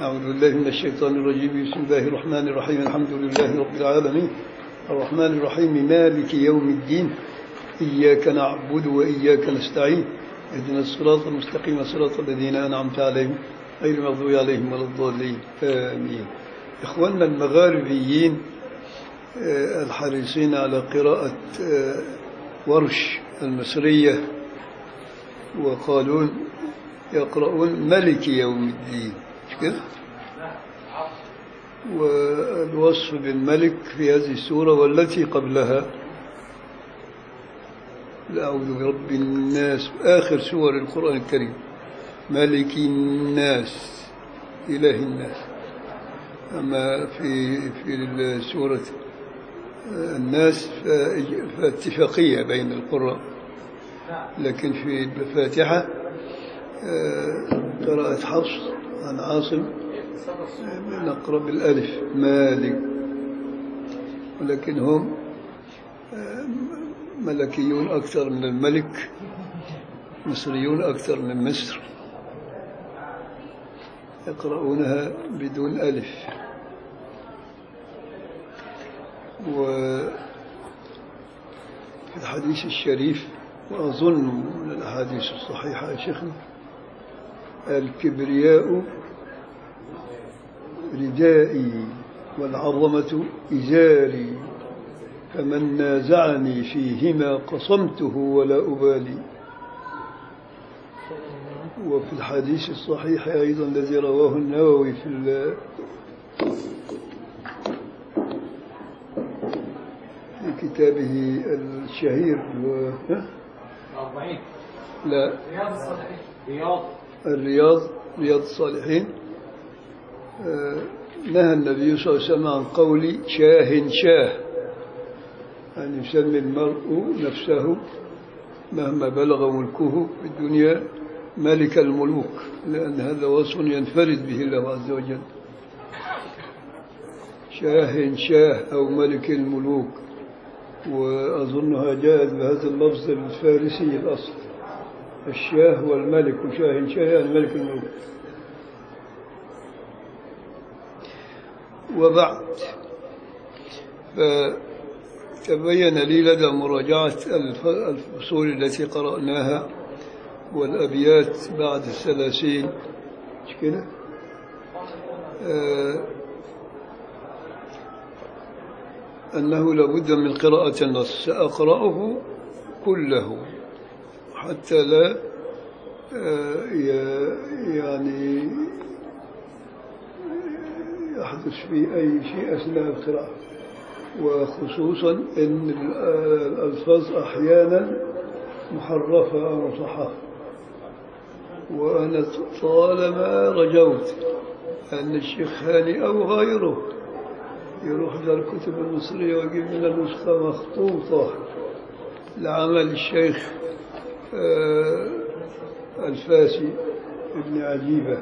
أعوذ بالله من الشيطان الرجيم بسم الله الرحمن الرحيم الحمد لله رب العالمين الرحمن الرحيم مالك يوم الدين إياك نعبد وإياك نستعين اهدنا الصراط المستقيم صراط الذين أنعمت عليهم غير المغضوب عليهم ولا الضالين آمين إخواننا المغاربيين آه، الحريصين على قراءة آه، ورش المصرية وقالون يقرؤون ملك يوم الدين مش كده؟ والوصف بالملك في هذه السورة والتي قبلها لا أعوذ برب الناس آخر سور القرآن الكريم ملك الناس إله الناس أما في في سورة الناس فاتفاقية بين القراء لكن في الفاتحة قراءة حفص عن عاصم نقرأ بالألف مالك ولكن هم ملكيون أكثر من الملك مصريون أكثر من مصر يقرؤونها بدون ألف وفي الحديث الشريف وأظن من الأحاديث الصحيحة يا شيخنا الكبرياء ردائي والعظمة إزاري فمن نازعني فيهما قصمته ولا أبالي وفي الحديث الصحيح أيضا الذي رواه النووي في في كتابه الشهير و... لا رياض الصالحين رياض الرياض رياض الصالحين نهى النبي صلى الله عليه وسلم عن قول شاه شاه أن يسمي المرء نفسه مهما بلغ ملكه في الدنيا ملك الملوك لأن هذا وصف ينفرد به الله عز وجل شاه شاه أو ملك الملوك وأظنها جاءت بهذا اللفظ الفارسي الأصل الشاه والملك وشاه شاه يعني ملك الملوك وبعد فتبين لي لدى مراجعة الفصول التي قرأناها والأبيات بعد الثلاثين مش كده آه أنه لابد من قراءة النص سأقرأه كله حتى لا آه يعني يحدث في أي شيء أثناء القراءة وخصوصا أن الألفاظ أحيانا محرفة أو مصحفة وأنا طالما رجوت أن الشيخ هاني أو غيره يروح إلى الكتب المصرية ويجيب لنا نسخة مخطوطة لعمل الشيخ الفاسي ابن عجيبة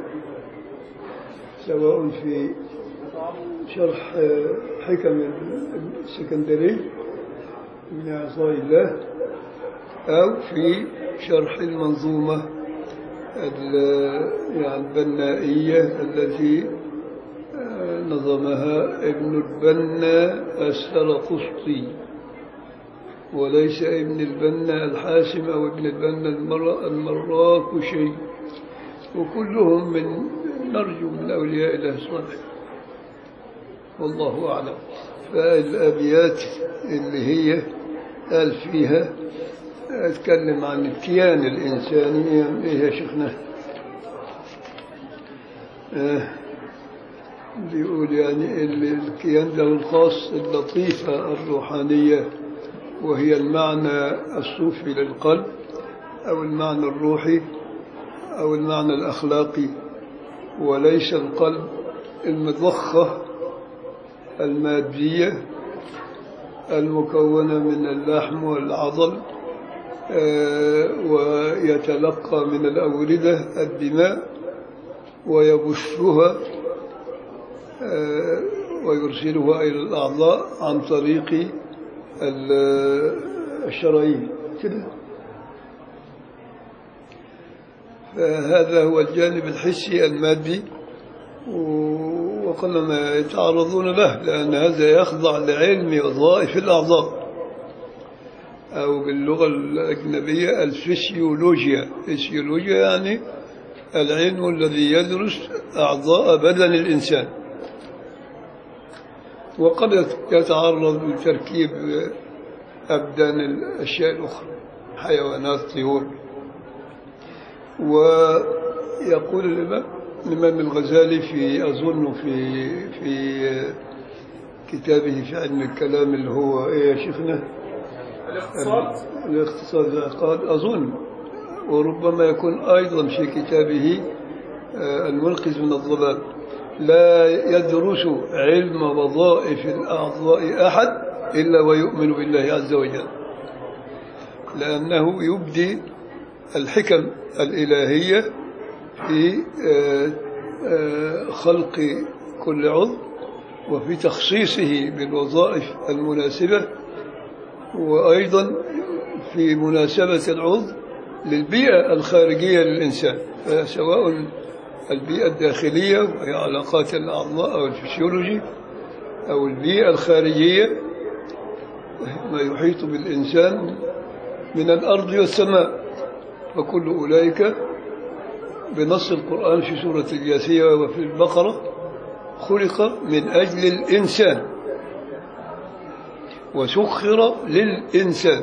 سواء في شرح حكم السكندري من عصاي الله أو في شرح المنظومة يعني البنائية التي نظمها ابن البنا السرقسطي وليس ابن البنا الحاسم أو ابن البنا المراكشي وكلهم من نرجو من أولياء الله الصالح والله أعلم فالأبيات اللي هي قال فيها أتكلم عن الكيان الإنساني إيه يا شيخنا آه بيقول يعني الكيان له الخاص اللطيفة الروحانية وهي المعنى الصوفي للقلب أو المعنى الروحي أو المعنى الأخلاقي وليس القلب المضخة المادية المكونة من اللحم والعضل ويتلقى من الأوردة الدماء ويبثها ويرسلها إلى الأعضاء عن طريق الشرايين كده فهذا هو الجانب الحسي المادي و- وقلما يتعرضون له لأن هذا يخضع لعلم وظائف الأعضاء أو باللغة الأجنبية الفسيولوجيا الفسيولوجيا يعني العلم الذي يدرس أعضاء بدن الإنسان وقد يتعرض لتركيب أبدان الأشياء الأخرى حيوانات طيور ويقول الإمام الإمام الغزالي في أظن في في كتابه في علم الكلام اللي هو إيه يا شيخنا؟ الاقتصاد الاقتصاد قال أظن وربما يكون أيضا في كتابه آه، المنقذ من الضلال لا يدرس علم وظائف الأعضاء أحد إلا ويؤمن بالله عز وجل لأنه يبدي الحكم الإلهية في آه، آه، خلق كل عضو وفي تخصيصه بالوظائف المناسبة وأيضا في مناسبة العضو للبيئة الخارجية للإنسان سواء البيئة الداخلية وهي علاقات الأعضاء أو الفسيولوجي أو البيئة الخارجية ما يحيط بالإنسان من الأرض والسماء وكل أولئك بنص القرآن في سورة الجاثية وفي البقرة خلق من أجل الإنسان وسخر للإنسان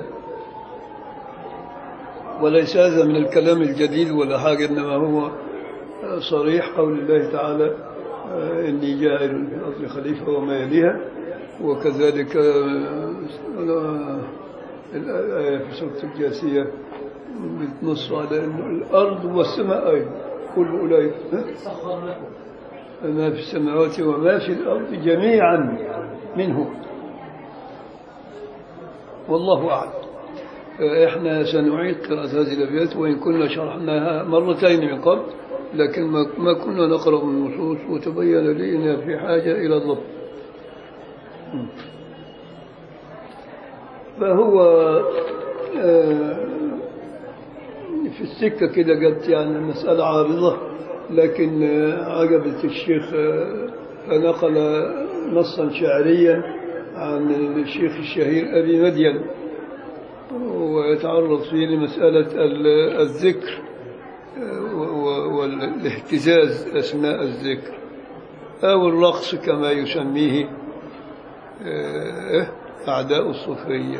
وليس هذا من الكلام الجديد ولا حاجة إنما هو صريح قول الله تعالى آه، إني جاعل في الأرض خليفة وما يليها وكذلك آه، الآية في سورة الجاثية بتنص على أن الأرض والسماء أيضا كل أولئك ها؟ سخر لكم ما في السماوات وما في الأرض جميعا منه والله أعلم إحنا سنعيد قراءة هذه الأبيات وإن كنا شرحناها مرتين من قبل لكن ما ما كنا نقرأ من النصوص وتبين لي أنها في حاجة إلى الضبط فهو آه، في السكة كده قلت يعني مسألة عارضة لكن آه، عجبت الشيخ آه، فنقل نصا شعريا عن الشيخ الشهير أبي مدين ويتعرض فيه لمسألة ال- الذكر آه، و- و- والاهتزاز أثناء الذكر أو الرقص كما يسميه آه، أعداء الصوفية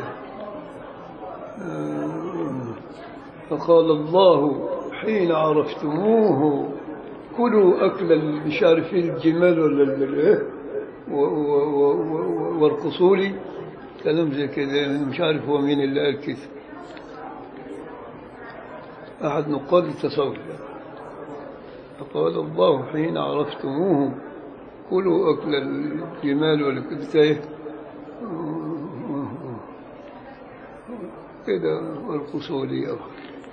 آه، فقال الله حين عرفتموه كلوا أكل ال- مش عارف إيه الجمال ولا ال- ال- إيه و- و- و- و- وارقصوا لي كلام زي كده مش عارف هو مين اللي قال كده أحد نقاد التصوف فقال الله حين عرفتموه كلوا أكل الجمال والكبتايه كده وارقصوا لي أخر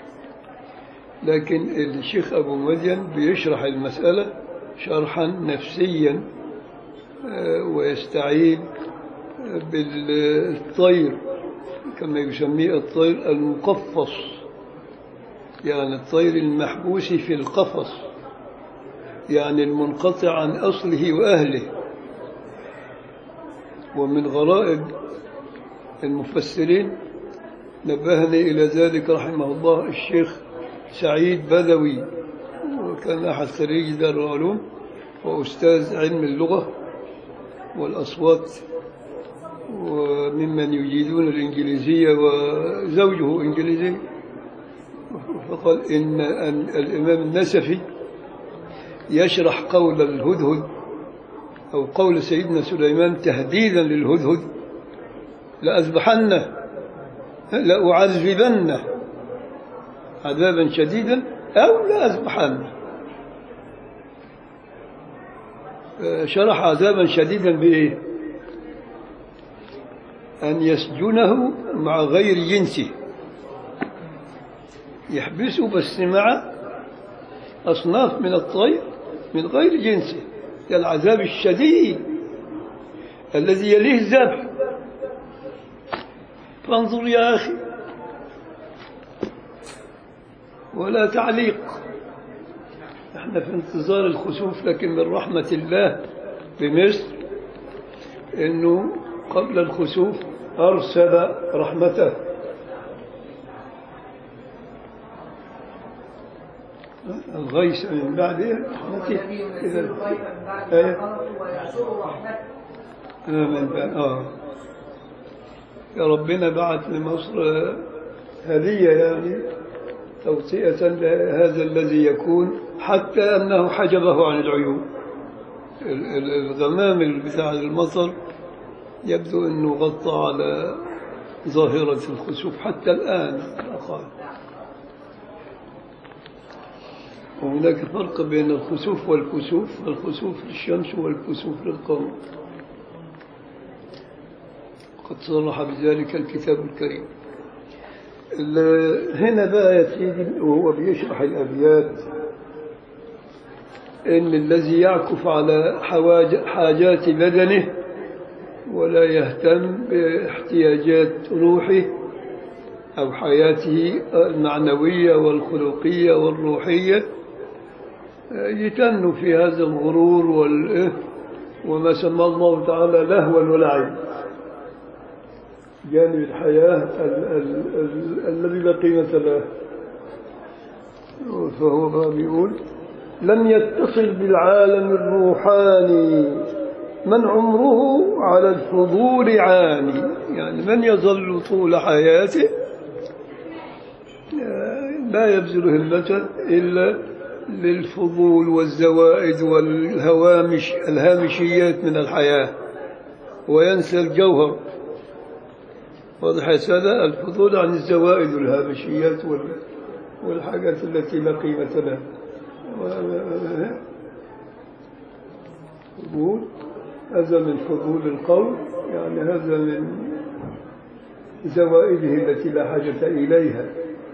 لكن الشيخ أبو مدين بيشرح المسألة شرحا نفسيا آه، ويستعين بالطير كما يسميه الطير المقفص يعني الطير المحبوس في القفص يعني المنقطع عن أصله وأهله ومن غرائب المفسرين نبهني إلى ذلك رحمه الله الشيخ سعيد بدوي وكان أحد خريج دار العلوم وأستاذ علم اللغة والأصوات وممن يجيدون الإنجليزية وزوجه إنجليزي فقال إن أن الإمام النسفي يشرح قول الهدهد أو قول سيدنا سليمان تهديدا للهدهد لأذبحنه لأعذبنه عذابا شديدا أو لأذبحنه شرح عذابا شديدا بإيه أن يسجنه مع غير جنسه يحبسه بس مع أصناف من الطير من غير جنسه كالعذاب الشديد الذي يليه الذبح فانظر يا أخي ولا تعليق احنا في انتظار الخسوف لكن من رحمة الله بمصر انه قبل الخسوف ارسل رحمته الغيث من بعد رحمته إذا آية آه من بعد آه يا ربنا بعث لمصر هدية يعني توطئة لهذا الذي يكون حتى أنه حجبه عن العيون ال- ال- الغمام بتاع المطر يبدو أنه غطى على ظاهرة الخسوف حتى الآن أقال وهناك فرق بين الخسوف والكسوف الخسوف للشمس والكسوف للقمر قد صرح بذلك الكتاب الكريم ال- هنا بقى يا سيدي وهو بيشرح الأبيات إن الذي يعكف على حواج- حاجات بدنه ولا يهتم باحتياجات روحه أو حياته المعنوية والخلقية والروحية يتن في هذا الغرور وال وما سمى الله تعالى لهوا ولعب جانب الحياة ال- ال- ال- الذي لا قيمة له فهو بقى بيقول لم يتصل بالعالم الروحاني من عمره على الفضول عاني يعني من يظل طول حياته لا يبذل همة إلا للفضول والزوائد والهوامش الهامشيات من الحياة وينسى الجوهر واضح يا سادة الفضول عن الزوائد والهامشيات وال- والحاجات التي لا قيمة لها فضول هذا من فضول القول يعني هذا من زوائده التي لا حاجة إليها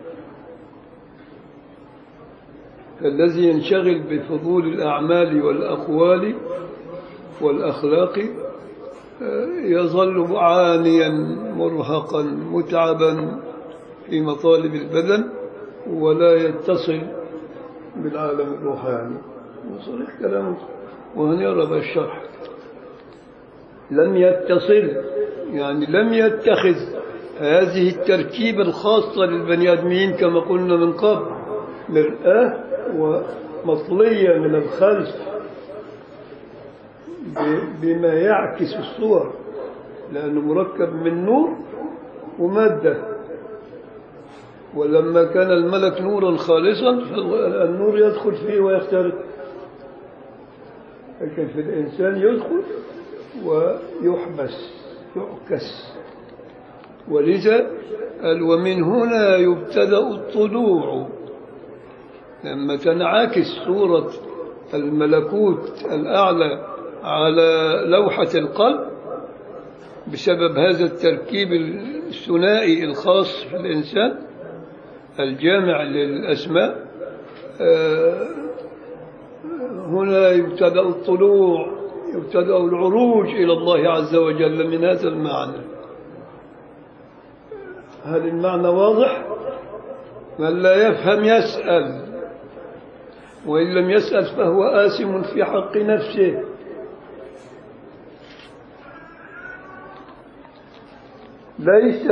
فالذي ينشغل بفضول الأعمال والأقوال والأخلاق آه، يظل عانيا مرهقا متعبا في مطالب البدن ولا يتصل بالعالم الروحاني وصريح كلامه وهنرى بقى الشرح لم يتصل يعني لم يتخذ هذه التركيبة الخاصة للبني آدمين كما قلنا من قبل مرآة ومطلية من الخلف ب- بما يعكس الصور لأنه مركب من نور ومادة ولما كان الملك نورا خالصا فالنور يدخل فيه ويخترق لكن في الإنسان يدخل ويحبس يعكس ولذا قال ومن هنا يبتدأ الطلوع لما تنعكس صورة الملكوت الأعلى على لوحة القلب بسبب هذا التركيب الثنائي الخاص في الإنسان الجامع للأسماء آه، هنا يبتدأ الطلوع يبتدأ العروج إلى الله عز وجل من هذا المعنى هل المعنى واضح؟ من لا يفهم يسأل وإن لم يسأل فهو آثم في حق نفسه ليس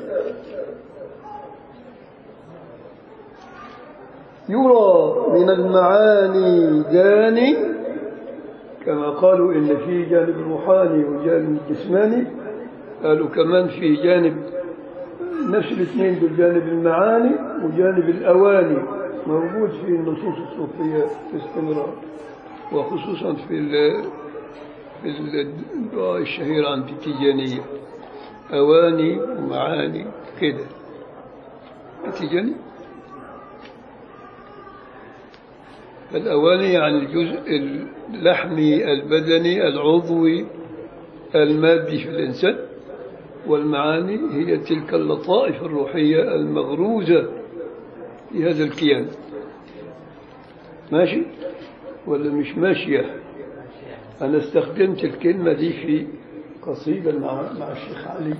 يرى من المعاني جاني كما قالوا إن في جانب روحاني وجانب جسماني قالوا كمان في جانب نفس الاثنين دول جانب المعاني وجانب الأواني موجود في النصوص الصوفية باستمرار وخصوصا في ال- في الدعاء الشهير عن التيجانية أواني ومعاني كده التيجاني الأواني يعني الجزء اللحمي البدني العضوي المادي في الإنسان والمعاني هي تلك اللطائف الروحية المغروزة في هذا الكيان ماشي ولا مش ماشية أنا استخدمت الكلمة دي في قصيدة مع مع الشيخ علي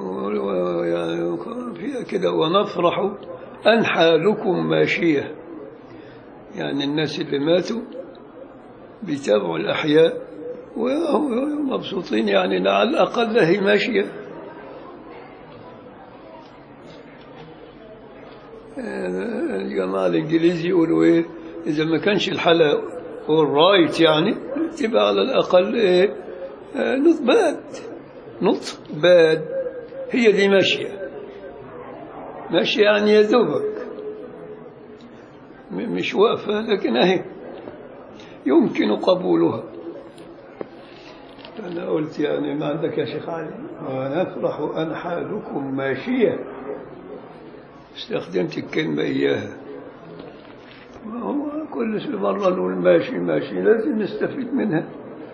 يعني فيها كده ونفرح أن حالكم ماشية يعني الناس اللي ماتوا بيتابعوا الأحياء وهم مبسوطين يعني على الأقل هي ماشية الجماعة الإنجليزي يقولوا إيه إذا ما كانش الحلقة والرايت يعني تبقى على الأقل إيه نوت باد نوت باد هي دي ماشية ماشية يعني يا دوبك م- مش واقفة لكن أهي يمكن قبولها أنا قلت يعني ما عندك يا شيخ علي ونفرح أن حالكم ماشية استخدمت الكلمة إياها ما هو كل مرة نقول ماشي ماشي لازم نستفيد منها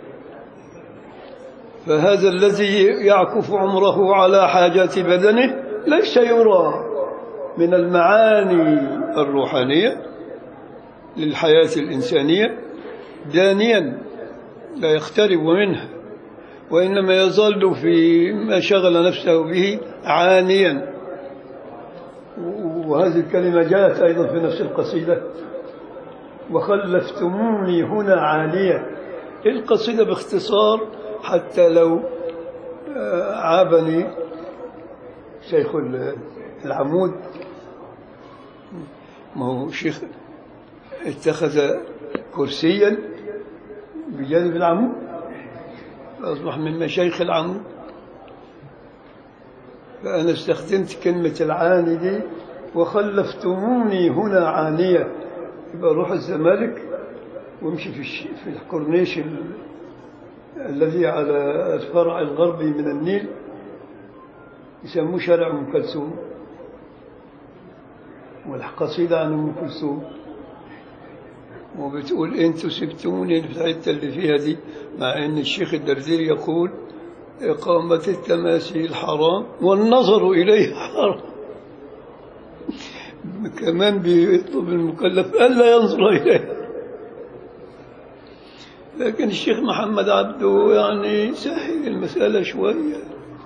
فهذا الذي يعكف عمره على حاجات بدنه ليس يرى من المعاني الروحانية للحياة الإنسانية دانيا لا يقترب منها وإنما يظل في ما شغل نفسه به عانيا وهذه الكلمة جاءت أيضا في نفس القصيدة وخلفتموني هنا عانية القصيدة باختصار حتى لو آه، عابني شيخ العمود ما هو شيخ اتخذ كرسيا بجانب العمود أصبح من مشايخ العمود فأنا استخدمت كلمة العاني دي وخلفتموني هنا عانية يبقى أروح الزمالك وامشي في الش... في الكورنيش ال... الذي على الفرع الغربي من النيل يسموه شارع أم كلثوم والقصيدة عن أم كلثوم وبتقول انتوا سبتوني في الحته اللي فيها دي مع ان الشيخ الدردير يقول إقامة التماثيل حرام والنظر إليه حرام كمان بيطلب المكلف ألا ينظر إليه لكن الشيخ محمد عبده يعني سهل المسألة شوية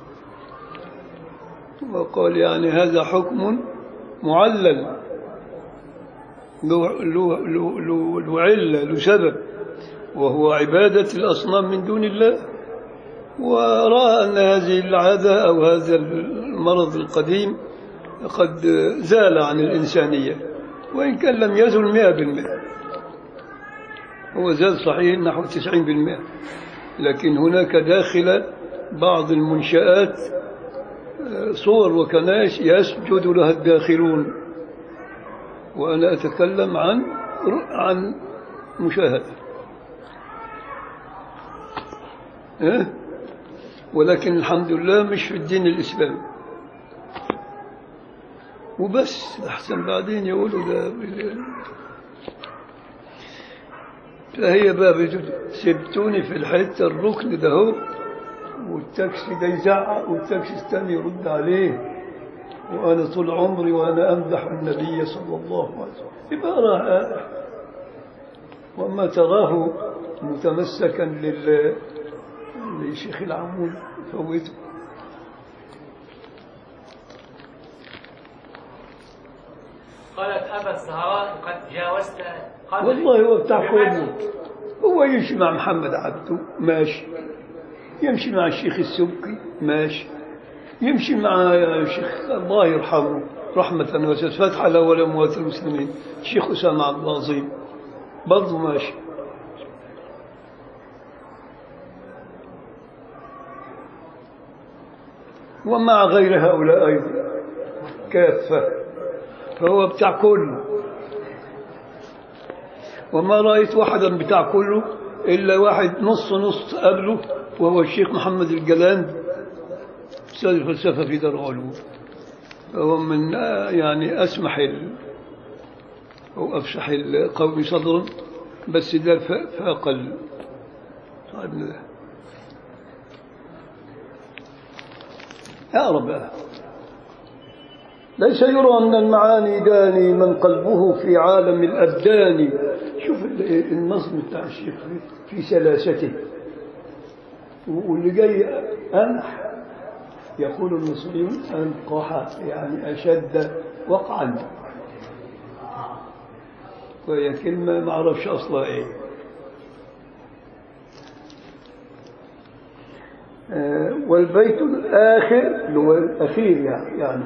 وقال يعني هذا حكم معلل له, له, له, له, له علة له سبب وهو عبادة الأصنام من دون الله ورأى أن هذه العادة أو هذا المرض القديم قد زال عن الإنسانية وإن كان لم يزل مئة بالمئة هو زال صحيح نحو تسعين بالمئة لكن هناك داخل بعض المنشآت صور وكنائس يسجد لها الداخلون وأنا أتكلم عن عن مشاهدة إيه؟ ولكن الحمد لله مش في الدين الإسلامي وبس أحسن بعدين يقولوا ده فهي بقى سبتوني في الحتة الركن ده هو والتاكسي ده يزعق والتاكسي الثاني يرد عليه وأنا طول عمري وأنا أمدح النبي صلى الله عليه وسلم يبقى رائع وما تراه متمسكا لل لشيخ العمود فوته قالت أبا الزهراء قد جاوزت قدري والله هو بتاع كله هو يمشي مع محمد عبده ماشي يمشي مع الشيخ السبكي ماشي يمشي مع الشيخ الله يرحمه رحمة واسعة فتح له ولأموات المسلمين الشيخ أسامة عبد العظيم برضه ماشي ومع غير هؤلاء أيضا كافة فهو بتاع كله وما رأيت واحدا بتاع كله إلا واحد نص نص قبله وهو الشيخ محمد الجلان أستاذ الفلسفة في دار علوم فهو من يعني أسمح ال أو أفسح القوم صدرا بس ده فاق ال طيب يا رب ليس يرى أن المعاني داني من قلبه في عالم الأبدان شوف النظم بتاع الشيخ في سلاسته واللي جاي أنح يقول المصريون أنقح يعني أشد وقعا وهي كلمة ما أعرفش أصلها إيه آه، والبيت الآخر اللي هو الأخير يعني يعني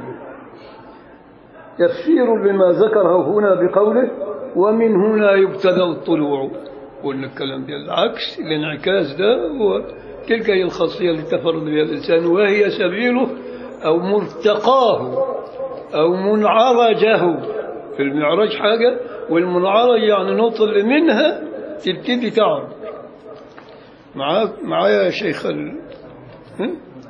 تفسير لما ذكره هنا بقوله ومن هنا يبتدأ الطلوع قلنا الكلام ده العكس الانعكاس ده هو تلك هي الخاصية اللي تفرد بها الإنسان وهي سبيله أو مرتقاه أو منعرجه في المعراج حاجة والمنعرج يعني نقطة اللي منها تبتدي تعرج معاك معايا يا شيخ ال... ها؟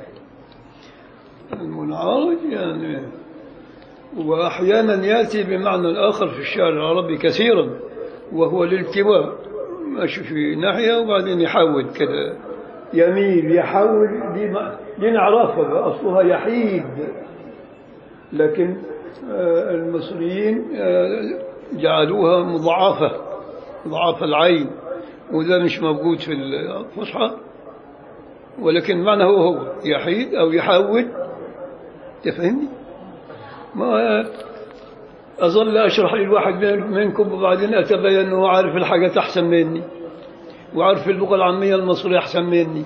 المنعرج يعني وأحيانا يأتي بمعنى آخر في الشعر العربي كثيرا وهو الالتواء ماشي في ناحية وبعدين يحول كده يميل يحول دي, ما- دي نعرفها بقى، أصلها يحيد لكن آه، المصريين آه، جعلوها مضاعفة مضاعفة العين وده مش موجود في الفصحى ولكن معنى هو هو يحيد أو يحول تفهمني ما أظل أشرح للواحد من- منكم وبعدين أتبين أنه عارف الحاجات أحسن مني وعارف اللغة العامية المصرية أحسن مني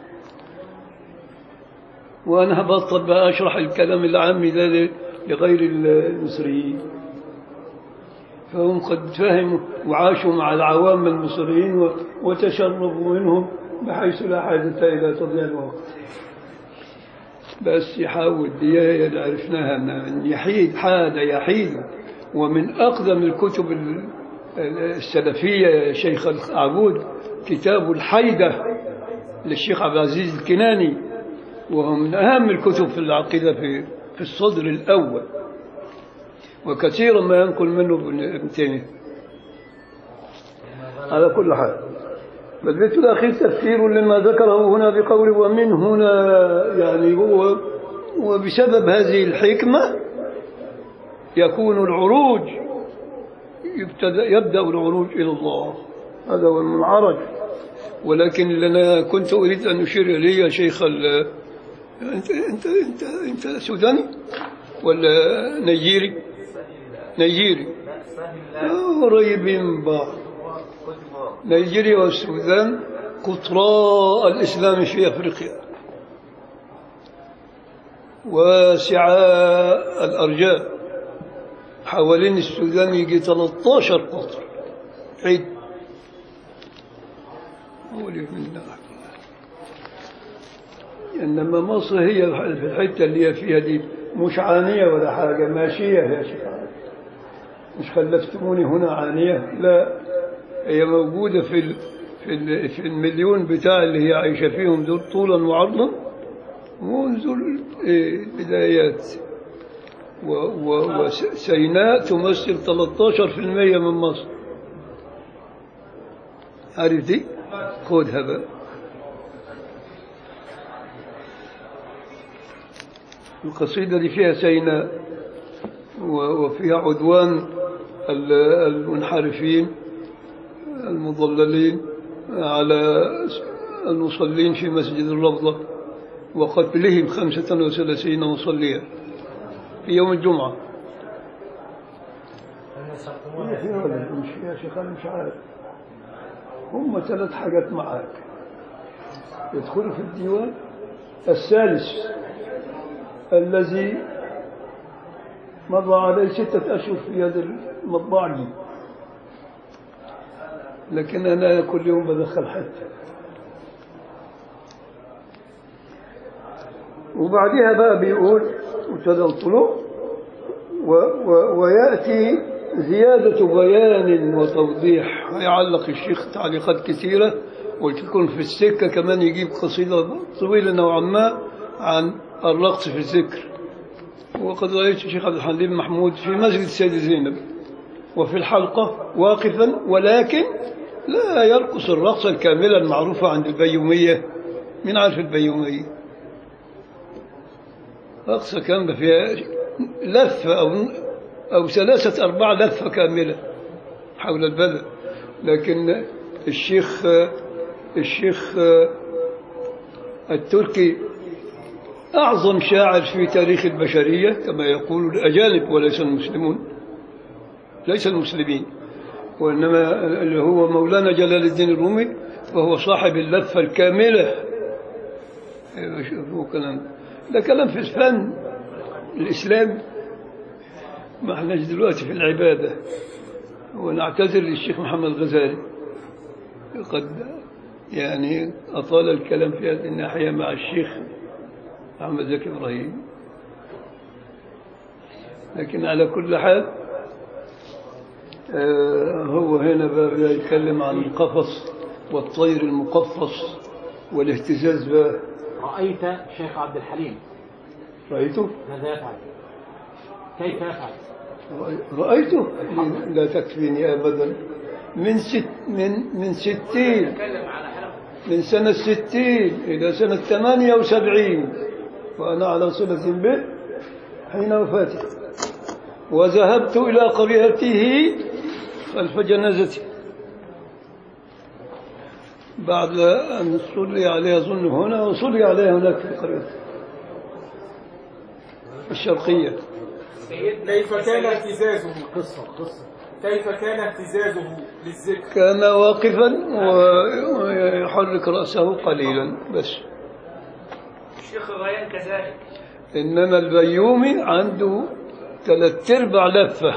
وأنا بطل بقى أشرح الكلام العامي ده ل- لغير المصريين فهم قد فهموا وعاشوا مع العوام المصريين و- وتشربوا منهم بحيث لا حاجة إلى تضييع الوقت بس يحاول دي هي اللي عرفناها من يحيد حاد يحيد ومن أقدم الكتب ال- السلفية يا شيخ العبود كتاب الحيدة للشيخ عبد العزيز الكناني وهو من أهم الكتب في العقيدة في في الصدر الأول وكثيرا ما ينقل منه ابن ابن تيمية على كل حال فالبيت الأخير تفسير لما ذكره هنا بقوله ومن هنا يعني هو وبسبب هذه الحكمة يكون العروج يبتدأ يبدأ العروج إلى الله هذا هو المنعرج ولكن اللي أنا كنت أريد أن أشير إليه يا شيخ ال- أنت أنت أنت أنت سوداني ولا نيجيري؟ نيجيري آه، قريبين من بعض نيجيريا والسودان قطراء الإسلام في أفريقيا واسعاء الأرجاء حوالين السودان يجي 13 قطر عيد أولي من الله إنما مصر هي في الحتة اللي هي فيها دي مش عانية ولا حاجة ماشية يا شيخ مش خلفتموني هنا عانية لا هي موجودة في ال في, ال في المليون بتاع اللي هي عايشة فيهم دول طولا وعرضا منذ البدايات وسيناء تمثل 13% من مصر عارف دي؟ خذها بقى القصيدة دي فيها سيناء و- وفيها عدوان ال- المنحرفين المضللين على المصلين في مسجد الروضة وقتلهم خمسة وثلاثين مصليا في يوم الجمعة مش يا شيخ أنا مش عارف هم ثلاث حاجات معاك يدخل في الديوان الثالث الذي مضى عليه ستة أشهر في يد المطبعجي لكن أنا كل يوم بدخل حتى وبعدها بقى بيقول ابتدى الطلوع و و ويأتي زيادة بيان وتوضيح هيعلق الشيخ تعليقات كثيرة وتكون في السكة كمان يجيب قصيدة طويلة نوعا ما عن الرقص في الذكر وقد رأيت الشيخ عبد الحليم محمود في مسجد السيدة زينب وفي الحلقة واقفا ولكن لا يرقص الرقصة الكاملة المعروفة عند البيومية من عارف البيومية رقصة كاملة فيها لفة أو أو ثلاثة أرباع لفة كاملة حول البدن لكن الشيخ الشيخ التركي أعظم شاعر في تاريخ البشرية كما يقول الأجانب وليس المسلمون ليس المسلمين وإنما اللي هو مولانا جلال الدين الرومي وهو صاحب اللفة الكاملة أيوة شوفوا كلام ده كلام في الفن الإسلامي ما احناش دلوقتي في العبادة ونعتذر للشيخ محمد الغزالي قد يعني أطال الكلام في هذه الناحية مع الشيخ محمد زكي إبراهيم لكن على كل حال آه، هو هنا بقى يتكلم عن القفص والطير المقفص والاهتزاز بقى رأيت شيخ عبد الحليم رأيته؟ ماذا يفعل؟ كيف يفعل؟ رأيته لا تكفيني أبدا من ست من من ستين من سنة ستين إلى سنة ثمانية وسبعين وأنا على صلة به حين وفاته وذهبت إلى قريته خلف جنازته بعد أن صلي عليه أظن هنا وصلي عليه هناك في القرية الشرقية كيف كان اهتزازه قصة قصة كيف كان اهتزازه للذكر كان واقفا و- ويحرك رأسه قليلا بس الشيخ غيان كذلك إنما البيومي عنده ثلاث أرباع لفة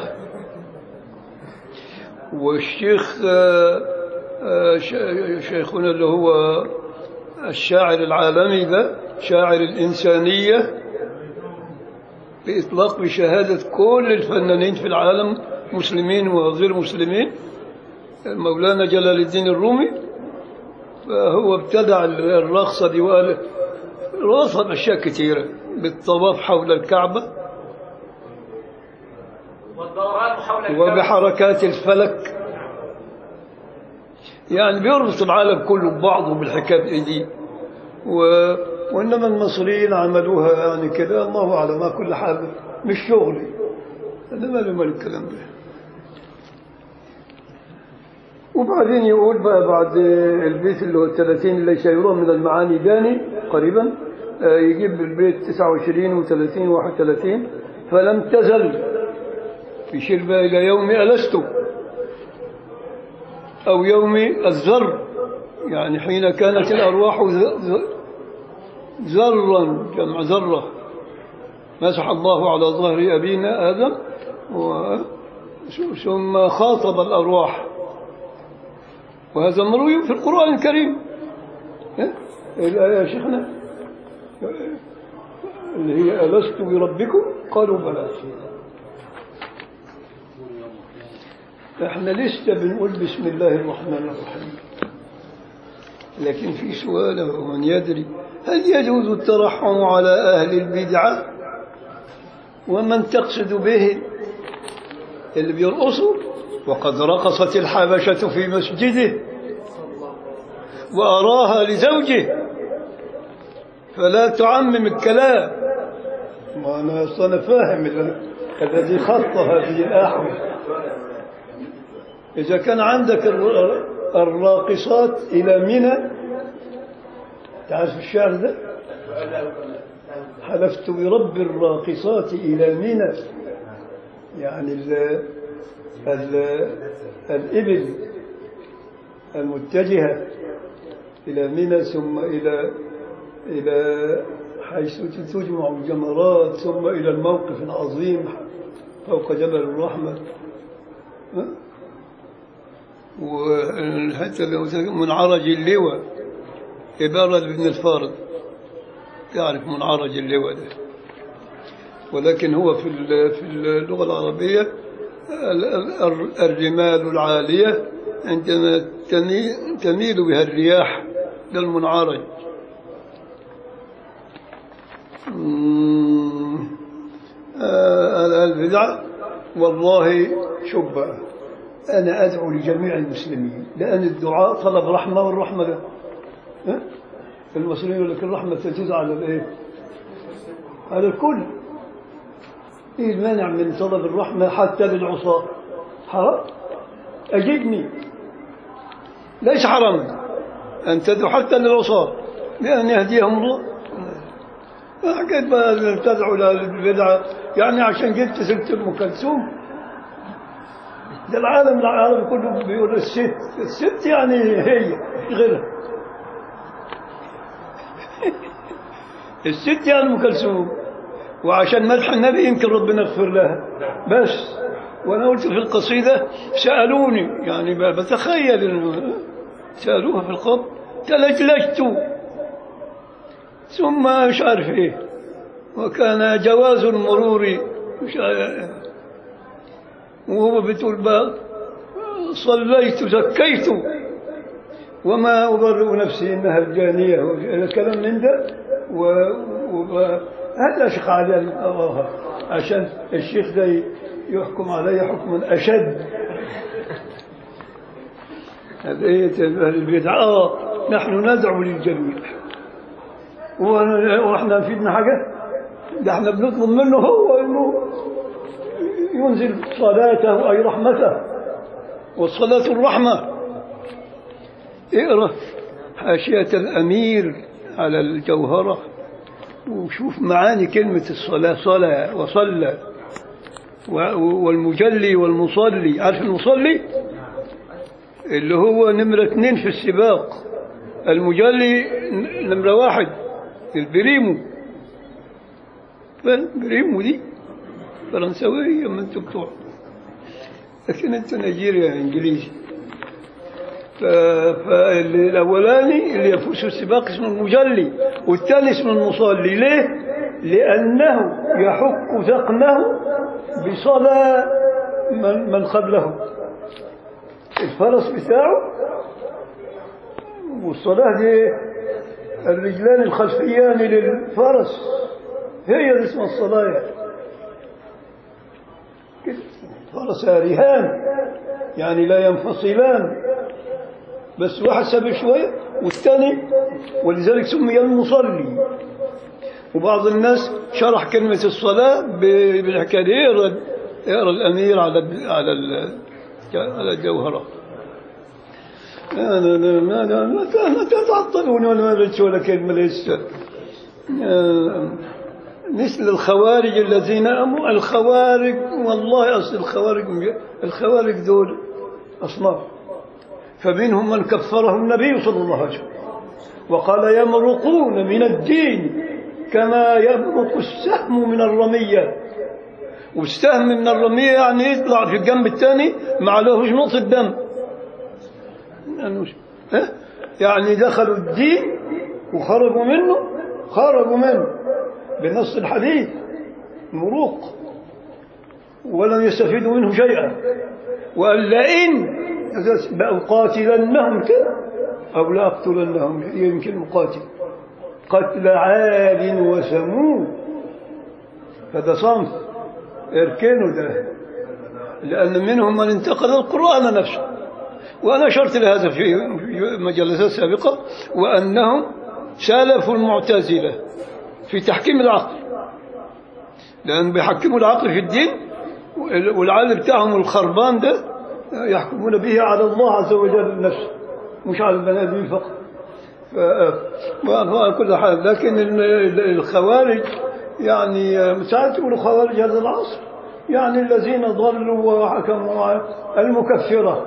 والشيخ آه، آه، ش- شيخنا اللي هو الشاعر العالمي ده شاعر الإنسانية بإطلاق بشهادة كل الفنانين في العالم مسلمين وغير مسلمين مولانا جلال الدين الرومي فهو ابتدع الرقصة دي وقال رقص أشياء كثيرة بالطواف حول الكعبة والدوران حول الكون وبحركات الفلك يعني بيربط العالم كله ببعضه بالحكاية دي و... وإنما المصريين عملوها يعني كده الله أعلم ما كل حاجة مش شغلي أنا ما لي مال الكلام ده وبعدين يقول بقى بعد البيت اللي هو 30 اللي شيرون من المعاني داني قريبا آه، يجيب البيت 29 و30 و31 فلم تزل يشير بقى إلى يوم ألست أو يوم الذر يعني حين كانت الأرواح ذ- ذ- ذرا جمع ذرة مسح الله على ظهر أبينا آدم و- ثم خاطب الأرواح وهذا مروي في القرآن الكريم ها؟ الآية يا شيخنا اللي هي ألست بربكم قالوا بلى احنا لسه بنقول بسم الله الرحمن الرحيم لكن في سؤال ومن يدري هل يجوز الترحم على أهل البدعة ومن تقصد به اللي بيرقصوا وقد رقصت الحبشة في مسجده وأراها لزوجه فلا تعمم الكلام ما أنا أصلا أنا فاهم ال- الذي خط هذه الأحوال إذا كان عندك الر- الراقصات إلى منى تعرف الشعر ده حلفت برب الراقصات إلى منى يعني ال ال الإبل المتجهة إلى منى ثم إلى إلى حيث تجمع الجمرات ثم إلى الموقف العظيم فوق جبل الرحمة ها؟ وحتى لو منعرج اللواء عبارة لابن الفارض تعرف منعرج اللواء ده ولكن هو في ال- في اللغة العربية ال- ال- الرمال العالية عندما تمي- تميل بها الرياح للمنعرج مم. آه، البدع والله شبه أنا أدعو لجميع المسلمين لأن الدعاء طلب رحمة والرحمة ده ها؟ المصريين يقول لك الرحمة تجوز على الإيه؟ على الكل إيه المانع من طلب الرحمة حتى للعصاة حرام أجبني ليس حراما أن تدعو حتى للعصاة بأن يهديهم الله حكيت بقى تدعو للبدعة يعني عشان جبت سيرة أم كلثوم ده العالم العالم كله بيقول الست الست يعني هي مش غيرها الست يعني ام كلثوم وعشان مدح النبي يمكن ربنا يغفر لها بس وانا قلت في القصيده سالوني يعني ب- بتخيل إنه سالوها في القبر تلجلجت ثم مش عارف ايه وكان جواز المرور مش عارف وهو بتقول بقى صليت زكيت وما أبرئ نفسي إنها الجانية الكلام من ده و... و... هذا شيخ علي الله عشان الشيخ ده يحكم علي حكما أشد هذا إيه أهل البدع آه نحن ندعو للجميع وأنا- وإحنا نفيدنا حاجة ده احنا بنطلب منه هو إنه ينزل صلاته أي رحمته والصلاة الرحمة اقرأ حاشية الأمير على الجوهرة وشوف معاني كلمة الصلاة صلاة وصلى و- والمجلي والمصلي عارف المصلي اللي هو نمرة اثنين في السباق المجلي ن- نمرة واحد البريمو فاهم؟ بريمو دي فرنساوية ما انتم بتوع لكن انت نيجيريا انجليزي ف- فالاولاني اللي يفوز في السباق اسمه المجلي والثاني اسمه المصلي ليه؟ لانه يحك ذقنه بصلى من, من قبله الفرس بتاعه والصلاة دي الرجلان الخلفيان للفرس هي اللي اسمها الصلاة كده. فرس رهان يعني لا ينفصلان بس واحد سابق شوية والثاني ولذلك سمي المصلي وبعض الناس شرح كلمة الصلاة ب- بالحكاية دي اقرا اقرا الأمير على على ال- على الجوهرة لا لا لا ما لا ما ما تعطلوني ولا ما قلت ولا كلمة لسه آه، مثل الخوارج الذين أموا الخوارج والله أصل الخوارج الخوارج دول أصناف فمنهم من كفره النبي صلى الله عليه وسلم وقال يمرقون من الدين كما يمرق السهم من الرمية والسهم من الرمية يعني يطلع في الجنب الثاني ما لهوش نقطة دم ها؟ يعني دخلوا الدين وخرجوا منه خرجوا منه بنص الحديث مروق ولم يستفيدوا منه شيئا وقال لئن لأقاتلنهم كده أو لأقتلنهم يمكن مقاتل قتل عاد وثمود هذا صنف اركنوا ده لأن منهم من انتقد القرآن نفسه وأنا أشرت لهذا في مجلسات سابقة وأنهم سالفوا المعتزلة في تحكيم العقل لأن بيحكموا العقل في الدين والعقل بتاعهم الخربان ده يحكمون به على الله عز وجل نفسه مش على البني آدمين فقط على كل حال لكن الخوارج يعني ساعات يقولوا خوارج هذا العصر يعني الذين ضلوا وحكموا المكفرة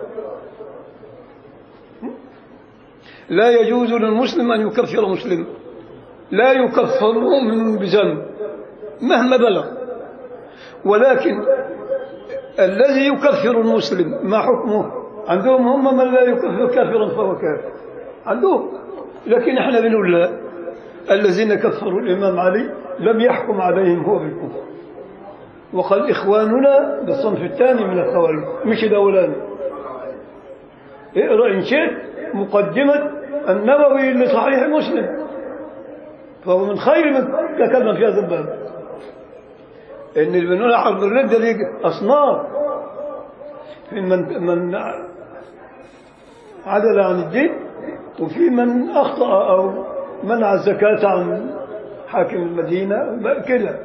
لا يجوز للمسلم أن يكفر مسلم لا يكفر مؤمن بذنب مهما بلغ ولكن الذي يكفر المسلم ما حكمه عندهم هم من لا يكفر كافرا فهو كافر عندهم لكن احنا بنقول لا الذين كفروا الإمام علي لم يحكم عليهم هو بالكفر وقال إخواننا ده الصنف الثاني من الخوارج مش الأولاني اقرأ إن شئت مقدمة النووي لصحيح مسلم فهو من خير من تكلم في هذا الباب ان اللي بنقول حرب الردة دي أصناف في من من عدل عن الدين وفي من أخطأ أو منع الزكاة عن حاكم المدينة كده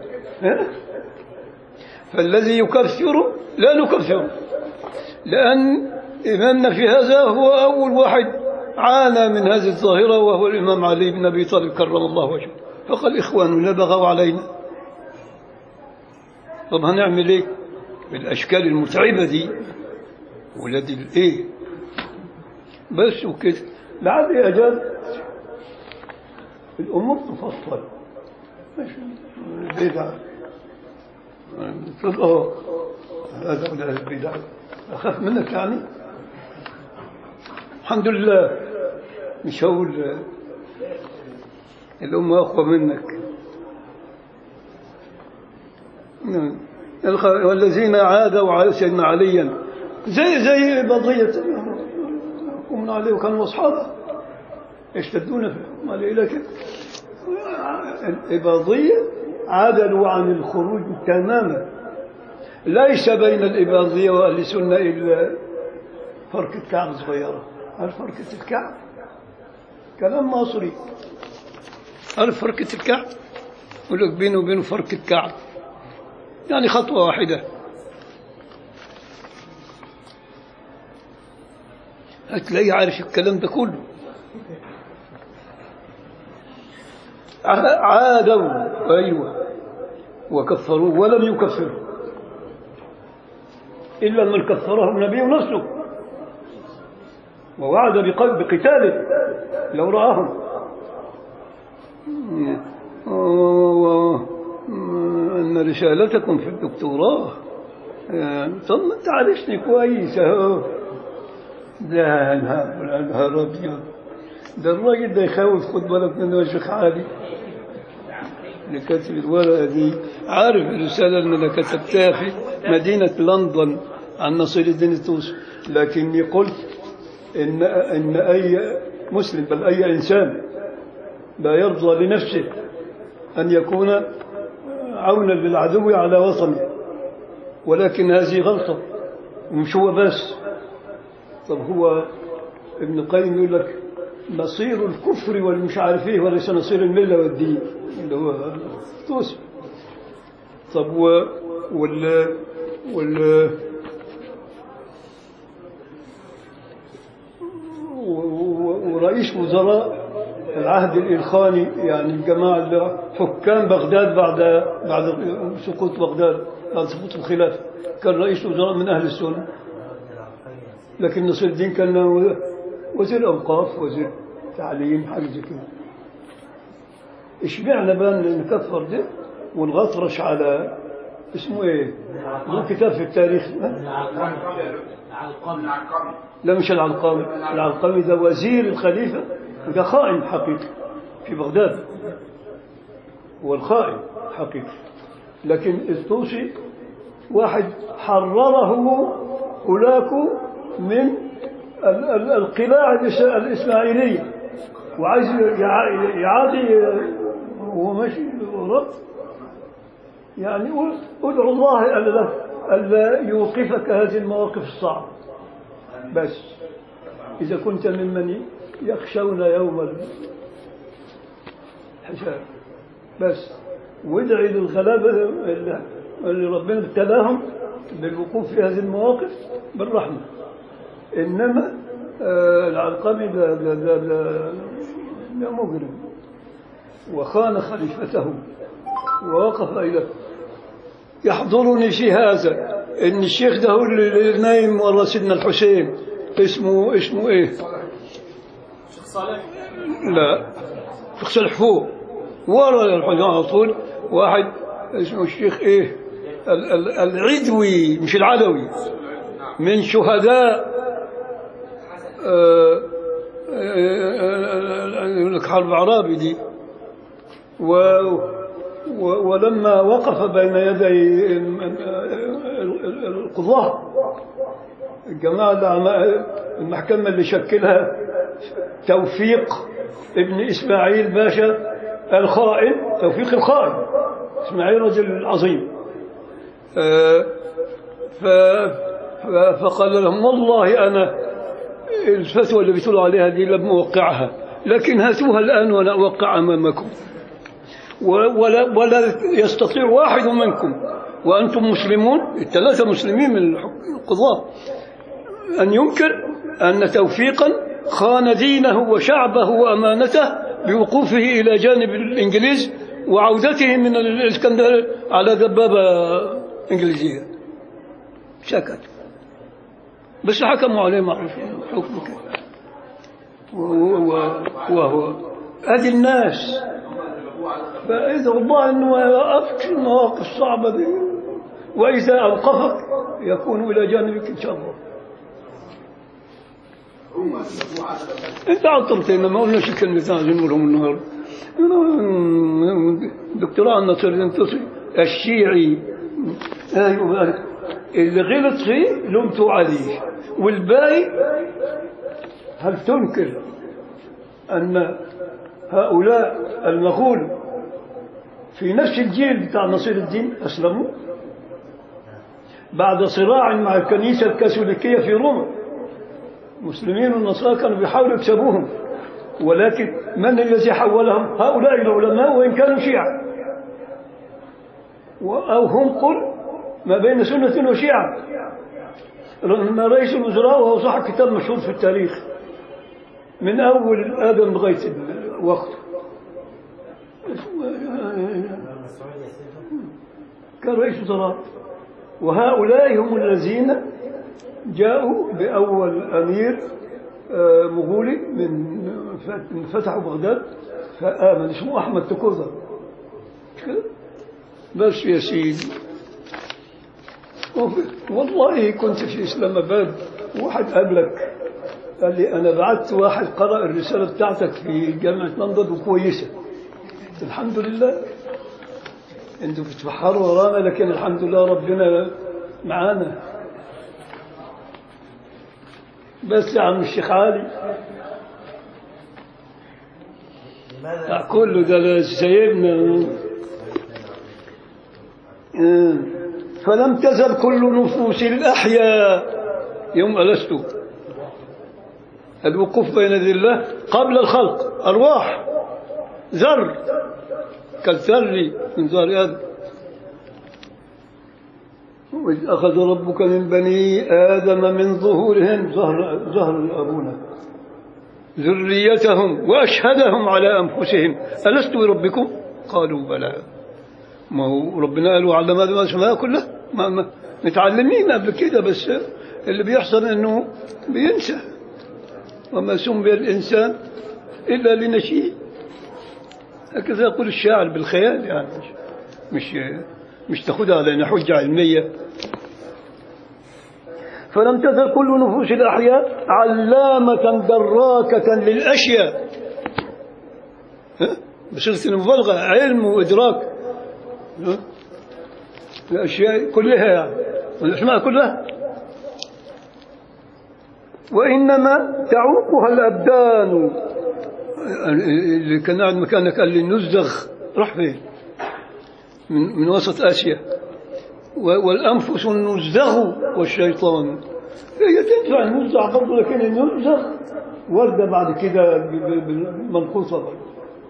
فالذي يكفر لا نكفره لأن إمامنا في هذا هو أول واحد عانى من هذه الظاهرة وهو الإمام علي بن أبي طالب كرم الله وجهه فقال إخواننا بغوا علينا طب هنعمل إيه بالأشكال المتعبة دي ولاد الايه بس وكده بعد اجاب الامور تفصل مش بدعه قلت اه هذا ولا البدع اخاف منك يعني الحمد لله مش هقول الأمة أقوى منك الخ- والذين عادوا على سيدنا عليا زي زي بضية يحكمون عليه وكانوا أصحابه يشتدون في الحكم عليه لكن الإباضية عدلوا عن الخروج تماما ليس بين الإباضية وأهل السنة إلا فركة كعب صغيرة هل فركة الكعب كلام مصري هل فركة الكعب يقول لك بينه وبينه فركة كعب يعني خطوة واحدة هتلاقيه عارف الكلام ده كله ع- عادوا أيوة وكفروا ولم يكفروا إلا من كفره النبي نفسه ووعد بق- بقتاله لو رآهم و- و- أن رسالتكم في الدكتوراه آه، طب ما انت عارفني كويس اهو لا نهار ولا نهار ابيض ده الراجل ده يخوف خد بالك منه يا شيخ علي اللي كاتب الورقه دي عارف الرساله اللي انا كتبتها في مدينه لندن عن نصير الدين الطوسي لكني قلت ان ان اي مسلم بل اي انسان لا يرضى لنفسه ان يكون عونا للعدو على وطنه ولكن هذه غلطه ومش هو بس طب هو ابن القيم يقول لك نصير الكفر والمش عارف ايه وليس نصير المله والدين اللي هو توسي طب و وال وال و- و- ورئيس وزراء العهد الإلخاني يعني الجماعة اللي حكام بغداد بعد بعد سقوط بغداد بعد سقوط الخلافة كان رئيس وزراء من أهل السنة لكن نصر الدين كان وزير أوقاف وزير تعليم حاجة زي كده اشمعنى بقى نكفر ده ونغطرش على اسمه ايه؟ له كتاب في التاريخ العلقمي لا مش العلقمي العلقمي ده وزير الخليفة ده خائن حقيقي في بغداد هو الخائن حقيقي لكن الطوسي واحد حرره هناك من ال- ال- القلاع الإس- الإسماعيلية وعايز يع- يعادي وهو ماشي ورا يعني قل- ادعو الله ألا ألا يوقفك هذه المواقف الصعبة بس إذا كنت ممن يخشون يوم الحساب بس وادعي للغلابة اللي اللي ربنا ابتلاهم بالوقوف في هذه المواقف بالرحمة إنما آه، العلقمي ده, ده, ده, ده, ده مجرم وخان خليفته ووقف إلى يحضرني في هذا ان الشيخ ده هو اللي نايم ورا سيدنا الحسين اسمه اسمه ايه شيخ صالح لا شيخ صالح فوق ورا الحسين على طول واحد اسمه الشيخ ايه ال- ال- العدوي مش العدوي من شهداء آه، آه، آه، يقول لك حرب عرابي دي و و- ولما وقف بين يدي القضاة الجماعة اللي عم- المحكمة اللي شكلها توفيق ابن إسماعيل باشا الخائن توفيق الخائن إسماعيل رجل عظيم آه، ف- ف- فقال لهم والله أنا الفتوى اللي بتقولوا عليها دي لم أوقعها لكن هاتوها الآن وأنا أوقع أمامكم ولا, ولا يستطيع واحد منكم وأنتم مسلمون الثلاثة مسلمين من القضاة أن ينكر أن توفيقا خان دينه وشعبه وأمانته بوقوفه إلى جانب الإنجليز وعودته من الإسكندر على دبابة إنجليزية سكت بس حكموا عليه معروف حكم كده وهو وهو هذه الناس فإذا والله أنه وقفك المواقف الصعبة دي وإذا أوقفك يكون إلى جانبك إن شاء الله انت عطلت ما قلناش الكلمة عايزين نقولهم النهارده دكتوراه النصر الانتصري الشيعي ايوه اللي غلط فيه لومته عليه والباقي هل تنكر ان هؤلاء المغول في نفس الجيل بتاع نصير الدين اسلموا بعد صراع مع الكنيسه الكاثوليكيه في روما المسلمين والنصارى كانوا بيحاولوا يكسبوهم ولكن من الذي حولهم هؤلاء العلماء وإن كانوا شيعة أو هم قل ما بين سنة وشيعة لما رئيس الوزراء وهو صاحب كتاب مشهور في التاريخ من أول آدم لغاية وقته كان رئيس وزراء وهؤلاء هم الذين جاءوا بأول أمير مغولي من فتحوا بغداد فآمن اسمه أحمد تكوذر بس يا سيدي والله كنت في إسلام آباد واحد قابلك قال لي أنا بعت واحد قرأ الرسالة بتاعتك في جامعة لندن وكويسة الحمد لله انتوا بتبحروا ورانا لكن الحمد لله ربنا معانا بس يا عم الشيخ علي كله ده سيدنا فلم تزل كل نفوس الأحياء يوم ألست الوقوف بين يدي الله قبل الخلق أرواح ذر كالذر من ذر آدم وإذ أخذ ربك من بني آدم من ظهورهم ظهر, ظهر أبونا ذريتهم وأشهدهم على أنفسهم ألست بربكم قالوا بلى ما هو ربنا قال وعلم آدم الأسماء كلها ما ما متعلمين قبل كده بس اللي بيحصل انه بينسى وما سمي الانسان الا لنشيء هكذا يقول الشاعر بالخيال يعني مش مش تاخذها على حجه علميه فلم تزل كل نفوس الأحياء علامة دراكة للأشياء بصيغة المبالغة علم وإدراك الأشياء كلها يعني والأسماء كلها وإنما تعوقها الأبدان اللي كان قاعد مكانك قال لي نزغ راح فين من, من وسط آسيا والأنفس النزغ والشيطان هي تنفع النزع برضه لكن النزغ وردة بعد كده منقوصة برضه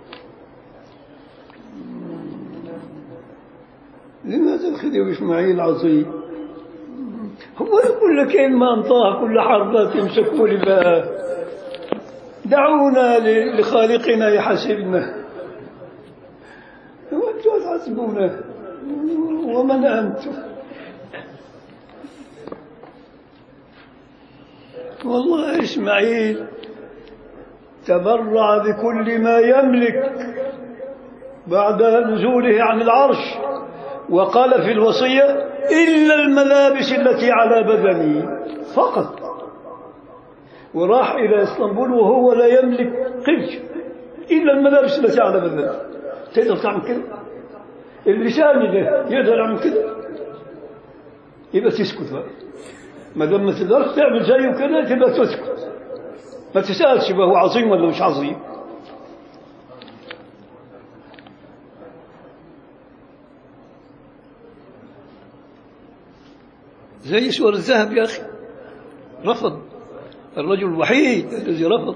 لماذا الخديوي إسماعيل عظيم هو يقول لك كلمة أنطاها كل حرب تمسكوا لي بقى دعونا لخالقنا يحاسبنا وأنتم تحاسبونا ومن أنتم والله إسماعيل تبرع بكل ما يملك بعد نزوله عن العرش وقال في الوصية إلا الملابس التي على بدني فقط وراح إلى اسطنبول وهو لا يملك قرش إلا الملابس التي على بدني تقدر تعمل كده اللسان ده يقدر يعمل كده يبقى تسكت بقى ما دام ما تقدرش تعمل زيه كده تبقى تسكت ما تسألش بقى هو عظيم ولا مش عظيم زي سور الذهب يا أخي رفض الرجل الوحيد الذي رفض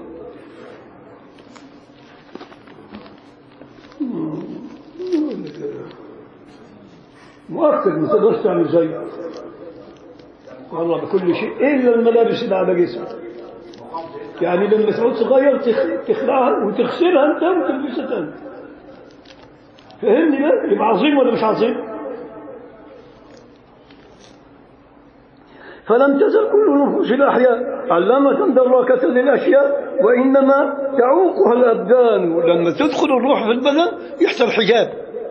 مؤكد ما تقدرش تعمل زيه والله بكل شيء إلا الملابس اللي على جسمك يعني لما تعود صغير تخلعها وتغسلها أنت وتلبسها أنت فهمني بقى يبقى عظيم ولا مش عظيم فلم تزل كل نفوس الأحياء علامة دراكة للأشياء وإنما تعوقها الأبدان ولما تدخل الروح في البدن يحصل حجاب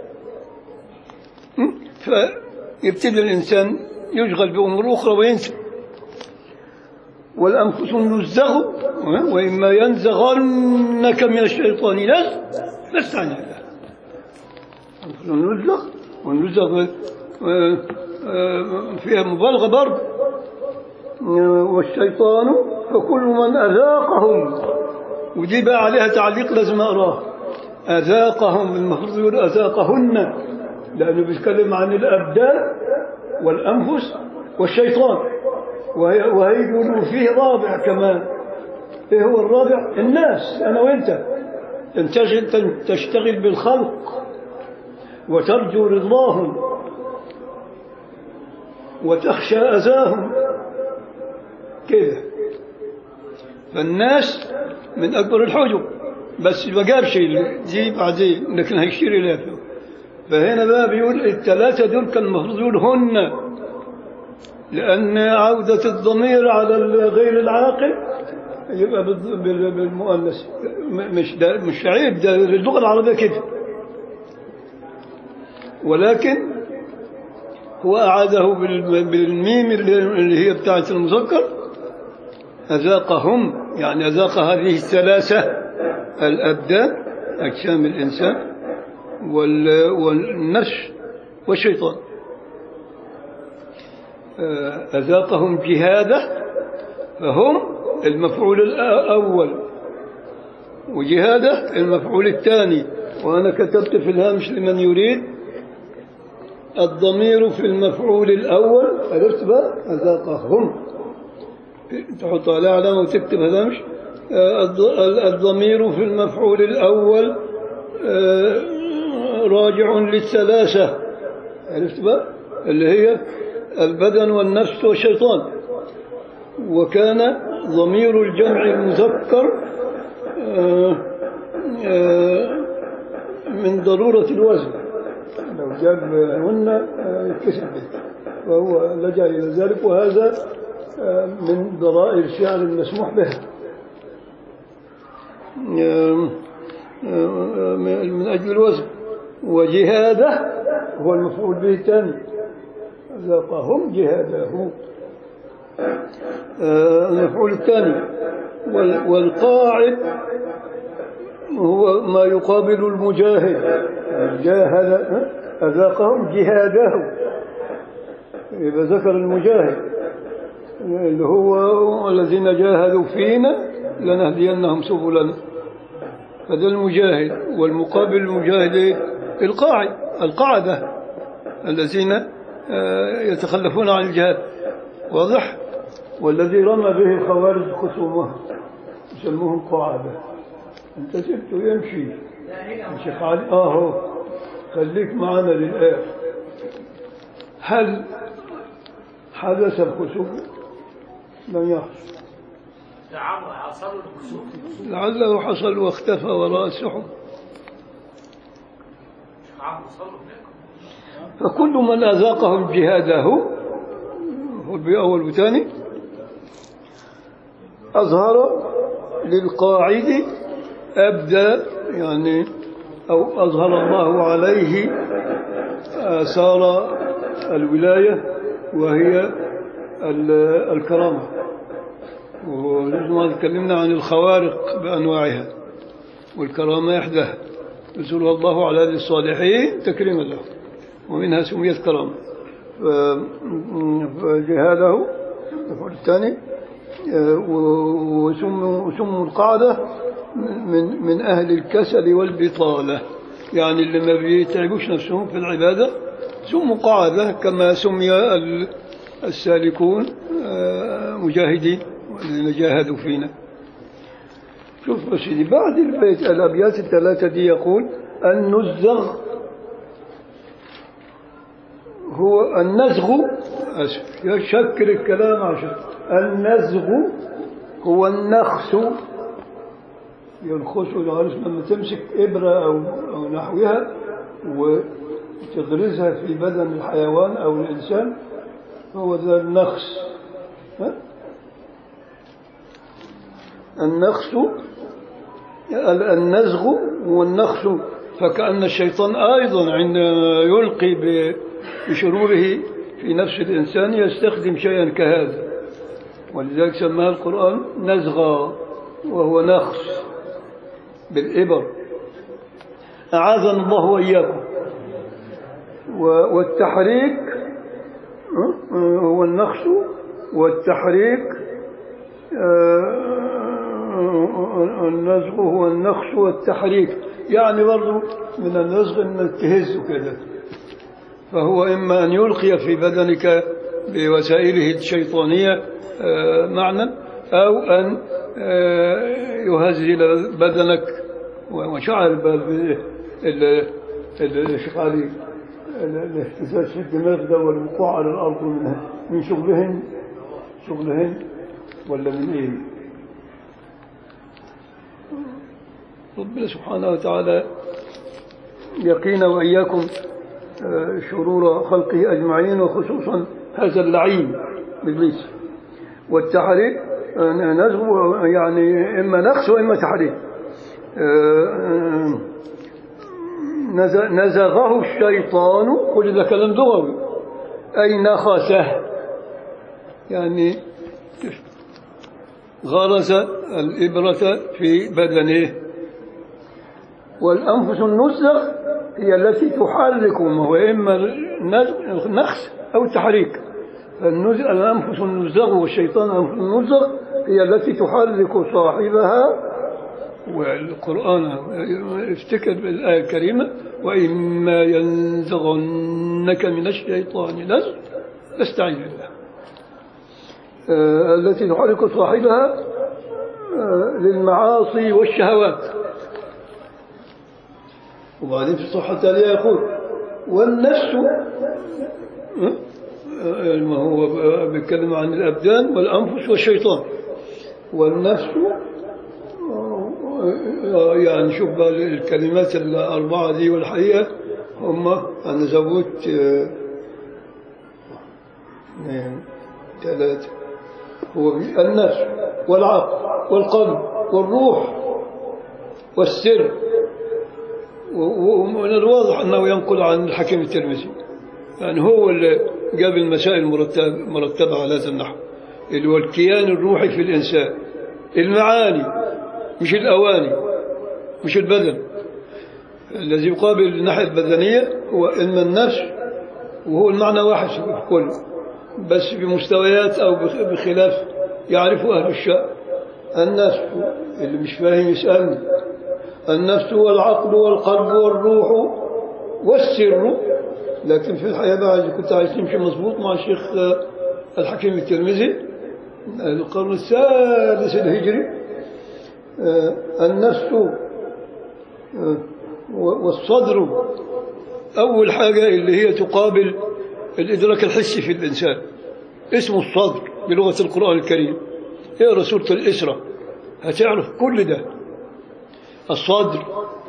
م? فيبتدي الإنسان يشغل بأمور أخرى وينسى والأنفس النزغ وإما ينزغنك من الشيطان نزغ فاستعن بالله أنفس النزغ والنزغ آه، آه، فيها مبالغة برضه آه، والشيطان فكل من أذاقهم ودي بقى عليها تعليق لازم أقراه أذاقهم المفروض يقول أذاقهن لأنه بيتكلم عن الأبدان والأنفس والشيطان وهي- وهيقولوا فيه رابع كمان ايه هو الرابع الناس انا وانت تنتشغل تن- تشتغل بالخلق وترجو رضاهم وتخشى اذاهم كده فالناس من اكبر الحجب بس ما جابش دي بعدين لكن هيشير اليها فهنا بقى بيقول الثلاثه دول كان المفروض يقول هن لأن عودة الضمير على غير العاقل يبقى بالض- بال- بالمؤنث م- مش ده مش عيب ده اللغة العربية كده ولكن هو أعاده بال- بالميم اللي اللي هي بتاعت المذكر أذاقهم يعني أذاق هذه الثلاثة الأبدان أجسام الإنسان وال- والنفس والشيطان أذاقهم جهاده فهم المفعول الأول وجهاده المفعول الثاني وأنا كتبت في الهامش لمن يريد الضمير في المفعول الأول عرفت بقى أذاقهم تحط عليه علامة وتكتب هامش آه، الض- الضمير في المفعول الأول آه، راجع للثلاثة عرفت بقى اللي هي البدن والنفس والشيطان وكان ضمير الجمع المذكر آه، آه، من ضرورة الوزن لو جاب هن آه، يتكسب به وهو لجأ إلى ذلك وهذا آه، من ضرائر الشعر المسموح بها آه، آه، من أجل الوزن وجهاده هو المفعول به الثاني ذاقهم جهاده آه، المفعول الثاني وال- والقاعد هو ما يقابل المجاهد جاهد ها؟ أذاقهم جهاده إذا ذكر المجاهد اللي هو الذين جاهدوا فينا لنهدينهم سبلنا هذا المجاهد والمقابل المجاهد إيه؟ القاعد القاعدة الذين آه، يتخلفون عن الجهاد واضح والذي رمى به الخوارج خصومه يسموهم قاعدة انت سبته يمشي الشيخ علي اه هو خليك معنا للآخر هل حدث الخسوف لم يحصل نعم حصل الكسوف لعله حصل واختفى وراء السحب عم صلوا هناك فكل من أذاقهم جهاده هو بأول وثاني أظهر للقاعد أبدى يعني أو أظهر الله عليه آثار الولاية وهي ال- الكرامة ولما تكلمنا عن الخوارق بأنواعها والكرامة إحداها يزول الله على يد الصالحين تكريما له ومنها سميت كرامة ف- فجهاده المفعول الثاني آه، و- وسموا وسموا القاعدة من من أهل الكسل والبطالة يعني اللي ما بيتعبوش نفسهم في العبادة سموا قاعدة كما سمي ال- السالكون آه، مجاهدين والذين جاهدوا فينا شوف يا سيدي بعد البيت الأبيات الثلاثة دي يقول النزغ هو النزغ أسف يشكل الكلام عشان النزغ هو النخس ينخس العرس لما تمسك إبرة أو, أو نحوها وتغرزها في بدن الحيوان أو الإنسان هو ذا النخس ها؟ النخس ال- النزغ والنخس فكأن الشيطان أيضا عندما يلقي ب- بشروره في نفس الإنسان يستخدم شيئا كهذا ولذلك سماها القرآن نزغا وهو نخس بالإبر أعاذنا الله وإياكم و- والتحريك أه؟ أه، هو النخس والتحريك آه، النزغ هو النخس والتحريك يعني برضو من النزغ ان تهزه كده فهو اما ان يلقي في بدنك بوسائله الشيطانيه آه، معنى او ان آه، يهزل بدنك وشعر ب- ال- ال- الشيخ علي ال- الاهتزاز في الدماغ ده والوقوع على الارض من من شغلهن شغلهن ولا من ايه ربنا سبحانه وتعالى يقينا واياكم آه، شرور خلقه اجمعين وخصوصا هذا اللعين ابليس والتحريك آه، نزغ يعني اما نقص واما تحريك آه، آه، نز- نزغه الشيطان قل ده كلام لغوي اي نخسه يعني غرز الإبرة في بدنه والأنفس النزغ هي التي تحرك وهو إما النز- نخس أو تحريك فالنزغ الأنفس النزغ والشيطان الأنفس النزغ هي التي تحرك صاحبها والقرآن افتكر بالآية الكريمة وإما ينزغنك من الشيطان نزغ فاستعذ بالله آه، التي تحرك صاحبها آه، للمعاصي والشهوات وبعدين في الصفحة التالية يقول والنفس آه، آه، ما هو بيتكلم عن الأبدان والأنفس والشيطان والنفس آه، يعني شوف بقى الكلمات الأربعة دي والحقيقة هم أنا زودت آه، اثنين ثلاثة هو النفس والعقل والقلب والروح والسر و- و- ومن الواضح أنه ينقل عن الحكيم الترمذي يعني هو اللي جاب المسائل المرتبة, مرتبة على هذا النحو اللي هو الكيان الروحي في الإنسان المعاني مش الأواني مش البدن الذي يقابل الناحية البدنية هو علم النفس وهو المعنى واحد في الكل بس بمستويات أو بخ- بخلاف يعرفه أهل الشأن النفس اللي مش فاهم يسألني النفس والعقل والقلب والروح والسر لكن في الحياة بقى إذا كنت عايز تمشي مظبوط مع الشيخ آه، الحكيم الترمذي القرن الثالث الهجري آه، النفس آه، والصدر أول حاجة اللي هي تقابل الإدراك الحسي في الإنسان اسمه الصدر بلغة القرآن الكريم اقرا سورة الإسراء هتعرف كل ده الصدر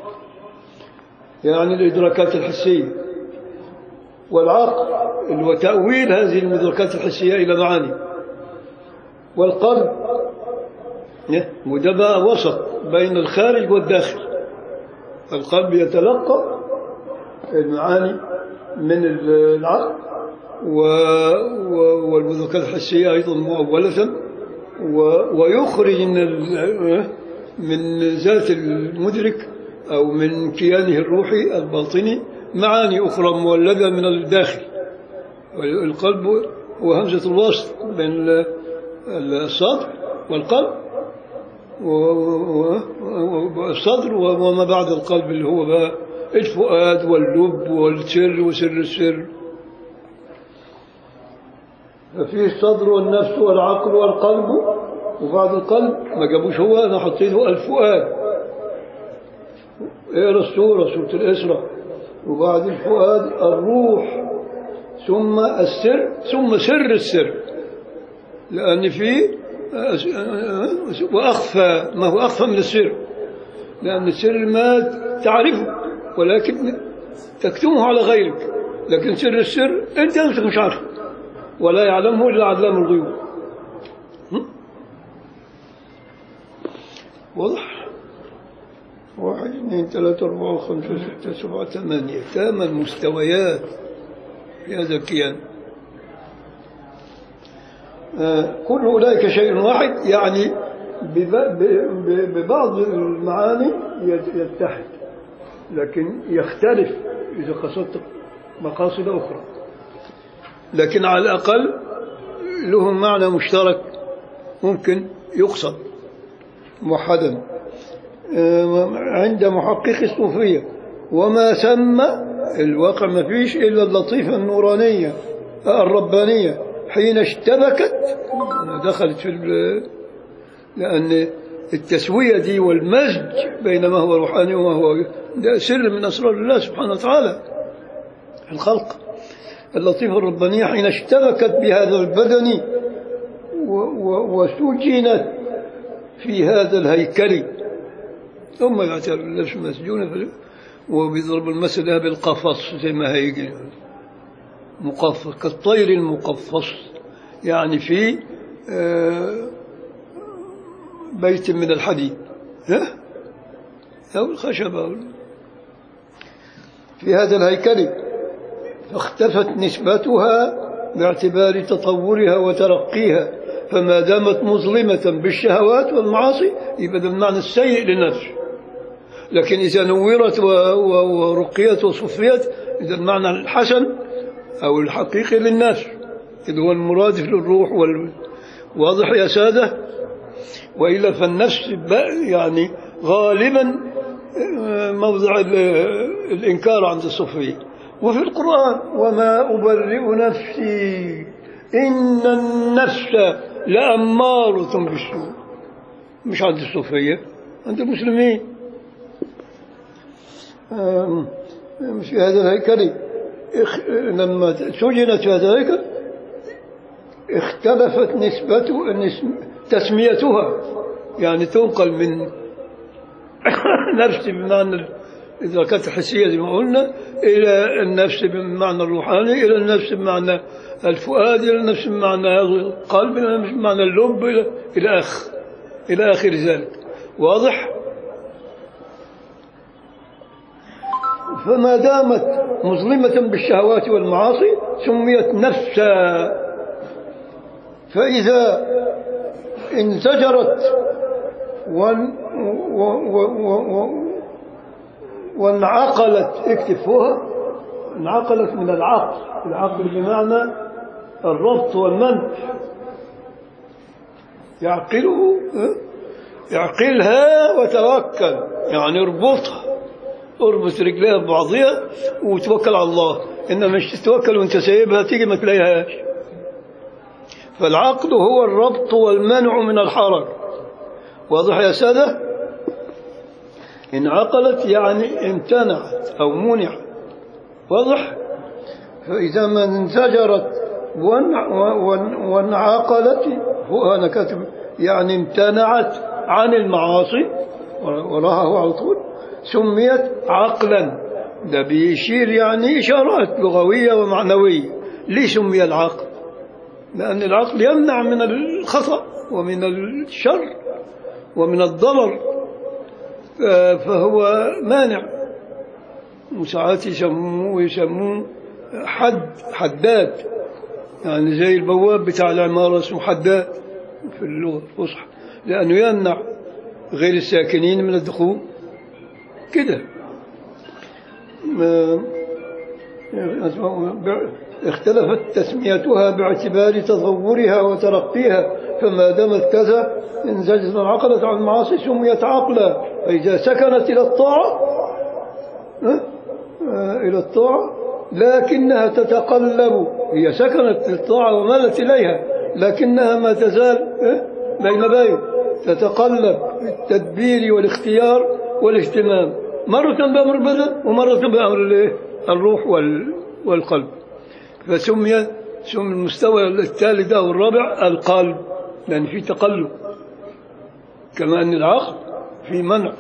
يعني الإدراكات الحسية والعقل اللي هو تأويل هذه المدركات الحسية إلى معاني والقلب وده بقى وسط بين الخارج والداخل القلب يتلقى المعاني من العقل و- و- والمدركات الحسية أيضا مؤولة و- ويخرج من ال- من ذات المدرك أو من كيانه الروحي الباطني معاني أخرى مولدة من الداخل القلب هو همزة الوصل بين ال- الصدر والقلب و- و- و- والصدر وما بعد القلب اللي هو بقى الفؤاد واللب والسر وسر السر ففيه الصدر والنفس والعقل والقلب وبعد القلب ما جابوش هو انا حطيته الفؤاد اقرا السوره سوره الاسراء وبعد الفؤاد الروح ثم السر ثم سر السر لان فيه واخفى ما هو اخفى من السر لان السر ما تعرفه ولكن تكتمه على غيرك لكن سر السر انت نفسك مش عارفه ولا يعلمه الا علام الغيوب واضح واحد اثنين ثلاثة أربعة خمسة ستة سبعة ثمانية ثمان مستويات في هذا الكيان آه، كل أولئك شيء واحد يعني بب- ب- ب- ببعض المعاني يت- يتحد لكن يختلف إذا قصدت مقاصد أخرى لكن على الأقل لهم معنى مشترك ممكن يقصد موحدا آه، عند محقق الصوفية وما سمى الواقع ما فيش إلا اللطيفة النورانية آه، الربانية حين اشتبكت دخلت في ال- لأن التسوية دي والمزج بين ما هو روحاني وما هو ده سر من أسرار الله سبحانه وتعالى في الخلق اللطيفة الربانية حين اشتبكت بهذا البدن و- و- وسجنت في هذا الهيكل ثم يعتبر النفس مسجونة في- وبيضرب المثل ده بالقفص زي ما هيجي مقفص كالطير المقفص يعني في آه، بيت من الحديد ها؟ أو الخشب أو في هذا الهيكل فاختفت نسبتها باعتبار تطورها وترقيها فما دامت مظلمة بالشهوات والمعاصي يبقى ده المعنى السيء للنفس لكن إذا نورت و- و- ورقيت وصفيت إذا المعنى الحسن أو الحقيقي للناس اللي هو المرادف للروح وال... واضح يا سادة وإلا فالنفس ب- يعني غالبا آه، موضع ال- الإنكار عند الصوفية وفي القرآن وما أبرئ نفسي إن النفس لأمارة بالسوء مش عند الصوفية عند المسلمين آم، في هذا الهيكل اخ- لما سجنت في هذا الهيكل اختلفت نسبته نسم- تسميتها يعني تنقل من نفس بمعنى ال- إذا كانت حسية زي ما قلنا إلى النفس بمعنى الروحاني إلى النفس بمعنى الفؤاد إلى النفس بمعنى القلب إلى النفس بمعنى اللب إلى إلى آخر إلى آخر ذلك واضح؟ فما دامت مظلمة بالشهوات والمعاصي سميت نفسا فإذا انزجرت وان و و و و وانعقلت اكتب فوقها انعقلت من العقل العقل بمعنى الربط والمنع يعقله اه؟ يعقلها وتوكل يعني اربطها اربط رجليها ببعضها وتوكل على الله انما مش تتوكل وانت سايبها تيجي ما تلاقيهاش فالعقل هو الربط والمنع من الحرج واضح يا سادة انعقلت يعني امتنعت أو منعت واضح فإذا ما انزجرت وانع- وان- وانعقلت هو أنا كاتب يعني امتنعت عن المعاصي وراها على طول سميت عقلا ده بيشير يعني إشارات لغوية ومعنوية ليه سمي العقل لأن العقل يمنع من الخطأ ومن الشر ومن الضرر ف- فهو مانع وساعات يسموه يسموه حد حداد يعني زي البواب بتاع العمارة اسمه حداد في اللغة الفصحى لأنه يمنع غير الساكنين من الدخول كده ما- اختلفت تسميتها باعتبار تطورها وترقيها فما دامت كذا انزجت انعقدت عن المعاصي سميت عقلا فإذا سكنت إلى الطاعة ها؟ آه، إلى الطاعة لكنها تتقلب هي سكنت للطاعة ومالت إليها لكنها ما تزال ها؟ بين بين تتقلب بالتدبير والاختيار والاهتمام مرة بأمر البدن ومرة بأمر الإيه؟ الروح وال- والقلب فسمي سمي المستوى الثالث أو الرابع القلب لأن في تقلب كما أن العقل في منع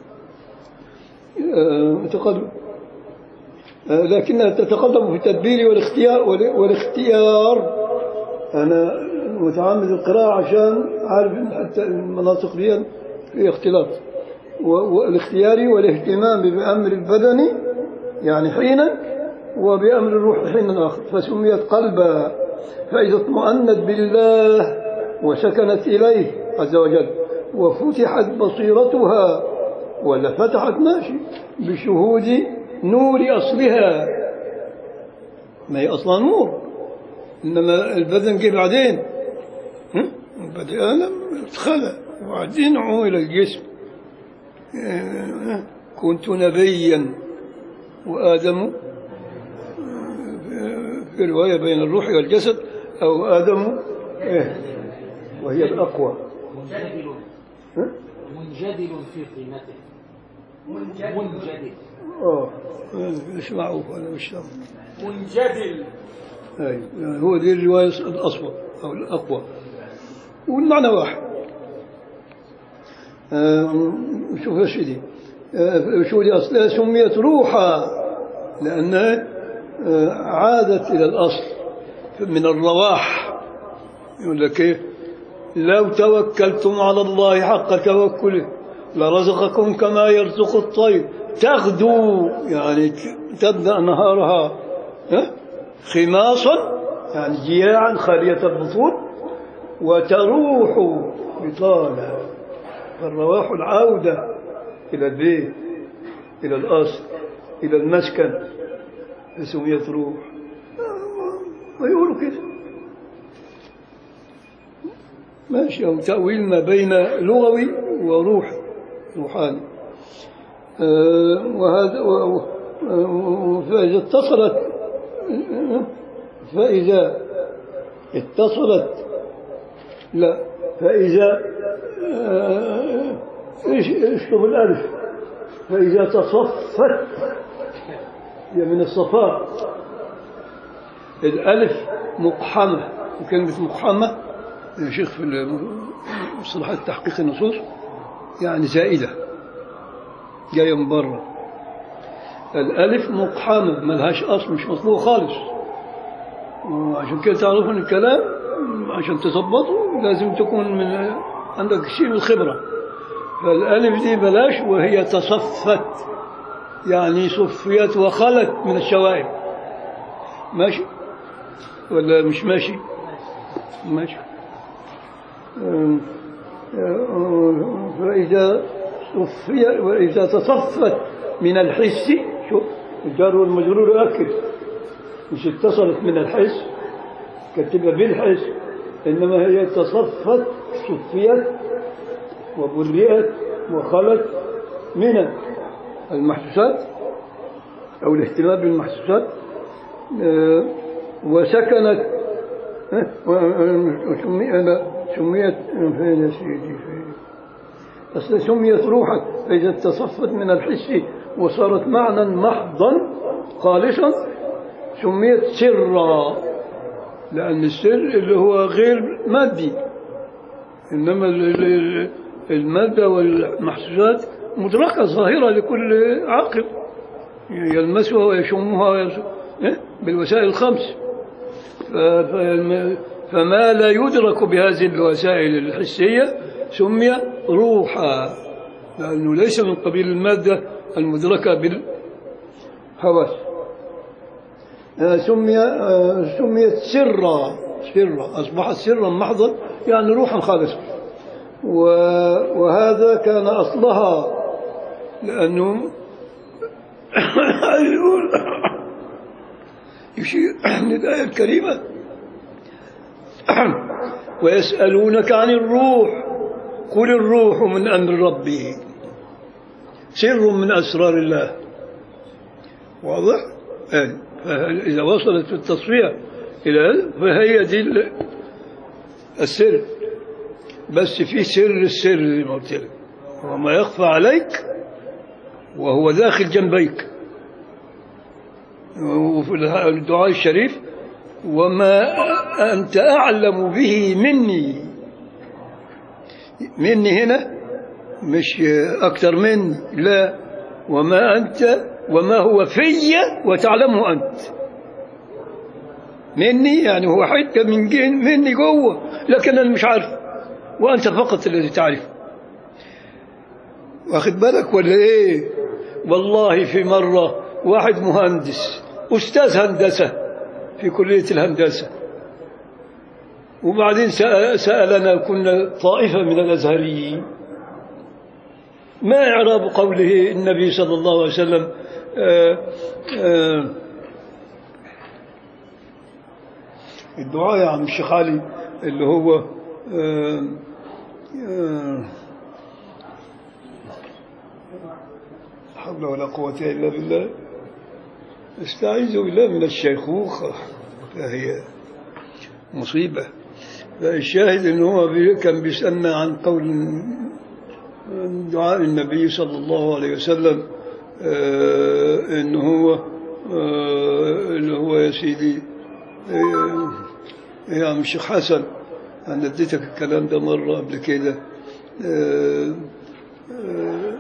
آه، تقلب آه، لكنها تتقلب في التدبير والاختيار وال- والاختيار أنا متعمد القراءة عشان عارف إن حتى المناطق دي في اختلاط و- والاختياري والاهتمام بأمر البدن يعني حينا وبأمر الروح حينا آخر فسميت قلبا فإذا اطمأنت بالله وسكنت إليه عز وجل وفتحت بصيرتها ولا فتحت ماشي بشهود نور أصلها ما هي أصلا نور إنما البدن جه بعدين هم؟ البدن آدم اتخلق وبعدين عمل الجسم آه، كنت نبيا وآدم في رواية بين الروح والجسد أو آدم إيه، وهي الأقوى منجدل ها؟ منجدل في قيمته منجدل اه مش معروف انا مش فاهم منجدل أي يعني هو دي الروايه الاصوب او الاقوى والمعنى واحد آه، شوف يا سيدي آه، شو دي اصلها سميت روحا لانها آه، عادت الى الاصل من الرواح يقول لك ايه لو توكلتم على الله حق توكله لرزقكم كما يرزق الطير تغدو يعني تبدأ نهارها ها؟ خماصا يعني جياعا خالية البطون وتروح بطانا فالرواح العودة إلى البيت إلى الأصل إلى المسكن فسميت روح ويقولوا كده ماشي أو تأويل ما بين لغوي وروحي روحاني آه، وهذا و- و- فإذا اتصلت فإذا اتصلت لا فإذا آه، ايش اشطب الألف فإذا تصفت هي من الصفاء الألف مقحمة وكلمة مقحمة يا شيخ في مصطلحات تحقيق النصوص يعني زائدة جاية من بره الألف مقحمة ملهاش أصل مش مطلوب خالص وعشان كده تعرفوا ان الكلام عشان تظبطه لازم تكون من عندك شيء من الخبرة فالألف دي بلاش وهي تصفت يعني صفيت وخلت من الشوائب ماشي ولا مش ماشي ماشي أم، أم، فإذا صفي وإذا تصفت من الحس شوف الجار والمجرور يؤكد مش اتصلت من الحس كتبها بالحس إنما هي تصفت صفيت وبرئت وخلت من المحسوسات أو الاهتمام بالمحسوسات آه، وسكنت آه، وسمي- أنا سميت فين يا سيدي فين أصل سميت روحا فإذا تصفت من الحس وصارت معنى محضا خالصا سميت سرا لأن السر اللي هو غير مادي إنما ال- ال- المادة والمحسوسات مدركة ظاهرة لكل عاقل يلمسها ويشمها ويس- إيه؟ بالوسائل الخمس ف- فالم- فما لا يدرك بهذه الوسائل الحسية سمي روحا لأنه ليس من قبيل المادة المدركة بالحواس آه، سمي آه، سميت سرا سرا أصبحت سرا محضا يعني روحا خالصا و- وهذا كان أصلها لأنه يقول يشير الآية الكريمة ويسألونك عن الروح قل الروح من أمر ربي سر من أسرار الله واضح؟ آه. فإذا وصلت في التصفية إلى هذا فهي دي ال- السر بس في سر السر زي ما قلت لك وما يخفى عليك وهو داخل جنبيك وفي الدعاء الشريف وما أنت أعلم به مني مني هنا مش أكثر مني لا وما أنت وما هو في وتعلمه أنت مني يعني هو حتة من جن مني جوه لكن أنا مش عارف وأنت فقط الذي تعرف واخد بالك ولا ايه والله في مرة واحد مهندس أستاذ هندسة في كلية الهندسة وبعدين سأ- سألنا كنا طائفة من الأزهريين ما إعراب قوله النبي صلى الله عليه وسلم آه، آه، الدعاء يا عم الشيخ علي اللي هو آه، آه، لا حول ولا قوة إلا بالله استعيذ بالله من الشيخوخة فهي مصيبة فالشاهد أنه هو بي- كان بيسألنا عن قول دعاء النبي صلى الله عليه وسلم آه، أنه هو آه، اللي هو يا سيدي آه، يا عم الشيخ حسن أنا اديتك الكلام ده مرة قبل كده آه، آه،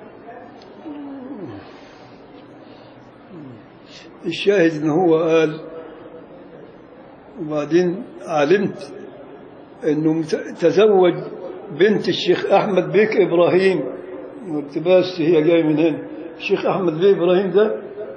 الشاهد ان هو قال وبعدين علمت انه مت- تزوج بنت الشيخ احمد بيك ابراهيم واقتباس هي جاي من هنا الشيخ احمد بيك ابراهيم ده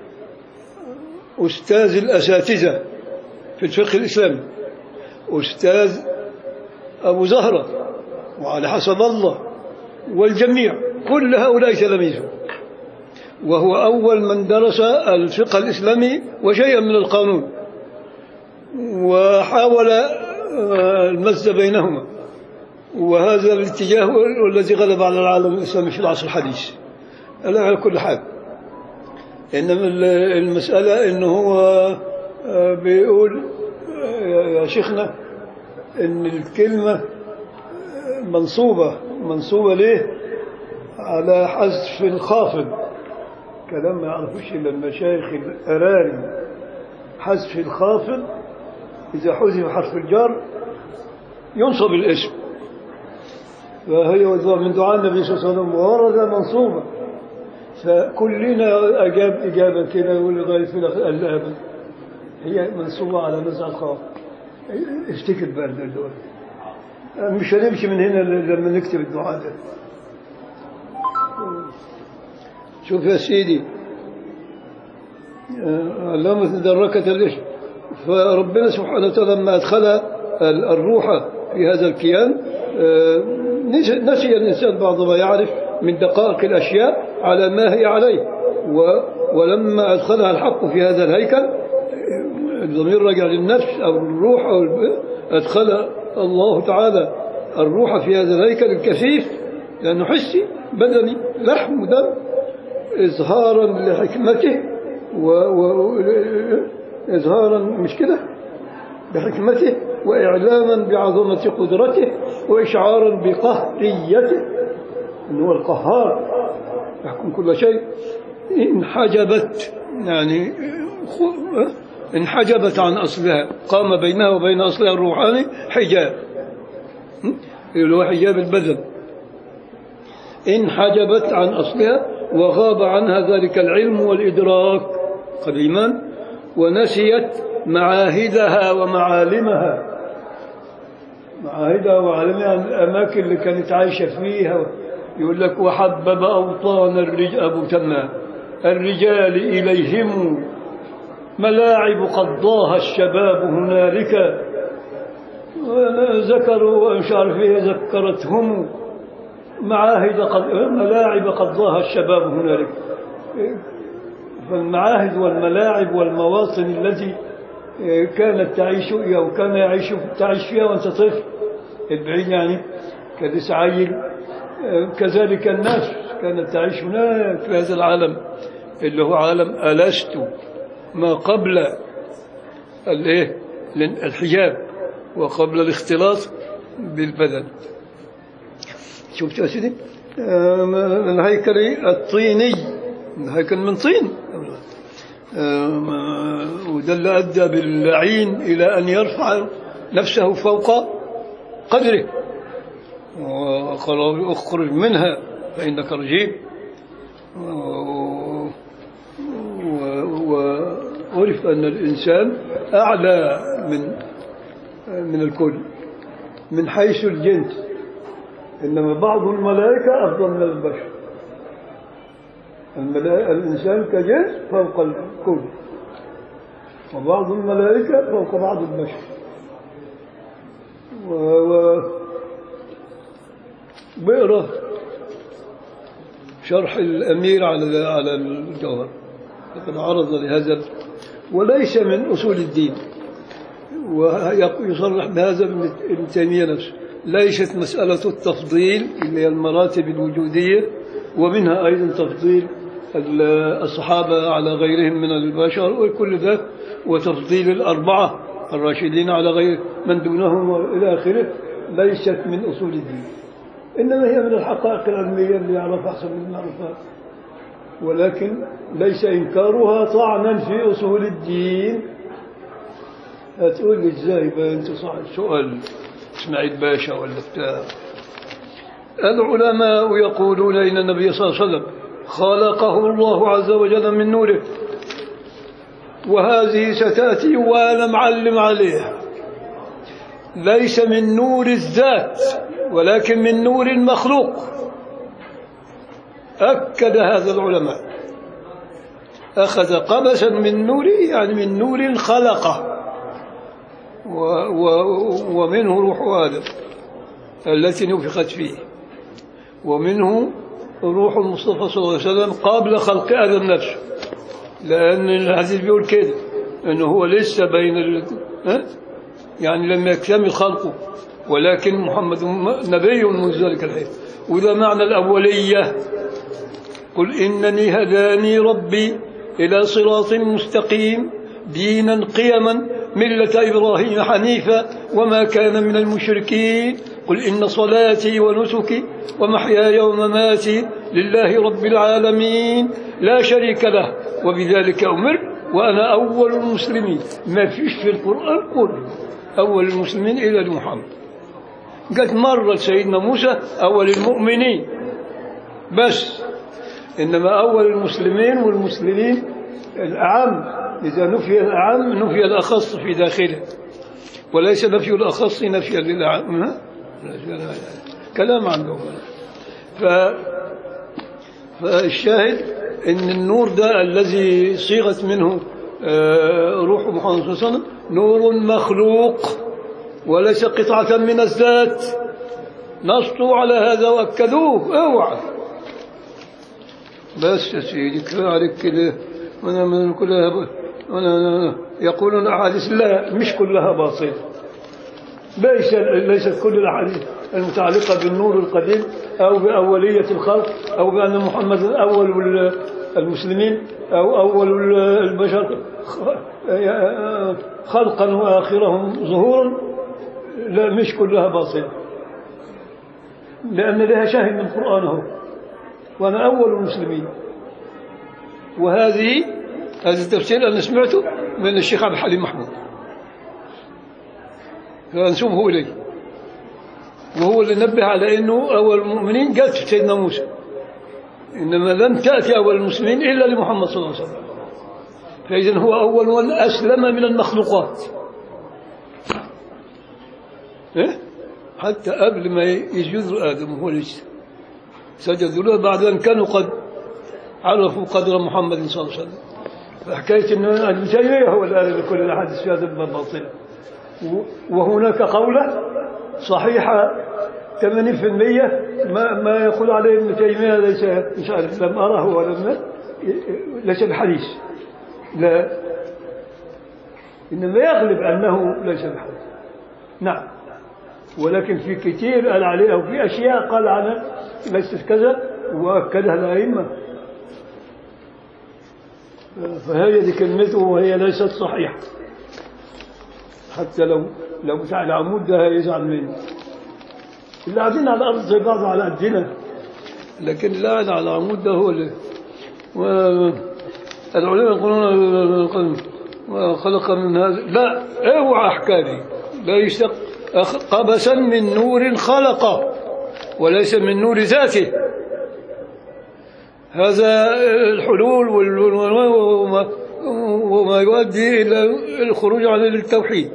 استاذ الاساتذه في الفقه الاسلامي استاذ ابو زهره وعلى حسب الله والجميع كل هؤلاء تلاميذه وهو أول من درس الفقه الإسلامي وشيئا من القانون وحاول آه، المزج بينهما وهذا الاتجاه هو الذي غلب على العالم الإسلامي في العصر الحديث لا على كل حال إنما ال- المسألة إنه هو آه، بيقول آه، يا شيخنا إن الكلمة آه، منصوبة منصوبة ليه على حذف الخافض كلام ما يعرفوش إلا المشايخ الأراري حذف الخافض إذا حذف حرف الجر ينصب الاسم فهي من دعاء النبي صلى الله عليه وسلم ورد منصوبا فكلنا أجاب إجابة كده يقول لغاية في الآخر قال لا أبدا هي منصوبة على نزع الخاف افتكر بقى دول مش هنمشي من هنا لما نكتب الدعاء ده شوف يا سيدي آه، علامة دركة الاسم فربنا سبحانه وتعالى لما أدخل ال- الروح في هذا الكيان آه، نسي نسي الإنسان بعض ما يعرف من دقائق الأشياء على ما هي عليه و- ولما أدخلها الحق في هذا الهيكل آه، الضمير راجع للنفس أو الروح أو الب- أدخل الله تعالى الروح في هذا الهيكل الكثيف لأنه حسي بدني لحم ودم إظهارا لحكمته و... و... إظهارا مش كده بحكمته وإعلاما بعظمة قدرته وإشعارا بقهريته إنه هو القهار يحكم كل شيء انحجبت يعني خ- انحجبت عن أصلها قام بينها وبين أصلها الروحاني حجاب م? اللي هو حجاب البدن انحجبت عن أصلها وغاب عنها ذلك العلم والإدراك قديما ونسيت معاهدها ومعالمها معاهدها ومعالمها الأماكن اللي كانت عايشة فيها يقول لك وحبب أوطان الرجال أبو تمام الرجال إليهم ملاعب قضاها الشباب هنالك ذكروا ومش عارف ايه ذكرتهم معاهد قد ملاعب قضاها الشباب هنالك فالمعاهد والملاعب والمواطن التي كانت تعيش أو كان يعيش تعيش فيها وأنت طفل البعيد يعني كلسه عيل كذلك الناس كانت تعيش هناك في هذا العالم اللي هو عالم ألست ما قبل الايه الحجاب وقبل الاختلاط بالبدن شفت يا سيدي آم، الهيكل الطيني الهيكل من طين آم، وده اللي أدى باللعين إلى أن يرفع نفسه فوق قدره وقال اخرج منها فإنك رجيم و- و- وعرف أن الإنسان أعلى من من الكل من حيث الجنس إنما بعض الملائكة أفضل من البشر الملائكة الإنسان كجنس فوق الكل وبعض الملائكة فوق بعض البشر و... و... بقرا شرح الأمير على على الجوهر لقد عرض لهذا وليس من أصول الدين ويصرح بهذا ابن تيمية نفسه ليست مسألة التفضيل اللي هي المراتب الوجودية ومنها أيضا تفضيل الصحابة على غيرهم من البشر وكل ذا وتفضيل الأربعة الراشدين على غير من دونهم وإلى آخره ليست من أصول الدين إنما هي من الحقائق العلمية اللي يعرفها أحسن من يعرفها ولكن ليس إنكارها طعنا في أصول الدين هتقول لي ازاي بقى انت صاحب سؤال اسماعيل باشا ولا بتاع العلماء يقولون ان النبي صلى الله عليه وسلم خلقه الله عز وجل من نوره وهذه ستاتي وانا معلم عليها ليس من نور الذات ولكن من نور المخلوق اكد هذا العلماء اخذ قبسا من نوره يعني من نور خلقه و و ومنه روح آدم التي نفخت فيه ومنه روح المصطفى صلى الله عليه وسلم قبل خلق آدم نفسه لأن الحديث بيقول كده أنه هو لسه بين ال... ها؟ يعني لم يكتمل خلقه ولكن محمد نبي منذ ذلك الحين وده معنى الأولية قل إنني هداني ربي إلى صراط مستقيم دينا قيما ملة إبراهيم حنيفا وما كان من المشركين قل إن صلاتي ونسكي ومحياي ومماتي لله رب العالمين لا شريك له وبذلك أمر وأنا أول المسلمين ما فيش في القرآن كله أول المسلمين إلى محمد قد مر سيدنا موسى أول المؤمنين بس إنما أول المسلمين والمسلمين الأعم إذا نفي الأعم نفي الأخص في داخله وليس نفي الأخص نفيا للأعم كلام عندهم ف فالشاهد ان النور ده الذي صيغت منه روح محمد صلى الله عليه وسلم نور مخلوق وليس قطعة من الذات نصوا على هذا وأكدوه اوعى بس يا سيدي كفاية عليك كده وانا من كلها وانا يقولون احاديث لا مش كلها باطله ليس ليست كل الاحاديث المتعلقه بالنور القديم او باوليه الخلق او بان محمد اول المسلمين او اول البشر خلقا واخرهم ظهورا لا مش كلها باطله لان لها شاهد من القران اهو وانا اول المسلمين وهذه هذا التفسير أنا سمعته من الشيخ عبد الحليم محمود فأنسبه إليه وهو اللي نبه على أنه أول المؤمنين جاءت في سيدنا موسى إنما لم تأتي أول المسلمين إلا لمحمد صلى الله عليه وسلم فإذا هو أول من أسلم من المخلوقات إيه؟ حتى قبل ما يسجد آدم هو لسه سجدوا له بعد أن كانوا قد عرفوا قدر محمد صلى الله عليه وسلم فحكاية أن ابن تيمية هو اللي قال كل الأحاديث في هذا الباب باطلة وهناك قولة صحيحة 80% ما ما يقول عليه ابن تيمية ليس مش عارف لم أره ولم ليس بحديث لا إنما يغلب أنه ليس بحديث نعم ولكن في كثير قال عليها وفي أشياء قال عنها ليست كذا وأكدها الأئمة فهي دي كلمته وهي ليست صحيحة حتى لو لو بتاع العمود ده هيزعل مني اللي قاعدين على الأرض زي بعض على قدنا لكن اللي قاعد على العمود ده هو اللي العلماء يقولون خلق من هذا لا اوعى احكامي لا يشتق قبسا من نور خلقه وليس من نور ذاته هذا الحلول وما, وما يؤدي إلى الخروج عن التوحيد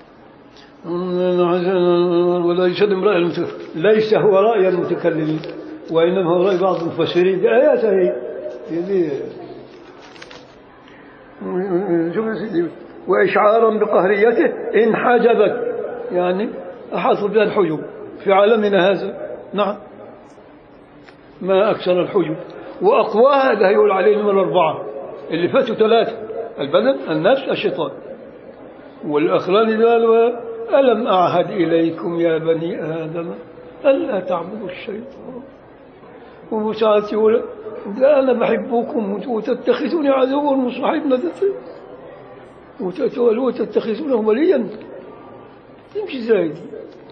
ولا يسلم رأي المتكلم ليس هو رأي المتكلمين وإنما هؤلاء بعض المفسرين بآيات هي هذه شوف يا سيدي وإشعارا بقهريته إن حجبت يعني أحاط بها الحجب في عالمنا هذا نعم ما أكثر الحجب وأقواها ده يقول عليهم الأربعة اللي فاتوا ثلاثة البدن النفس الشيطان والأخران قالوا ألم أعهد إليكم يا بني آدم ألا تعبدوا الشيطان وساعات يقول لا أنا بحبكم وتتخذوني عدوا وصاحبنا وتتخذونه وليا تمشي ازاي دي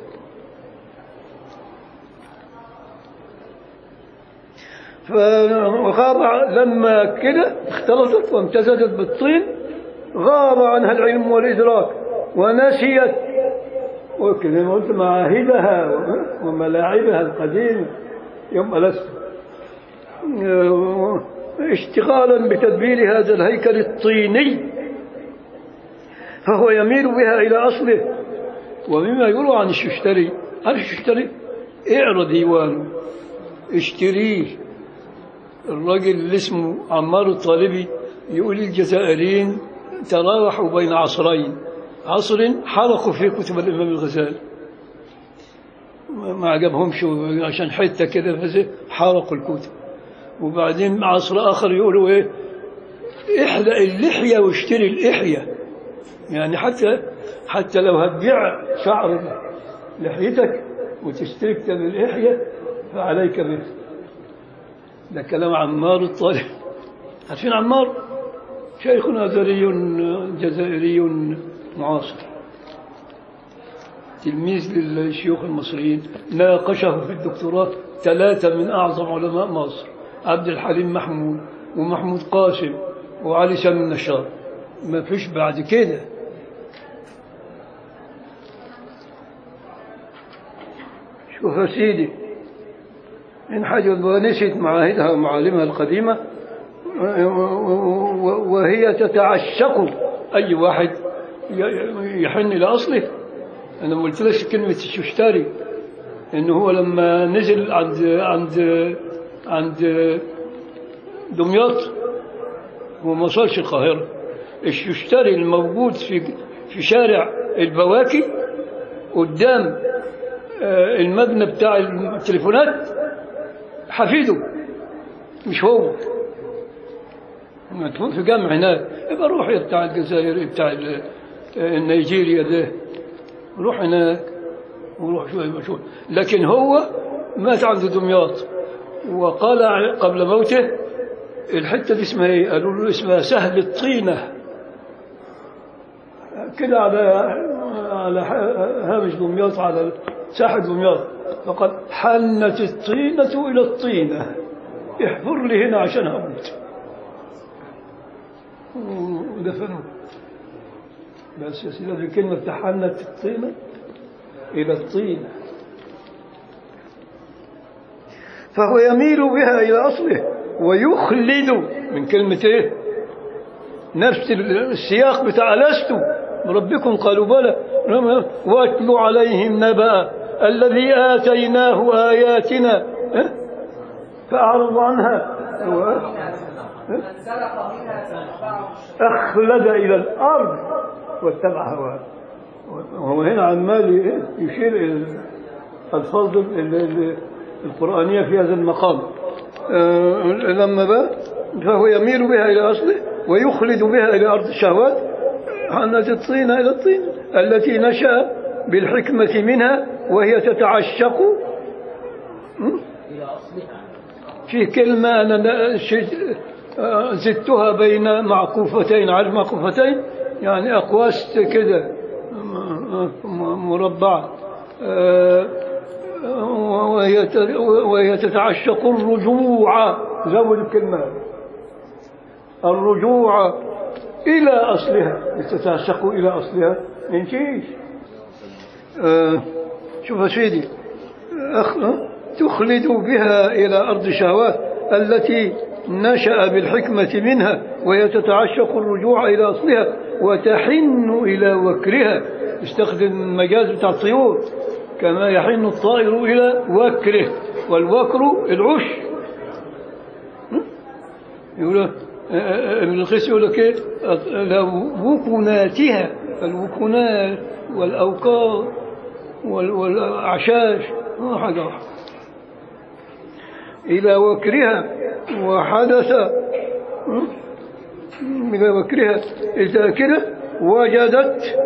فغاب لما كده اختلطت وامتزجت بالطين غاب عنها العلم والإدراك ونسيت وكذا ما قلت معاهدها وملاعبها القديمة يوم لست اشتغالا بتدبير هذا الهيكل الطيني فهو يميل بها إلى أصله ومما يروى عن الششتري عارف الششتري اقرا ديوانه اشتريه الراجل اللي اسمه عمار الطالبي يقول الجزائريين تراوحوا بين عصرين عصر حرقوا فيه كتب الإمام الغزالي ما عجبهمش عشان حتة كده فزي حرقوا الكتب وبعدين عصر آخر يقولوا إيه احلق اللحية واشتري الإحية يعني حتى حتى لو هتبيع شعر لحيتك وتشتري كتاب الإحية فعليك به ده كلام عمار الطالب عارفين عمار شيخ أزهري جزائري معاصر تلميذ للشيوخ المصريين ناقشه في الدكتوراه ثلاثة من أعظم علماء مصر عبد الحليم محمود ومحمود قاسم وعلي سامي النشار ما فيش بعد كده شوف يا سيدي إن حجب ونسيت معاهدها ومعالمها القديمة وهي تتعشق أي واحد يحن إلى أصله أنا قلت لك كلمة الششتاري إنه هو لما نزل عند عند عند دمياط هو ما وصلش القاهرة الششتاري الموجود في في شارع البواكي قدام المبنى بتاع التليفونات حفيده مش هو مدفون في جامع هناك يبقى روح يا بتاع الجزائر بتاع نيجيريا ده روح هناك وروح شوي شوي لكن هو مات عند دمياط وقال قبل موته الحتة دي اسمها ايه؟ قالوا له اسمها سهل الطينة كده على على هامش دمياط على ساحل دمياط فقال حنت الطينة إلى الطينة احفر لي هنا عشان هموت ودفنوه بس يا سيدي هذه الكلمة تحنت الطينة إلى الطينة فهو يميل بها إلى أصله ويخلد من كلمة إيه نفس السياق بتاع لست ربكم قالوا بلى واتل عليهم نبأ الذي آتيناه آياتنا فأعرض عنها أخلد إلى الأرض واتبع هواه وهو هنا عمال يشير إلى الألفاظ القرآنية في هذا المقام لما بقى فهو يميل بها إلى أصله ويخلد بها إلى أرض الشهوات حنت الطين إلى الطين التي نشأ بالحكمة منها وهي تتعشق في كلمة أنا زدتها بين معكوفتين عارف معكوفتين يعني أقواس كده مربعة وهي وهي تتعشق الرجوع زود الكلمة الرجوع إلى أصلها تتعشق إلى أصلها انتيش آه شوف يا سيدي أخ... تخلد بها إلى أرض الشهوات التي نشأ بالحكمة منها وهي تتعشق الرجوع إلى أصلها وتحن إلى وكرها استخدم المجاز بتاع الطيور كما يحن الطائر إلى وكره والوكر العش يقول ابن القيس يقول لك ايه وكناتها الوكنات والاوقات وال- والاعشاش آه، حاجه واحدة. الى وكرها وحدث آه، الى وكرها الذاكره وجدت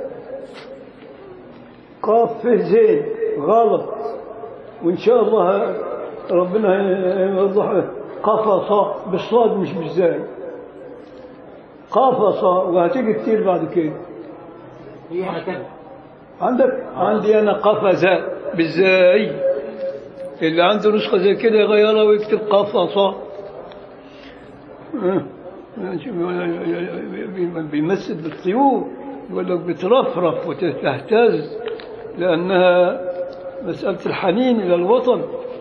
قاف زين غلط وان شاء الله ربنا يوضح قفص بالصاد مش بالزاي قفص وهتيجي كتير بعد كده هي هكذا عندك عندي انا قفز بالزاي اللي عنده نسخه زي كده يغيرها ويكتب قفص آه. بيمثل بالطيور يقول لك بترفرف وتهتز لانها مساله الحنين الى الوطن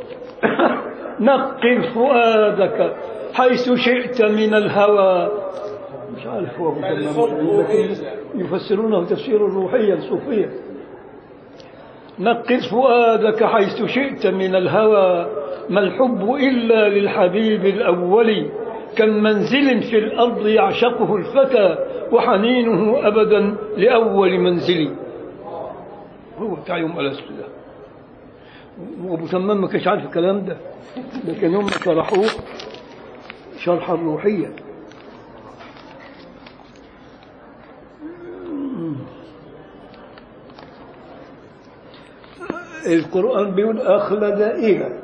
نقل فؤادك حيث شئت من الهوى مش عارف هو بيسمونه، لكن يفسرونه تفسيرا روحيا صوفيا نقل فؤادك حيث شئت من الهوى ما الحب إلا للحبيب الأول كم منزل في الأرض يعشقه الفتى وحنينه أبدا لأول منزل هو بتاع يوم ألست ده وابو تمام ما كانش عارف الكلام ده لكن هم شرحوه شرحا روحيا القرآن بيقول أخلد إلى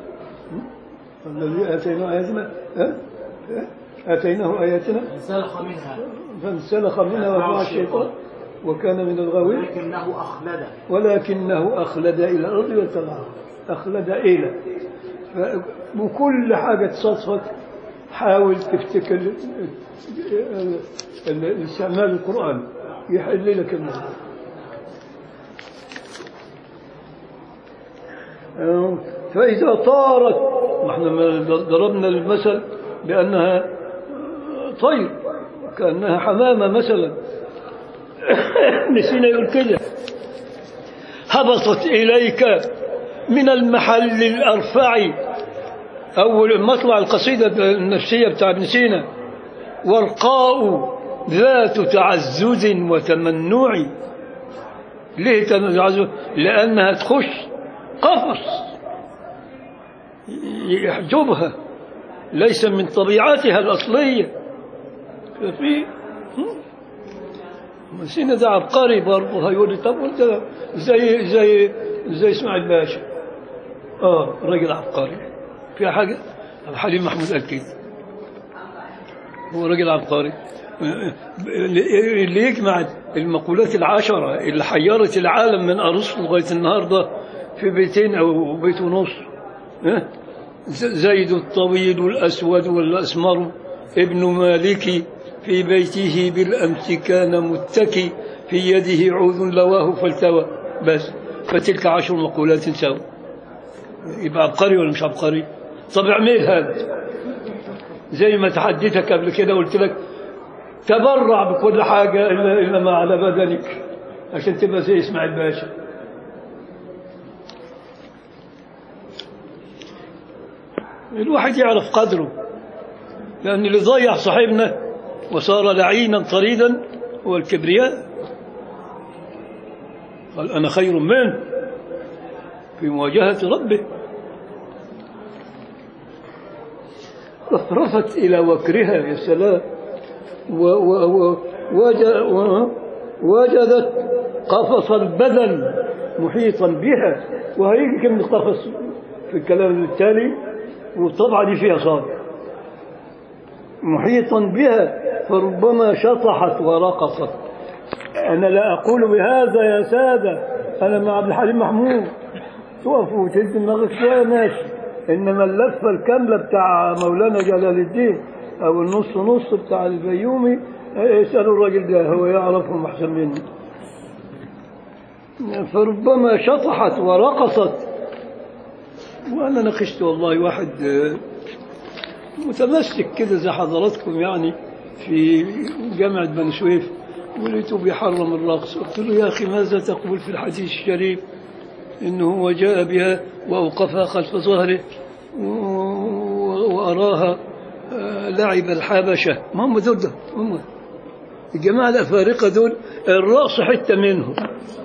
الذي آتيناه آياتنا ها؟ ها؟ آتيناه آياتنا انسلخ منها فانسلخ منها ومع الشيطان وكان من الغاوين ولكنه أخلد ولكنه أخلد إلى الأرض واتبع أخلد إلى ف- وكل حاجة تصدفت حاول تفتكر ال- ال- ال- استعمال القرآن يحل لك الموضوع آه، فإذا طارت نحن ما ضربنا المثل بأنها طير كأنها حمامة مثلا نسينا يقول كده هبطت إليك من المحل الأرفع أول مطلع القصيدة النفسية بتاع ابن سينا ورقاء ذات تعزز وتمنع ليه تعزز لأنها تخش قفص يحجبها ليس من طبيعتها الأصلية ففي سينا ده عبقري برضه هيقول لي طب وانت زي زي زي اسماعيل باشا اه راجل عبقري فيها حاجه عبد الحليم محمود قال كده هو راجل عبقري اللي يجمع المقولات العشرة اللي حيرت العالم من أرسطو لغاية النهاردة في بيتين أو بيت ونص ها؟ زيد الطويل الأسود والأسمر ابن مالك في بيته بالأمس كان متكي في يده عود لواه فالتوى بس فتلك عشر مقولات سوا يبقى عبقري ولا مش عبقري طب اعمل هذا زي ما تحديتك قبل كده قلت لك تبرع بكل حاجة إلا, إلا ما على بدنك عشان تبقى زي اسماعيل باشا الواحد يعرف قدره لأن اللي ضيع صاحبنا وصار لعينا طريدا هو الكبرياء قال أنا خير منه في مواجهة ربه رفت إلى وكرها يا سلام و و و وجد و وجدت قفص البدن محيطا بها وهيجي كلمة قفص في الكلام التالي وطبعا دي فيها صاد محيطا بها فربما شطحت ورقصت أنا لا أقول بهذا يا سادة أنا مع عبد الحليم محمود تقف وتهز دماغك شوية ماشي إنما اللفة الكاملة بتاع مولانا جلال الدين أو النص نص بتاع البيومي اسألوا الراجل ده هو يعرفهم أحسن مني فربما شطحت ورقصت وأنا ناقشت والله واحد متمسك كده زي حضراتكم يعني في جامعة بني سويف ولقيته بيحرم الرقص قلت له يا أخي ماذا تقول في الحديث الشريف إنه هو جاء بها وأوقفها خلف ظهره و- وأراها آه، لعب الحبشة ما هم دول ده هم الجماعة الأفارقة دول الرأس حتة منهم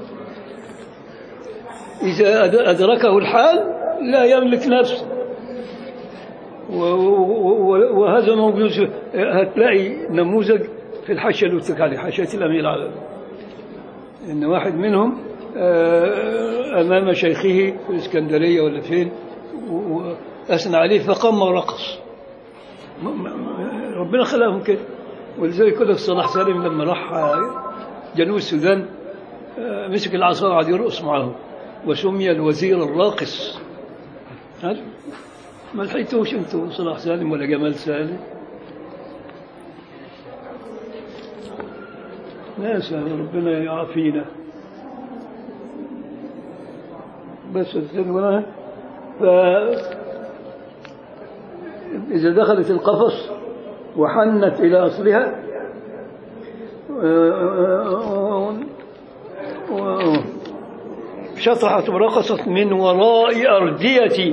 إذا أد- أدركه الحال لا يملك نفسه و- و- و- وهذا موجود في- هتلاقي نموذج في الحاشية اللي قلت لك عليه حاشية الأمير العالمي إن واحد منهم آه، أمام شيخه في الإسكندرية ولا فين و- وأثنى عليه فقام ورقص م- م- ربنا خلقهم كده ولذلك يقول لك صلاح سالم لما راح آه، جنوب السودان آه، مسك العصا وقعد يرقص معهم وسمي الوزير الراقص عارف؟ ما لحقتوش انتوا صلاح سالم ولا جمال سالم ناس ربنا يعافينا بس الزلوة ف إذا دخلت القفص وحنت إلى أصلها شطحت ورقصت من وراء أردية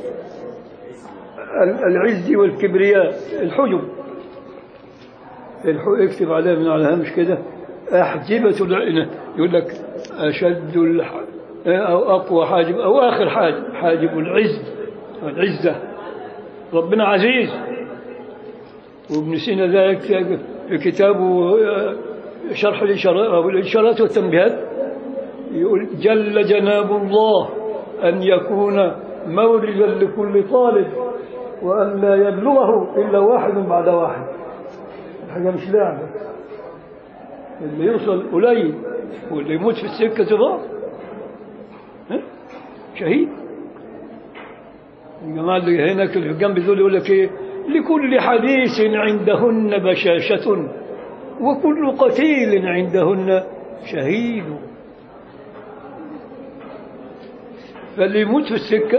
العز والكبرياء الحجب الحو... اكتب عليها من على هامش كده أحجبة العنة يقول لك أشد الح... أو أقوى حاجب أو آخر حاجب حاجب العز العزة ربنا عزيز وابن سينا ذلك في كتابه شرح الإشارات أو الإشارات والتنبيهات يقول جل جناب الله أن يكون موردا لكل طالب وأن لا يبلغه إلا واحد بعد واحد حاجة مش لعبة اللي يوصل قليل واللي يموت في السكة تبقى شهيد الجماعة اللي هناك اللي في الجنب دول يقول لك ايه لكل حديث عندهن بشاشة وكل قتيل عندهن شهيد فاللي يموت في السكة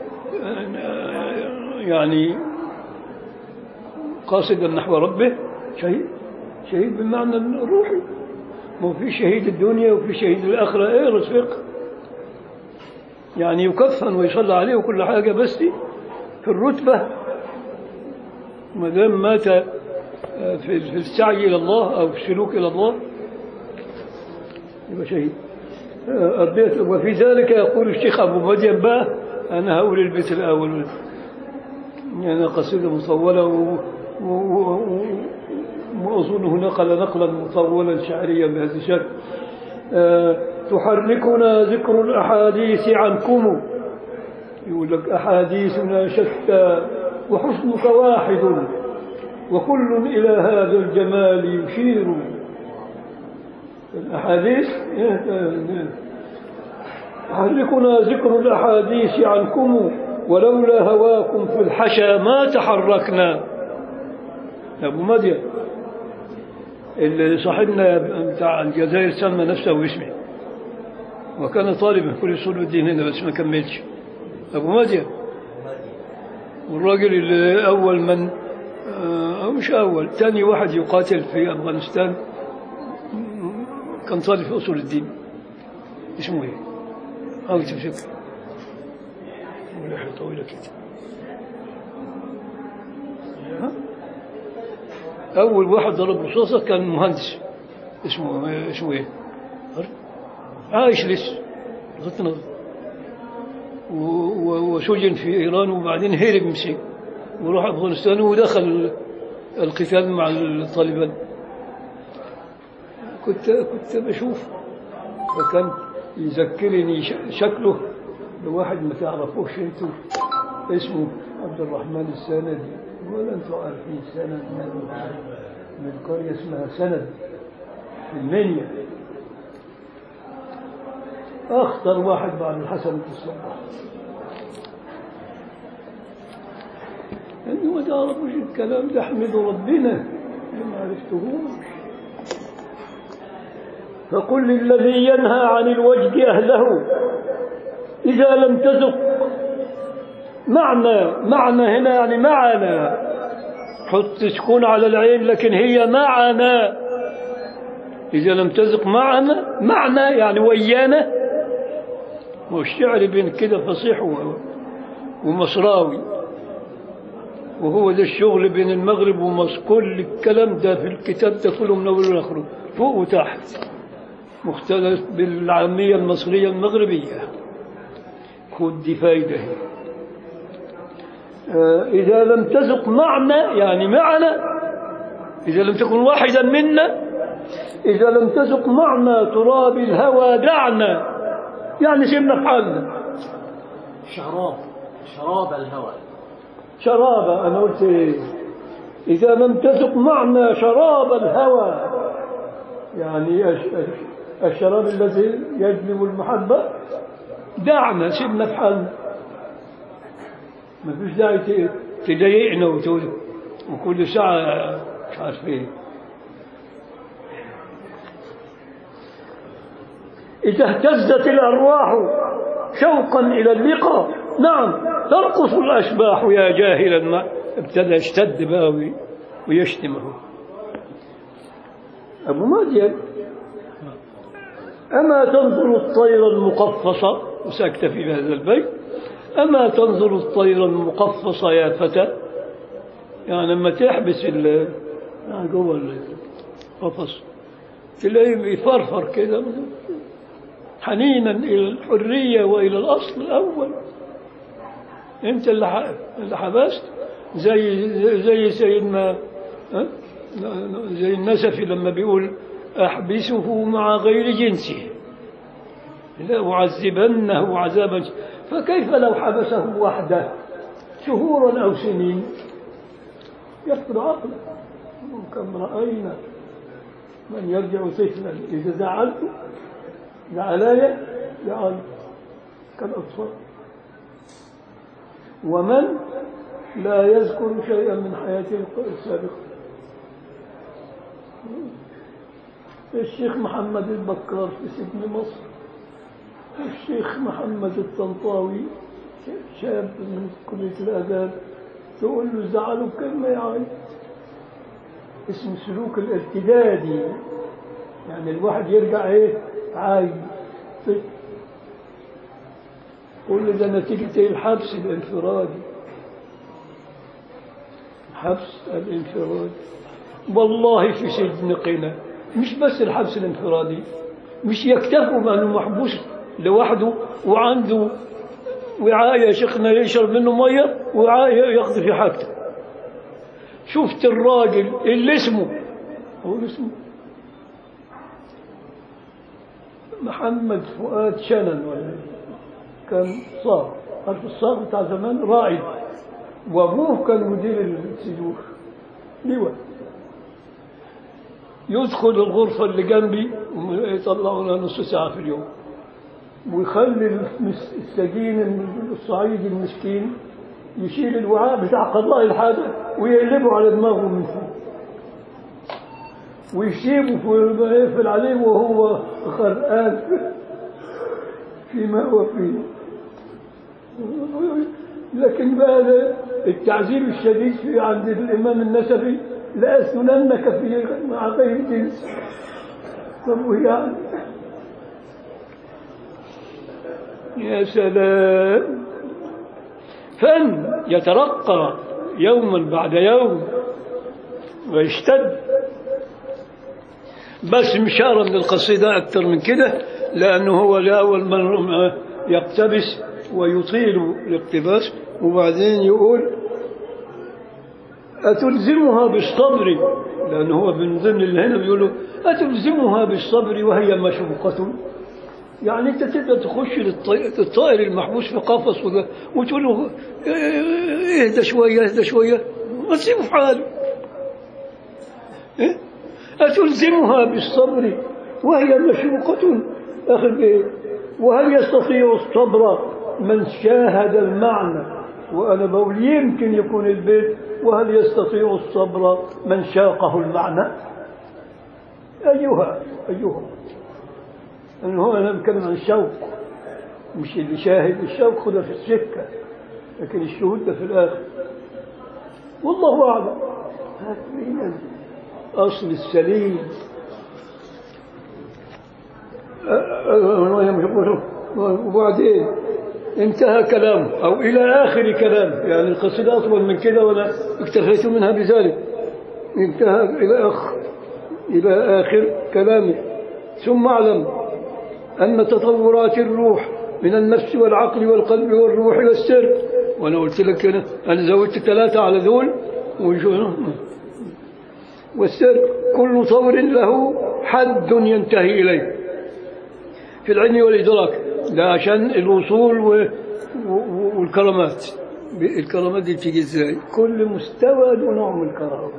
يعني قاصدا نحو ربه شهيد شهيد بالمعنى الروحي ما في شهيد الدنيا وفي شهيد الآخرة ايه رفيق يعني يكفن ويصلى عليه وكل حاجة بس في الرتبة ما دام مات في السعي إلى الله أو في السلوك إلى الله يبقى شهيد وفي ذلك يقول الشيخ أبو مدين بقى أنا هقول البيت الأول يعني قصيدة مطولة و... و... و... وأظنه نقل نقلا مطولا شعريا بهذا الشكل أه تحركنا ذكر الأحاديث عنكم يقول لك أحاديثنا شتى وحسنك واحد وكل إلى هذا الجمال يشير الأحاديث تحركنا ذكر الأحاديث عنكم ولولا هواكم في الحشا ما تحركنا أبو مدين اللي صاحبنا بتاع الجزائر سمى نفسه باسمه وكان طالبا في كل اصول الدين هنا بس ما كملش ابو مدين والراجل اللي اول من أو مش اول ثاني واحد يقاتل في افغانستان كان طالب في اصول الدين اسمه ايه؟ او تفتكر ولحية طويلة كده أول واحد ضرب رصاصة كان مهندس اسمه اسمه إيه؟ عايش لسه لغاية نظر وسجن في إيران وبعدين هرب مسك وراح أفغانستان ودخل القتال مع الطالبان كنت كنت بشوف فكان يذكرني شكله بواحد ما تعرفوش انتوا اسمه عبد الرحمن السندي ولا انتوا عارفين سند من قرية اسمها سند في المنيا أخطر واحد بعد الحسن في الصباح أنه ما تعرفوش الكلام ده احمدوا ربنا ما عرفتهوش فقل للذي ينهى عن الوجد أهله إذا لم تزق معنى معنى هنا يعني معنا حط سكون على العين لكن هي معنا إذا لم تزق معنا معنى يعني ويانا والشعر بين كده فصيح و- ومصراوي وهو ده الشغل بين المغرب ومصر كل الكلام ده في الكتاب ده كله من أوله لآخره فوق وتحت مختلف بالعامية المصرية المغربية خد دي فايدة هي. آه، إذا لم تزق معنا يعني معنا إذا لم تكن واحدا منا إذا لم تزق معنا تراب الهوى دعنا يعني سيبنا في حالنا شراب شراب الهوى شرابة أنا قلت إيه إذا لم تزق معنا شراب الهوى يعني الش- الش- الشراب الذي يجلب المحبة دعنا سيبنا في حالنا ما فيش داعي ت- تضايقنا وتقول وكل ساعة مش عارف ايه إذا اهتزت الأرواح شوقا إلى اللقاء نعم ترقص الأشباح يا جاهلا ما ابتدى يشتد بقى وي- ويشتمه أبو ماديان أما تنظر الطير المقفصة وسأكتفي بهذا البيت أما تنظر الطير المقفصة يا فتى يعني لما تحبس ال يعني جوه القفص تلاقيه يفرفر كده حنينا إلى الحرية وإلى الأصل الأول أنت اللي ح- اللي حبست زي زي سيدنا ها؟ زي النسفي لما بيقول أحبسه مع غير جنسه لا أعذبنه عذابا ش- فكيف لو حبسه وحده شهورا أو سنين يفقد عقله كم رأينا من يرجع طفلا إذا زعلته زعلايا زعل كالأطفال ومن لا يذكر شيئا من حياته السابقة الشيخ محمد البكار في سجن مصر الشيخ محمد الطنطاوي شاب من كلية الآداب تقول له زعله كلمة يعيط اسمه سلوك الارتدادي يعني الواحد يرجع ايه عايز كل ده نتيجة الحبس الانفرادي حبس الانفرادي والله في سجن قنا مش بس الحبس الانفرادي مش يكتفوا بأنه محبوس لوحده وعنده وعاء يا شيخنا يشرب منه مية وعاء يقضي في حاجته شفت الراجل اللي اسمه هو اسمه محمد فؤاد شنن ولا كان صاغ عارف الصاغ بتاع زمان رائد وابوه كان مدير السجون لواء يدخل الغرفة اللي جنبي ويطلعوا لنا نص ساعة في اليوم ويخلي المس- السجين الصعيدي المسكين يشيل الوعاء بتاع قضاء الحاجة ويقلبه على دماغه من فوق ويسيبه في يقفل عليه وهو غرقان فيما هو فيه لكن بقى ده التعذيب الشديد في عند الإمام النسفي لأسننك في مع غير جنس طب ويعني يا سلام فن يترقى يوما بعد يوم ويشتد بس مش هقرا من القصيدة أكثر من كده لأنه هو لأول من يقتبس ويطيل الاقتباس وبعدين يقول أتلزمها بالصبر لأنه هو من ضمن اللي هنا بيقولوا أتلزمها بالصبر وهي مشوقة يعني أنت تقدر تخش للطي- للطائر المحبوس في قفص وده- وتقول له إيه، اهدى شوية اهدى شوية ما تسيبه في حاله إيه؟ أتلزمها بالصبر وهي مشوقة أخي إيه؟ وهل يستطيع الصبر من شاهد المعنى وأنا بقول يمكن يكون البيت وهل يستطيع الصبر من شاقه المعنى أيها أيها أنه هو أنا بتكلم عن الشوق مش اللي شاهد الشوق خده في السكة لكن الشهود ده في الآخر والله أعلم هات مين أصل السليم وبعدين انتهى كلامه أو إلى آخر كلامه يعني القصيدة أطول من كده وأنا اكتفيت منها بذلك انتهى إلى آخر إلى آخر كلامه ثم اعلم أن تطورات الروح من النفس والعقل والقلب والروح والسر وأنا قلت لك أنا, أنا زودت ثلاثة على ذول وشو- والسر كل طور له حد ينتهي إليه في العلم والإدراك ده عشان الوصول و... و... والكرامات الكرامات دي بتيجي ازاي كل مستوى له نوع من الكرامات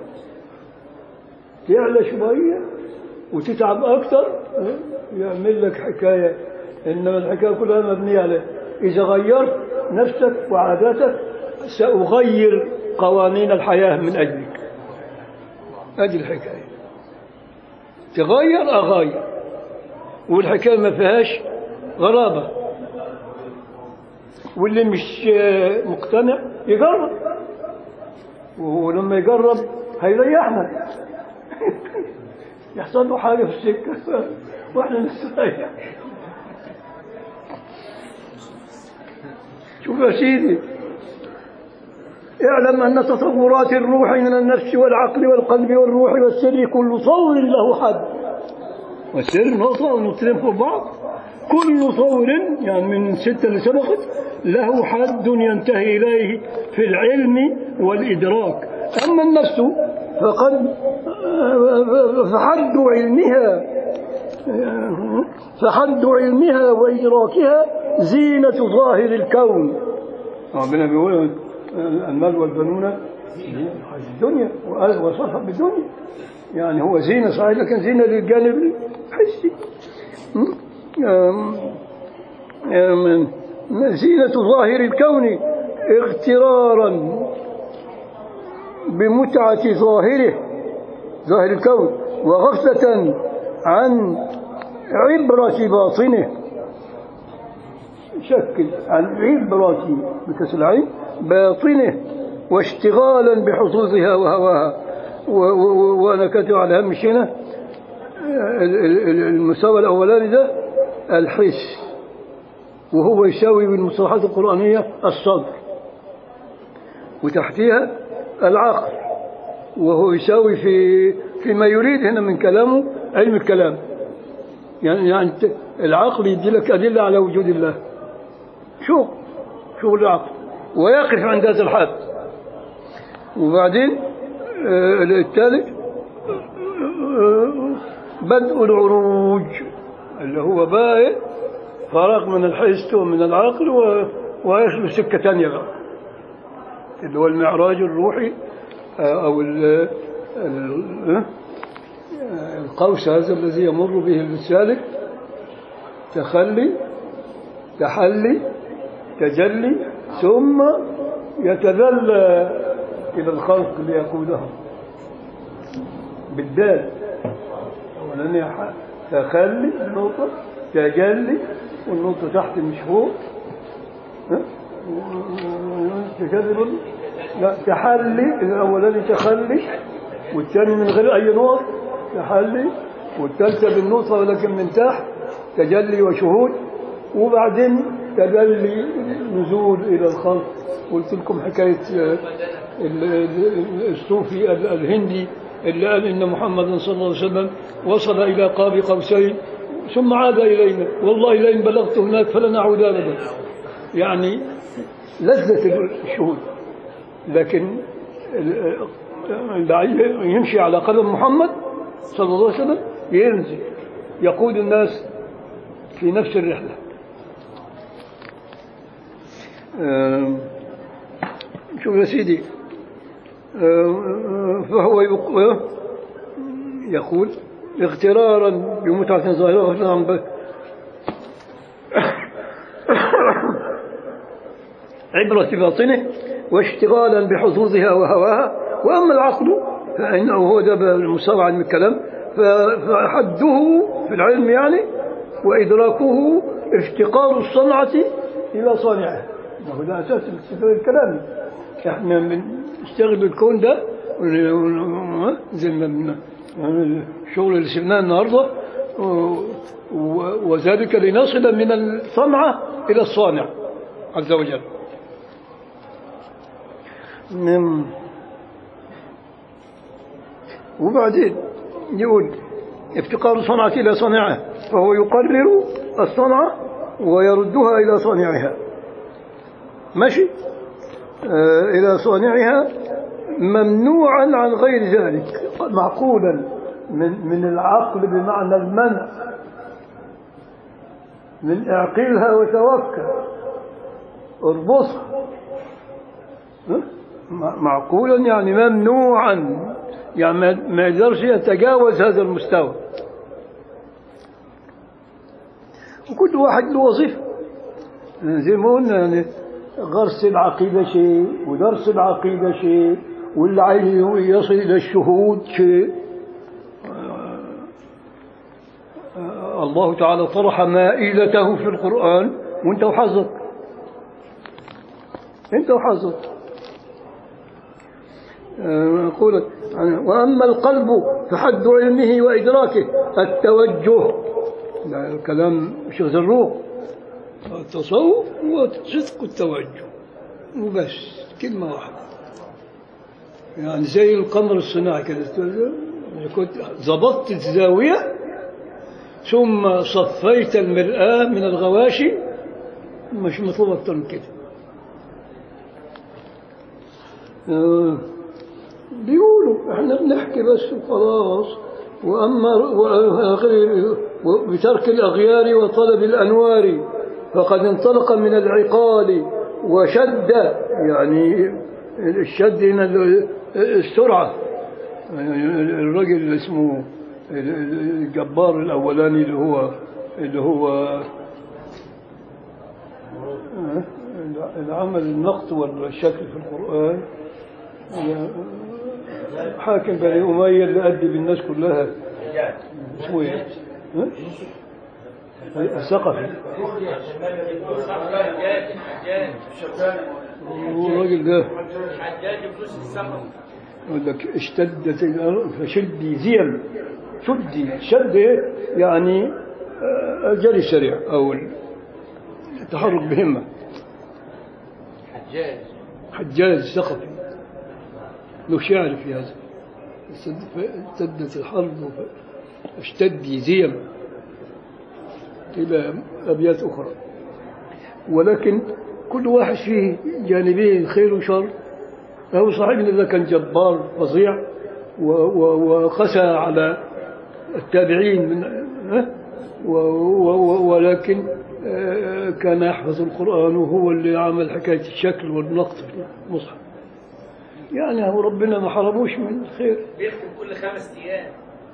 تعلى شوية وتتعب أكثر يعمل لك حكاية إنما الحكاية كلها مبنية على إذا غيرت نفسك وعاداتك سأغير قوانين الحياة من أجلك هذه الحكاية تغير أغير والحكاية ما فيهاش غرابة واللي مش آه، مقتنع يجرب ولما يجرب هيريحنا يحصل له حاجة في السكة واحنا نستريح شوف يا سيدي اعلم أن تطورات الروح من النفس والعقل والقلب والروح والسر كل طور له حد والسر نقطة ونقطتين فوق بعض كل طور يعني من الستة اللي سبقت له حد ينتهي إليه في العلم والإدراك أما النفس فقد فحد علمها فحد علمها وإدراكها زينة ظاهر الكون ربنا بيقول المال والبنون زينة الدنيا وصفها بالدنيا يعني هو زينة صحيح لكن زينة للجانب الحسي م? آم، آم، زينة ظاهر الكون اغترارا بمتعة ظاهره ظاهر الكون وغفلة عن عبرة باطنه شكل عن عبرة بكسر العين باطنه واشتغالا بحظوظها وهواها و- و- و- وانا كاتب على هامش هنا ال- ال- ال- المستوى الاولاني ده الحس وهو يساوي بالمصطلحات القرانيه الصدر وتحتها العقل وهو يساوي في فيما يريد هنا من كلامه علم الكلام يعني يعني ت- العقل يدي لك ادله على وجود الله شوف شوف العقل ويقف عند هذا الحد وبعدين آه، الثالث آه، بدء العروج اللي هو بقى فراغ من الحس ومن العقل و- ويخلو سكة ثانية بقى اللي هو المعراج الروحي آه، أو ال- ال- آه، القوس هذا الذي يمر به السالك تخلي تحلي تجلي ثم يتذلى إلى الخلق ليقودهم بالدال أولا ح- تخلي النقطة تجلي والنقطة تحت مش فوق ها؟ تجلي برضه؟ لا تحلي الأولاني تخلي والثاني من غير أي نقط تحلي والثالثة بالنقطة ولكن من تحت تجلي وشهود وبعدين تجلي نزول إلى الخلق قلت لكم حكاية آه، ال- ال- الصوفي ال- الهندي اللي قال إن محمد صلى الله عليه وسلم وصل إلى قاب قوسين ثم عاد إلينا والله لئن بلغت هناك فلن أعود أبدا يعني لذة الشهود لكن ال- اللي يمشي على قدم محمد صلى الله عليه وسلم ينزل يقود الناس في نفس الرحلة آم، شوف يا سيدي آم، فهو يق- يقول اغترارا بمتعة ظاهرة وغفلة عن ب- عبرة باطنه واشتغالا بحظوظها وهواها وأما العقل فإنه هو ده المستوى عن الكلام ف- فحده في العلم يعني وإدراكه افتقار الصنعة إلى صانعها ما هو ده أساس الاستدلال الكلامي احنا بنشتغل الكون ده ون- ون- زي ما بن- الشغل اللي سبناه النهارده و- وذلك لنصل من الصنعة إلى الصانع عز وجل نعم. وبعدين يقول افتقار الصنعة إلى صانعه فهو يقرر الصنعة ويردها إلى صانعها ماشي آه إلى صانعها ممنوعا عن غير ذلك معقولا من من العقل بمعنى المنع من اعقلها وتوكل اربطها ها؟ مع- معقولا يعني ممنوعا يعني ما- ما يقدرش يتجاوز هذا المستوى وكل واحد له وظيفه زي ما قلنا يعني غرس العقيدة شيء ودرس العقيدة شيء واللي عايز يصل إلى الشهود شيء آه، الله تعالى طرح مائدته في القرآن وانت وحظك انت وحظك آه، يقول وأما القلب فحد علمه وإدراكه التوجه ده كلام شيخ زروق التصوف هو صدق التوجه وبس كلمة واحدة يعني زي القمر الصناعي كده كنت ضبطت الزاوية ثم صفيت المرآة من الغواشي مش مطلوب أكتر من كده آه، بيقولوا احنا بنحكي بس وخلاص واما وآخره بترك الاغيار وطلب الانوار فقد انطلق من العقال وشد يعني الشد هنا ال- السرعه يعني الراجل اللي اسمه الجبار الاولاني اللي هو اللي هو اللي عمل النقط والشكل في القرآن حاكم بني أمية اللي أدب الناس كلها اسمه ايه؟ ها؟ الثقفي حجاج حجاج هو الراجل ده حجاج فلوس السفر يقول لك اشتدت الأرض فشدي زيم شدي شد إيه؟ يعني آه، الجري سريع أو التحرك بهمة حجاج حجاج ثقفي له شعر في هذا اشتدت الحرب اشتدي زيم إلى أبيات أخرى ولكن كل واحد فيه جانبين خير وشر هو صاحبنا ده كان جبار فظيع و- و- وقسى على التابعين من ها؟ و- و- و- ولكن آه، كان يحفظ القرآن وهو اللي عمل حكاية الشكل والنقط في المصحف يعني هو ربنا ما حرموش من الخير بيختم كل خمس ايام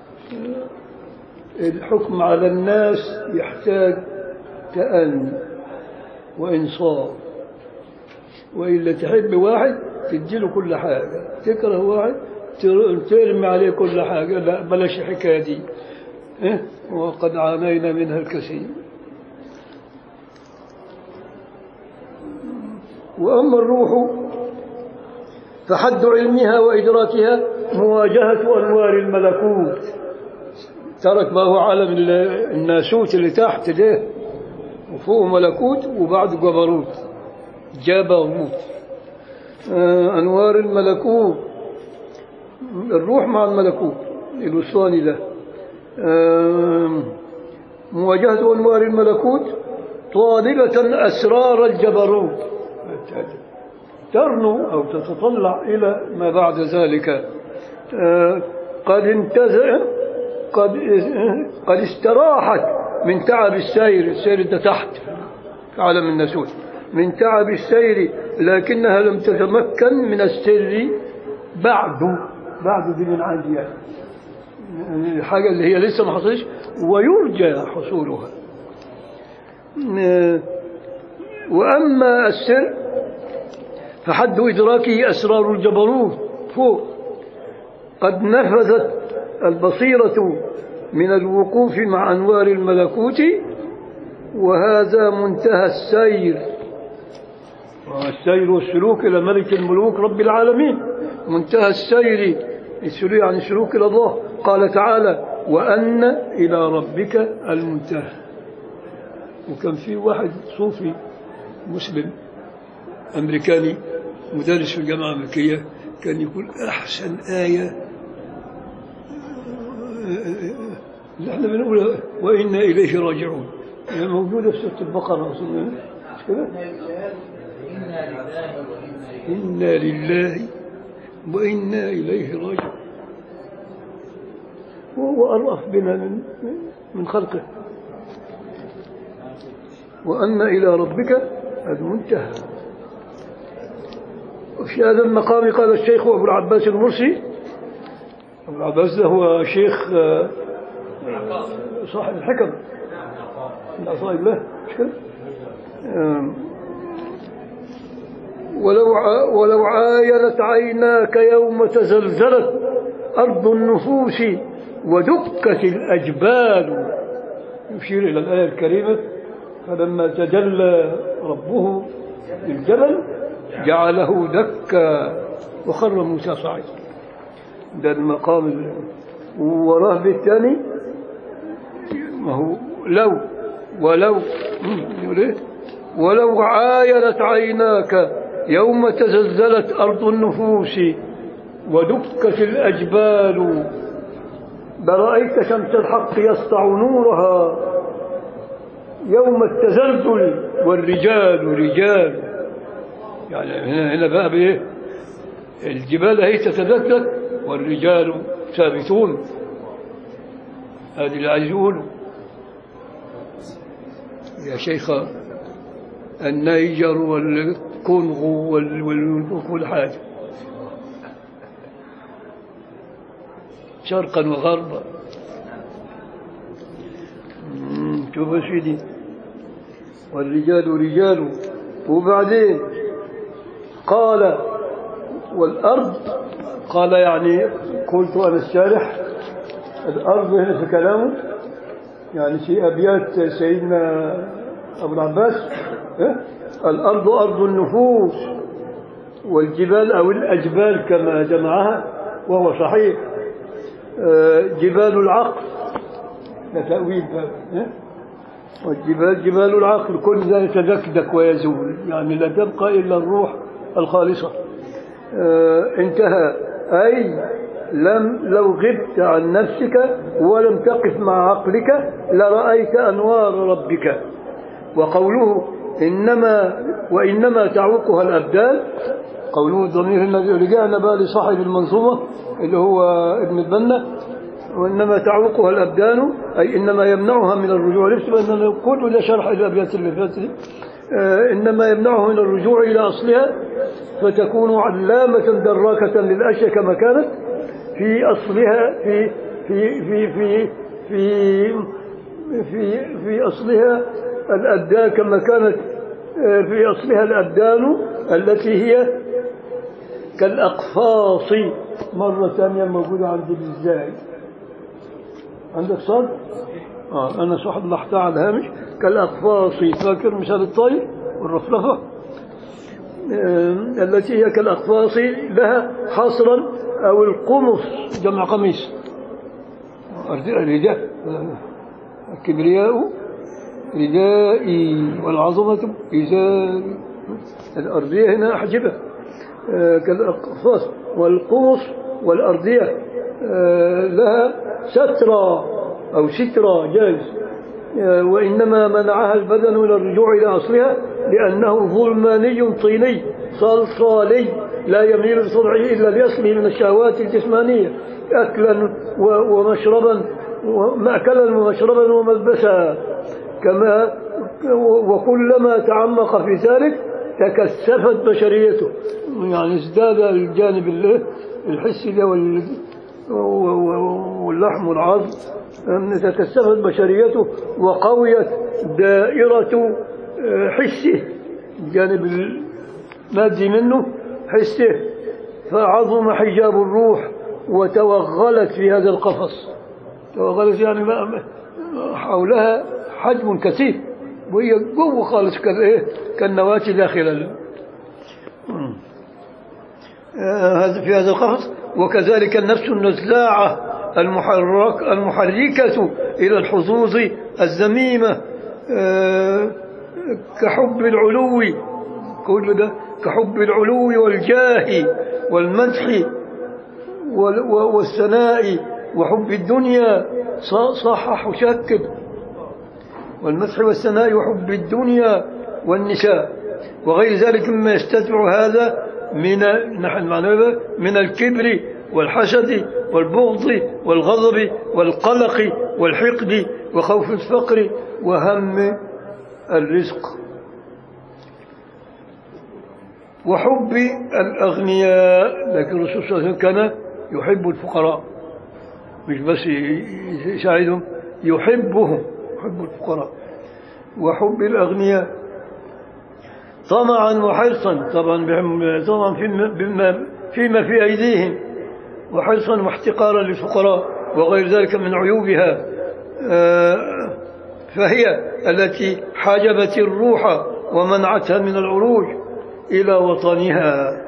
الحكم على الناس يحتاج تأني وإنصاف وإلا تحب واحد تديله كل حاجة تكره واحد تر- ترمي عليه كل حاجة لا بلاش الحكاية دي إيه؟ وقد عانينا منها الكثير وأما الروح فحد علمها وإدراكها مواجهة أنوار الملكوت ترك ما هو عالم ال- الناسوت اللي تحت ده وفوق ملكوت وبعد جبروت جبروت آه أنوار الملكوت الروح مع الملكوت الوصلاني له آه مواجهة أنوار الملكوت طالبة أسرار الجبروت ترنو أو تتطلع إلى ما بعد ذلك آه، قد انتزع قد قد استراحت من تعب السير السير ده تحت في عالم النسوت من تعب السير لكنها لم تتمكن من السر بعد بعد دي من عندي يعني. الحاجة اللي هي لسه ما حصلش ويرجى حصولها آه، وأما السر فحد إدراكه أسرار الجبروت فوق قد نفذت البصيرة من الوقوف مع أنوار الملكوت وهذا منتهى السير السير والسلوك إلى ملك الملوك رب العالمين منتهى السير السلوك يعني السلوك إلى الله قال تعالى وأن إلى ربك المنتهى وكان في واحد صوفي مسلم أمريكاني مدرس في الجامعة الأمريكية كان يقول أحسن آية اللي احنا بنقولها وإنا إليه راجعون هي موجودة في سورة البقرة أظن مش كده؟ إنا لله وإنا إليه راجعون وهو أرأف بنا من من خلقه وأن إلى ربك المنتهى وفي هذا المقام قال الشيخ أبو العباس المرسي أبو العباس ده هو شيخ آه، صاحب الحكم من عصاي الله مش كده؟ آم، ولو ع- ولو عاينت عيناك يوم تزلزلت أرض النفوس ودكت الأجبال يشير إلى الآية الكريمة فلما تجلى ربه للجبل جعله دكا وخر موسى صعيدا ده المقام ال- ووراه بالثاني ما هو لو ولو مم، يقول إيه؟ ولو عاينت عيناك يوم تزلزلت أرض النفوس ودكت الأجبال لرأيت شمس الحق يسطع نورها يوم التزلزل والرجال رجال يعني هنا هنا بقى بايه الجبال هي تتدكدك والرجال ثابتون هذه اللي عايز يقوله يا شيخ النيجر والكونغو وال- وال- وكل حاجة شرقا وغربا مم، شوف يا سيدي والرجال رجال وبعدين قال والأرض قال يعني قلت أنا الشارح الأرض هنا في كلامه يعني في أبيات سيدنا أبو العباس إيه؟ الأرض أرض النفوس والجبال أو الأجبال كما جمعها وهو صحيح آه، جبال العقل ده تأويل بقى، إيه؟ والجبال جبال العقل كل ذا يتدكدك ويزول يعني لا تبقى إلا الروح الخالصة آه، انتهى أي لم لو غبت عن نفسك ولم تقف مع عقلك لرأيت أنوار ربك وقوله إنما وإنما تعوقها الأبدان قوله الضمير الذي رجعنا بقى لصاحب المنظومة اللي هو ابن البنا وإنما تعوقها الأبدان أي إنما يمنعها من الرجوع ليس بأننا نقول إلى شرح الأبيات اللي فاتت دي. آه، إنما يمنعه من الرجوع إلى أصلها فتكون علامة دراكة للأشياء كما كانت في أصلها في في في في في في, في أصلها الأبدان كما كانت آه، في أصلها الأبدان التي هي كالأقفاص مرة ثانية موجودة عندي بالزاي عندك صاد؟ آه أنا صح لاحظتها على الهامش كالأقفاص فاكر مثال الطير والرفرفة آه، التي هي كالأقفاص لها حصرا أو القمص جمع قميص الرداء الكبرياء ردائي والعظمة إزاري الأرضية هنا أحجبة آه، كالأقفاص والقمص والأرضية آه، لها سترة أو سترة جائز آه، وإنما منعها البدن من الرجوع إلى أصلها لأنه ظلماني طيني صلصالي لا يميل بصنعه إلا لأصله من الشهوات الجسمانية أكلا و- ومشربا ومأكلا ومشربا وملبسا كما وكلما تعمق في ذلك تكثفت بشريته يعني ازداد الجانب ال- الحسي ده وال- و- و- واللحم والعظم أن تكثفت بشريته وقويت دائرة آه، حسه الجانب المادي منه حسه فعظم حجاب الروح وتوغلت في هذا القفص توغلت يعني ما حولها حجم كثيف وهي جوه خالص كالإيه كالنواة داخل ال- آه، هذا في هذا القفص وكذلك النفس النزاعة المحرك المحركة إلى الحظوظ الذميمة آه، كحب العلو كل ده كحب العلو والجاه والمدح وال- و- والثناء وحب الدنيا ص- صحح وشكل والمدح والثناء وحب الدنيا والنساء وغير ذلك مما يستتبع هذا من نحن معناه من الكبر والحسد والبغض والغضب والقلق والحقد وخوف الفقر وهم الرزق وحب الأغنياء لكن الرسول صلى الله عليه وسلم كان يحب الفقراء مش بس يساعدهم يحبهم يحب الفقراء وحب الأغنياء طمعا وحرصا طبعا بهم- طبعا فيما, بما فيما في أيديهم وحرصا واحتقارا للفقراء وغير ذلك من عيوبها آه، فهي التي حجبت الروح ومنعتها من العروج إلى وطنها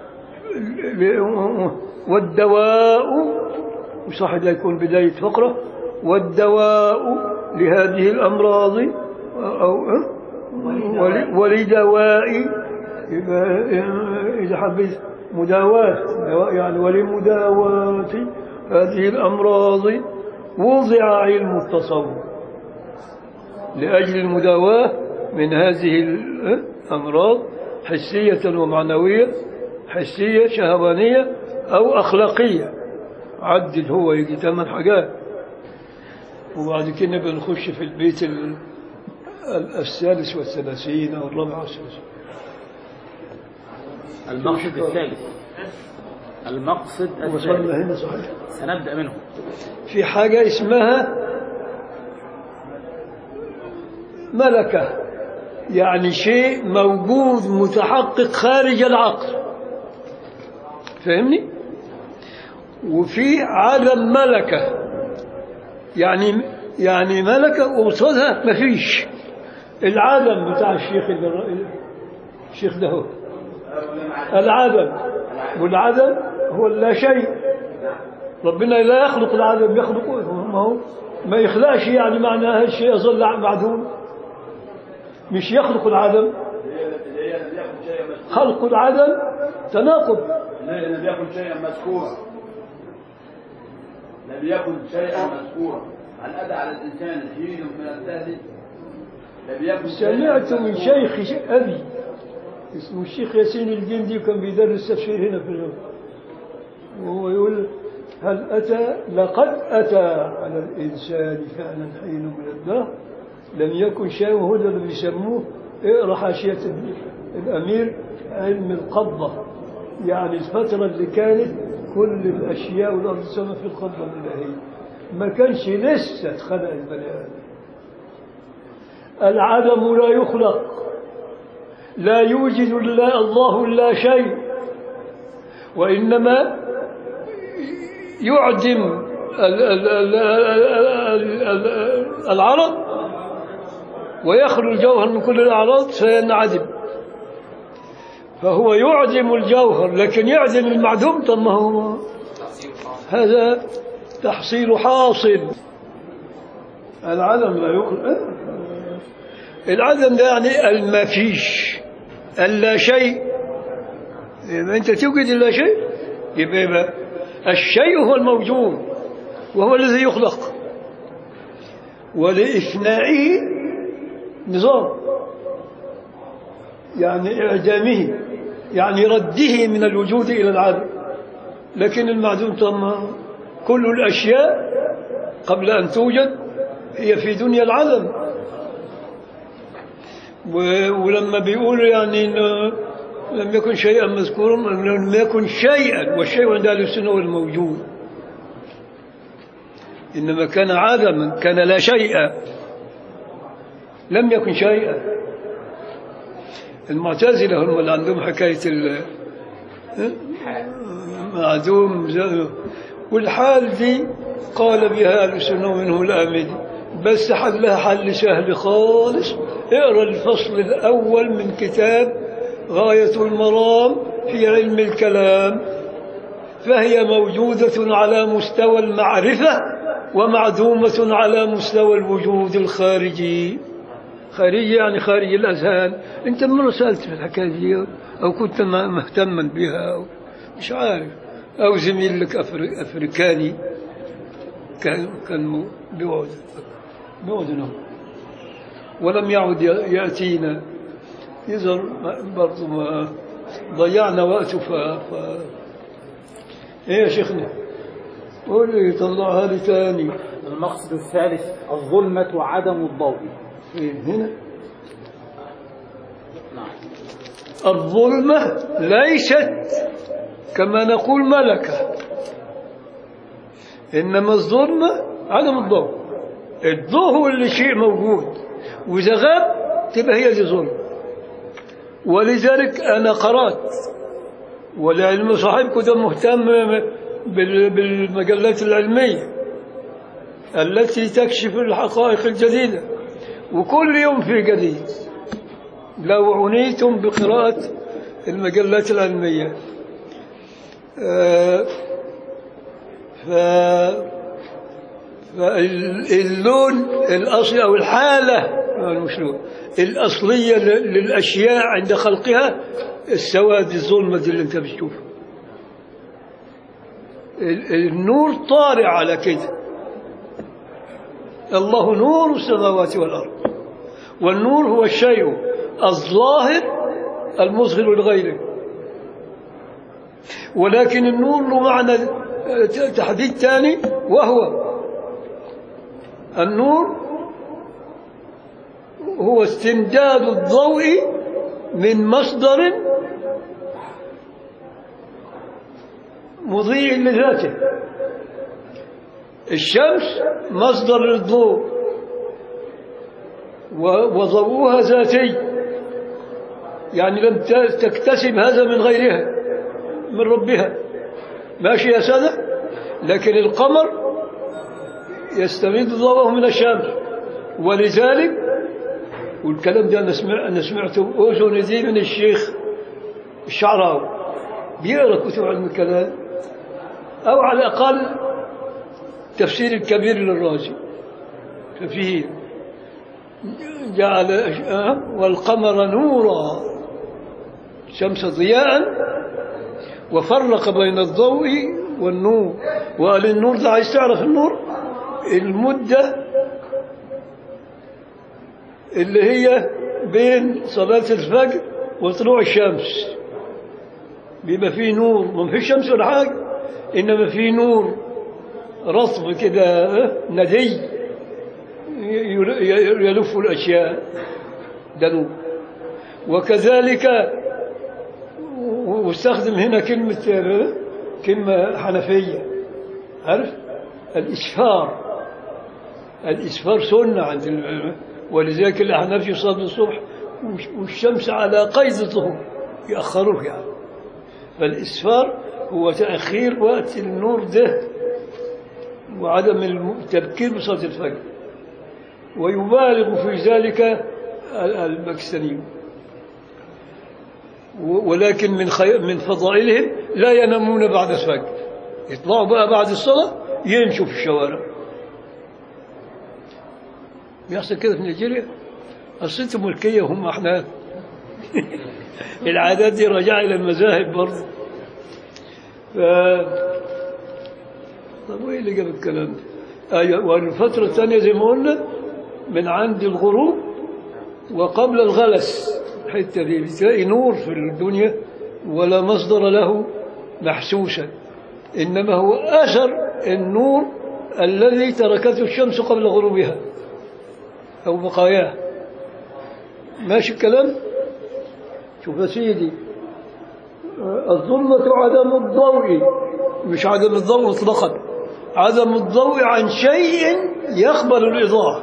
والدواء وصح ده يكون بداية فقرة والدواء لهذه الأمراض أو ول- ولدواء يبقى إذا حبيت مداواة دواء يعني ولمداواة هذه الأمراض وضع علم التصور لأجل المداواة من هذه الأمراض حسية ومعنوية حسية شهوانية أو أخلاقية عدد هو يجي ثمان حاجات وبعد كده بنخش في البيت ال- ال- الثالث والثلاثين أو الرابع والثلاثين المقصد الثالث المقصد وصلنا الثالث هنا صحيح سنبدأ منه في حاجة اسمها ملكة يعني شيء موجود متحقق خارج العقل فاهمني وفي عدم ملكة يعني يعني ملكة وقصادها مفيش العدم بتاع الشيخ اللي الشيخ ده هو العدم والعدم هو لا شيء ربنا لا يخلق العدم يخلق ما هو ما يخلقش يعني معناها الشيء يظل معدوم مش يخلق العدم خلق العدم تناقض لم يكن شيئا مذكورا لم يكن شيئا مذكورا هل أتى على الإنسان حين من الدهر لم يكن شيئاً سمعت من مذكوراً. شيخ أبي اسمه الشيخ ياسين الجندي وكان بيدرس تفسير هنا في الجامعة وهو يقول هل أتى لقد أتى على الإنسان فعلا حين من الدهر لم يكن شيء وهو ده اللي بيسموه اقرا حاشية الأمير علم القبضة يعني الفترة اللي كانت كل الأشياء والأرض والسماء في القبضة الإلهية ما كانش لسه اتخلق البني آدم العدم لا يخلق لا يوجد إلا الله لا شيء وإنما يعدم ال- ال- ال- ال- ال- العرض ويخلو الجوهر من كل الأعراض فينعدم فهو يعدم الجوهر لكن يعدم المعدوم طب ما هو هذا تحصيل حاصل العدم لا يخلق العدم ده يعني المفيش اللا شيء يبقى انت توجد اللا شيء يبقى, يبقى الشيء هو الموجود وهو الذي يخلق ولإفنائه نظام يعني إعدامه يعني رده من الوجود إلى العدم لكن المعدوم طب كل الأشياء قبل أن توجد هي في دنيا العدم و- ولما بيقولوا يعني إنه لم يكن شيئا مذكورا لم يكن شيئا والشيء عند أهل السنة هو الموجود إنما كان عدما كان لا شيء لم يكن شيئا المعتزلة هم اللي عندهم حكاية ال معدوم زي- والحال دي قال بها أهل السنة منه الآمدي بس حلها حل سهل خالص اقرا الفصل الأول من كتاب غاية المرام في علم الكلام فهي موجودة على مستوى المعرفة ومعدومة على مستوى الوجود الخارجي خارجي يعني خارج الأذهان أنت مرة سألت في الحكاية دي أو كنت م- مهتما بها أو مش عارف أو زميل لك أفري- أفريكاني كان كان م- بيقعد بيقعد هنا ولم يعد ي- يأتينا إذا برضو ما ضيعنا وقته ف... ف... إيه يا شيخنا قول لي طلعها لي تاني المقصد الثالث الظلمة وعدم الضوء إيه هنا نعم الظلمة ليست كما نقول ملكة إنما الظلمة عدم الضوء الضوء هو اللي شيء موجود وإذا غاب تبقى هي دي ظلمة ولذلك أنا قرأت والعلم صاحبكم ده مهتم بال- بالمجلات العلمية التي تكشف الحقائق الجديدة وكل يوم في جديد لو عنيتم بقراءة المجلات العلمية آه، ف فاللون الأصلي أو الحالة آه، مش لون الأصلية ل- للأشياء عند خلقها السواد الظلمة دي اللي أنت بتشوفها ال- النور طارئ على كده الله نور السماوات والأرض والنور هو الشيء الظاهر المظهر لغيره ولكن النور له معنى آه، تحديد ثاني وهو النور هو استمداد الضوء من مصدر مضيء لذاته الشمس مصدر للضوء و- وضوءها ذاتي يعني لم ت- تكتسب هذا من غيرها من ربها ماشي يا سادة لكن القمر يستمد ضوءه من الشمس ولذلك والكلام ده أنا, سمع أنا سمعته أذن دي من الشيخ الشعراوي بيقرأ كتب علم الكلام أو على الأقل تفسير الكبير للرازي ففيه جعل آه، والقمر نورا الشمس ضياء وفرق بين الضوء والنور وقال النور ده عايز تعرف النور المدة اللي هي بين صلاة الفجر وطلوع الشمس بيبقى فيه نور ما فيش شمس ولا حاجة إنما فيه نور رطب كده آه، ندي ي- ي- يلف الأشياء ده نور وكذلك واستخدم هنا كلمة آه، كلمة حنفية عارف الإسفار الإسفار سنة عند ال- ولذلك الأحناف يصلي الصبح والش- والشمس على قيد الظهور يأخروه يعني فالإسفار هو تأخير وقت النور ده وعدم التبكير بصلاة الفجر ويبالغ في ذلك ال- الباكستانيون و- ولكن من خي... من فضائلهم لا ينامون بعد الفجر يطلعوا بقى بعد الصلاة يمشوا في الشوارع بيحصل كده في نيجيريا أصل أنتم ملكية وهم أحناف العادات دي راجعة إلى المذاهب برضه ف... طب وإيه اللي جاب الكلام ده؟ أيوة والفترة الثانية زي ما قلنا من عند الغروب وقبل الغلس الحتة دي بتلاقي نور في الدنيا ولا مصدر له محسوسا إنما هو أثر النور الذي تركته الشمس قبل غروبها أو بقاياه ماشي الكلام شوف يا سيدي الظلمة عدم الضوء مش عدم الضوء مطلقا عدم الضوء عن شيء يقبل الإضاءة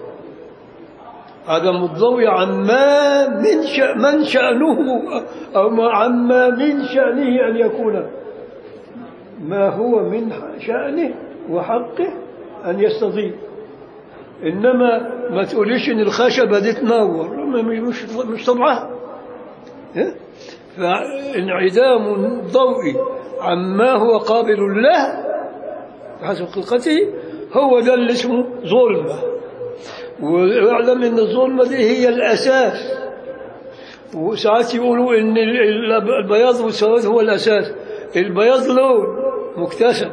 عدم الضوء عن ما من شأ من شأنه أو ما عن ما من شأنه أن يكون ما هو من شأنه وحقه أن يستضيء إنما ما تقوليش إن الخشبة دي تنور ما- مش مش طبعها إيه؟ فانعدام الضوء عما هو قابل له بحسب خلقته هو ده اللي اسمه ظلمة واعلم ان الظلمة دي هي الأساس وساعات يقولوا ان ال- ال- البياض والسواد هو الأساس البياض لون مكتسب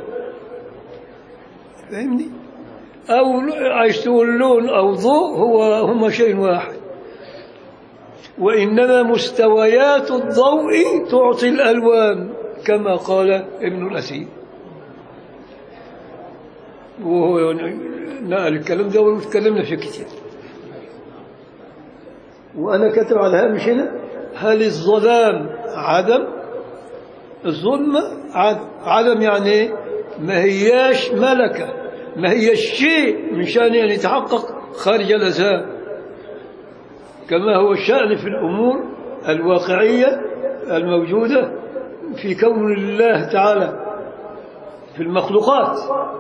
فاهمني أو عايز تقول لون أو ضوء هو هما شيء واحد وإنما مستويات الضوء تعطي الألوان كما قال ابن الأثير وهو نقل الكلام ده وتكلمنا فيه كتير وأنا كاتب على الهامش هنا هل الظلام عدم الظلمة عدم عدم يعني إيه؟ ما هياش ملكة ما هياش شيء من شأن أن يتحقق خارج الأذهان كما هو الشأن في الأمور الواقعية الموجودة في كون الله تعالى في المخلوقات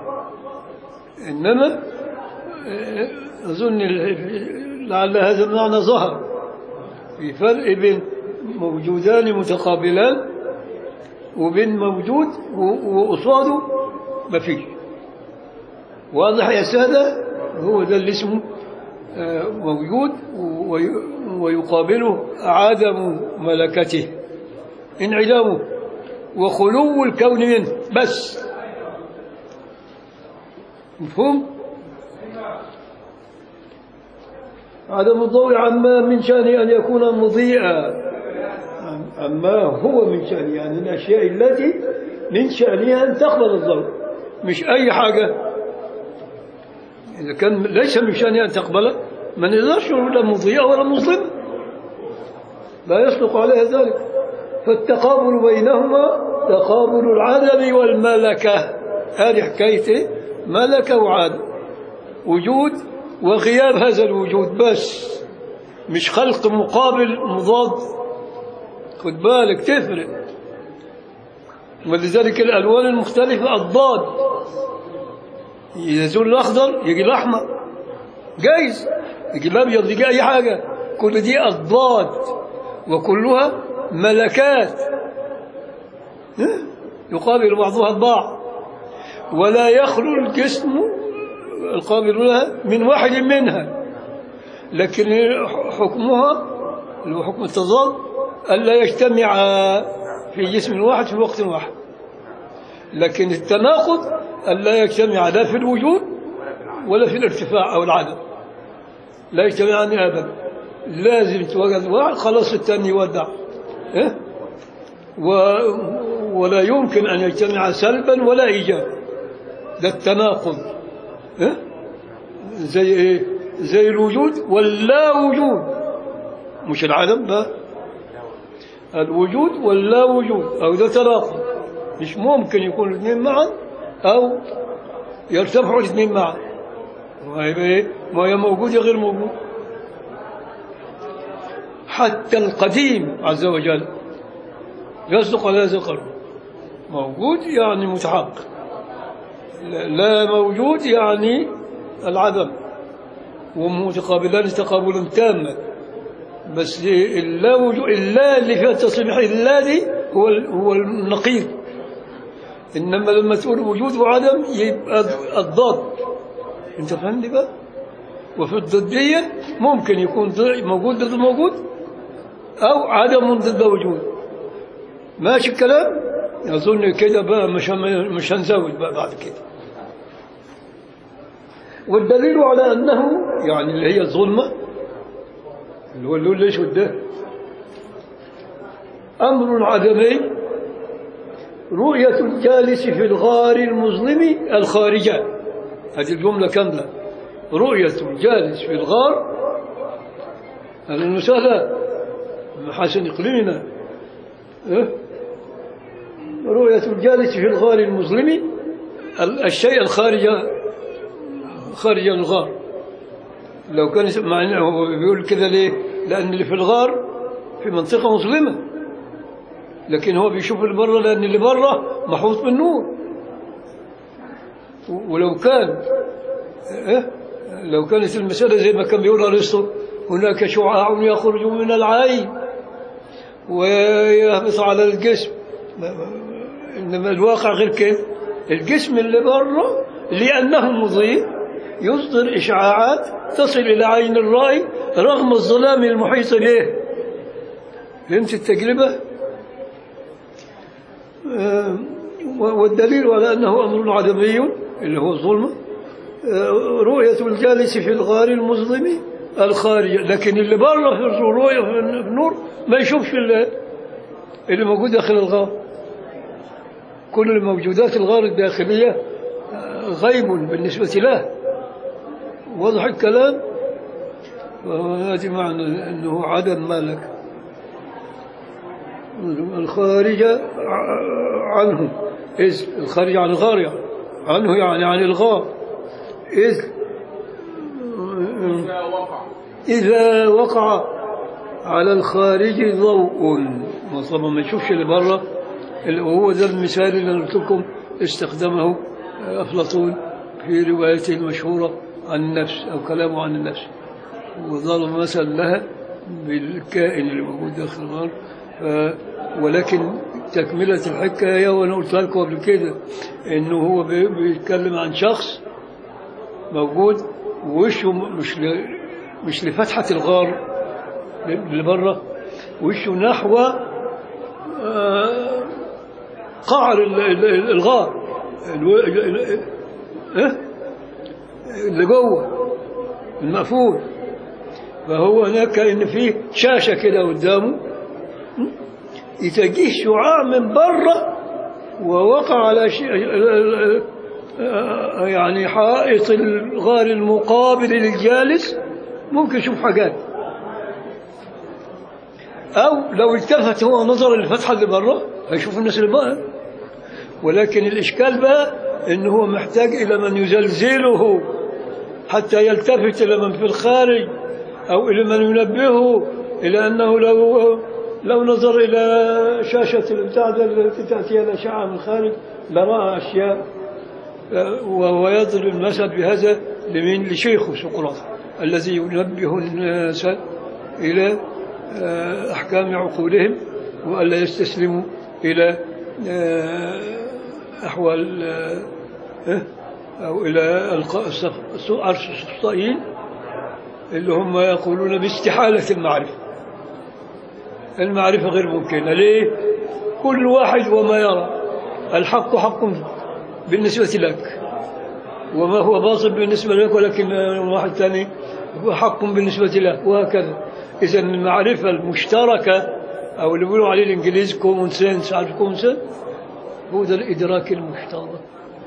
إنما آه، أظن ال- لعل هذا المعنى ظهر في فرق بين موجودان متقابلان وبين موجود و- وقصاده ما فيش واضح يا سادة هو ده اللي اسمه آه، موجود وي- ويقابله عدم ملكته انعدامه وخلو الكون منه بس مفهوم عدم الضوء عما من شأن أن يكون مضيئا عما هو من شأن يعني الأشياء التي من شأنها أن تقبل الضوء مش أي حاجة إذا كان ليس من شأنها أن تقبله ما نقدرش نقول لا مضيئة ولا مظلمة لا يصدق عليها ذلك فالتقابل بينهما تقابل العدم والملكة هذه حكاية ملكة وعدم وجود وغياب هذا الوجود بس مش خلق مقابل مضاد خد بالك تفرق ولذلك الألوان المختلفة الضاد يزول الأخضر يجي الأحمر جايز يجي الأبيض يجي أي حاجة كل دي الضاد وكلها ملكات ها؟ يقابل بعضها البعض ولا يخلو الجسم القابل لها من واحد منها لكن حكمها اللي هو حكم التضاد ألا يجتمع في جسم واحد في وقت واحد لكن التناقض ألا يجتمع لا في الوجود ولا في الارتفاع أو العدم لا يجتمعان أبدا لازم يتوجد واحد خلاص الثاني يودع إيه؟ و ولا يمكن أن يجتمع سلبا ولا إيجابا ده التناقض إيه؟ زي إيه؟ زي الوجود واللا وجود مش العدم لا الوجود واللا وجود أو ده تناقض مش ممكن يكون الاثنين معا أو يرتفعوا الاثنين معا وهيبقى إيه؟ ما هي موجودة غير موجود حتى القديم عز وجل يصدق على هذا القول موجود يعني متحقق لا- لا موجود يعني العدم ومتقابلان تقابلا تاما بس اللا وجود اللا اللي فيها تصريح اللا دي هو ال- هو النقيض انما لما تقول وجود وعدم يبقى الضاد انت فهمني بقى وفي الضدية ممكن يكون ضد- موجود ضد موجود أو عدم ضد وجود ماشي الكلام أظن كده بقى مش مش هنزود بقى بعد كده والدليل على أنه يعني اللي هي الظلمة اللي هو اللون الأسود ده أمر عدمي رؤية الجالس في الغار المظلم الخارجة هذه الجملة كاملة رؤية الجالس في الغار أهلا وسهلا محاسن إقليمنا إيه؟ رؤية الجالس في الغار المظلم ال- الشيء الخارج خارج الغار لو كان يسمع- مع إنه هو بيقول كذا ليه؟ لأن اللي في الغار في منطقة مظلمة لكن هو بيشوف اللي بره لأن اللي بره محوط بالنور و- ولو كان إيه؟ لو كانت المسألة زي ما كان بيقول أرسطو هناك شعاع يخرج من العين ويهبط على الجسم إنما الواقع غير كده الجسم اللي بره لأنه مضيء يصدر إشعاعات تصل إلى عين الرائي رغم الظلام المحيط به فهمت التجربة؟ آه، والدليل على أنه أمر عدمي اللي هو الظلمة آه، رؤية الجالس في الغار المظلم الخارج لكن اللي بره في الرؤية في النور ما يشوفش اللي, اللي موجود داخل الغار كل موجودات الغار الداخلية آه، غيب بالنسبة له واضح الكلام وهذا معنى أنه عدم مالك الخارج ع- عنه إذ الخارج عن الغار يعني عنه يعني عن الغار إذ إذا وقع إذا وقع على الخارج ضوء ما طبعا ما يشوفش اللي بره اللي هو ده المثال اللي أنا قلت لكم استخدمه أفلاطون في روايته المشهورة عن النفس أو كلامه عن النفس وضرب مثل لها بالكائن اللي موجود داخل الغار ف... ولكن تكملة الحكاية وأنا قلتها لكم قبل كده إنه هو بي- بيتكلم عن شخص موجود ووشه مش ل... مش لفتحة الغار اللي بره وشه نحو آه، قعر ال- ال- الغار الو- ال- ال- إيه؟ اللي جوه المقفول فهو هناك كأن فيه شاشة كده قدامه يتجيه شعاع من بره ووقع على ش... يعني حائط الغار المقابل للجالس ممكن يشوف حاجات أو لو التفت هو نظر للفتحة اللي بره هيشوف الناس اللي بره ولكن الإشكال بقى إنه هو محتاج إلى من يزلزله حتى يلتفت إلى من في الخارج أو إلى من ينبهه إلى أنه لو لو نظر إلى شاشة البتاع ده التي تأتي الأشعة من الخارج لرأى أشياء وهو يضرب المثل بهذا لمن لشيخه سقراط الذي ينبه الناس إلى آه، أحكام عقولهم وألا يستسلموا إلى آه، أحوال آه، إيه؟ أو إلى الق- الصف- عرش الصفصائيين اللي هم يقولون باستحالة المعرفة المعرفة غير ممكنة ليه؟ كل واحد وما يرى الحق حق بالنسبة لك وما هو باطل بالنسبة لك ولكن واحد ثاني هو حق بالنسبة له وهكذا إذا المعرفة المشتركة أو اللي بيقولوا عليه الإنجليز كومون سنس عارف كومون سنس هو ده الإدراك المشترك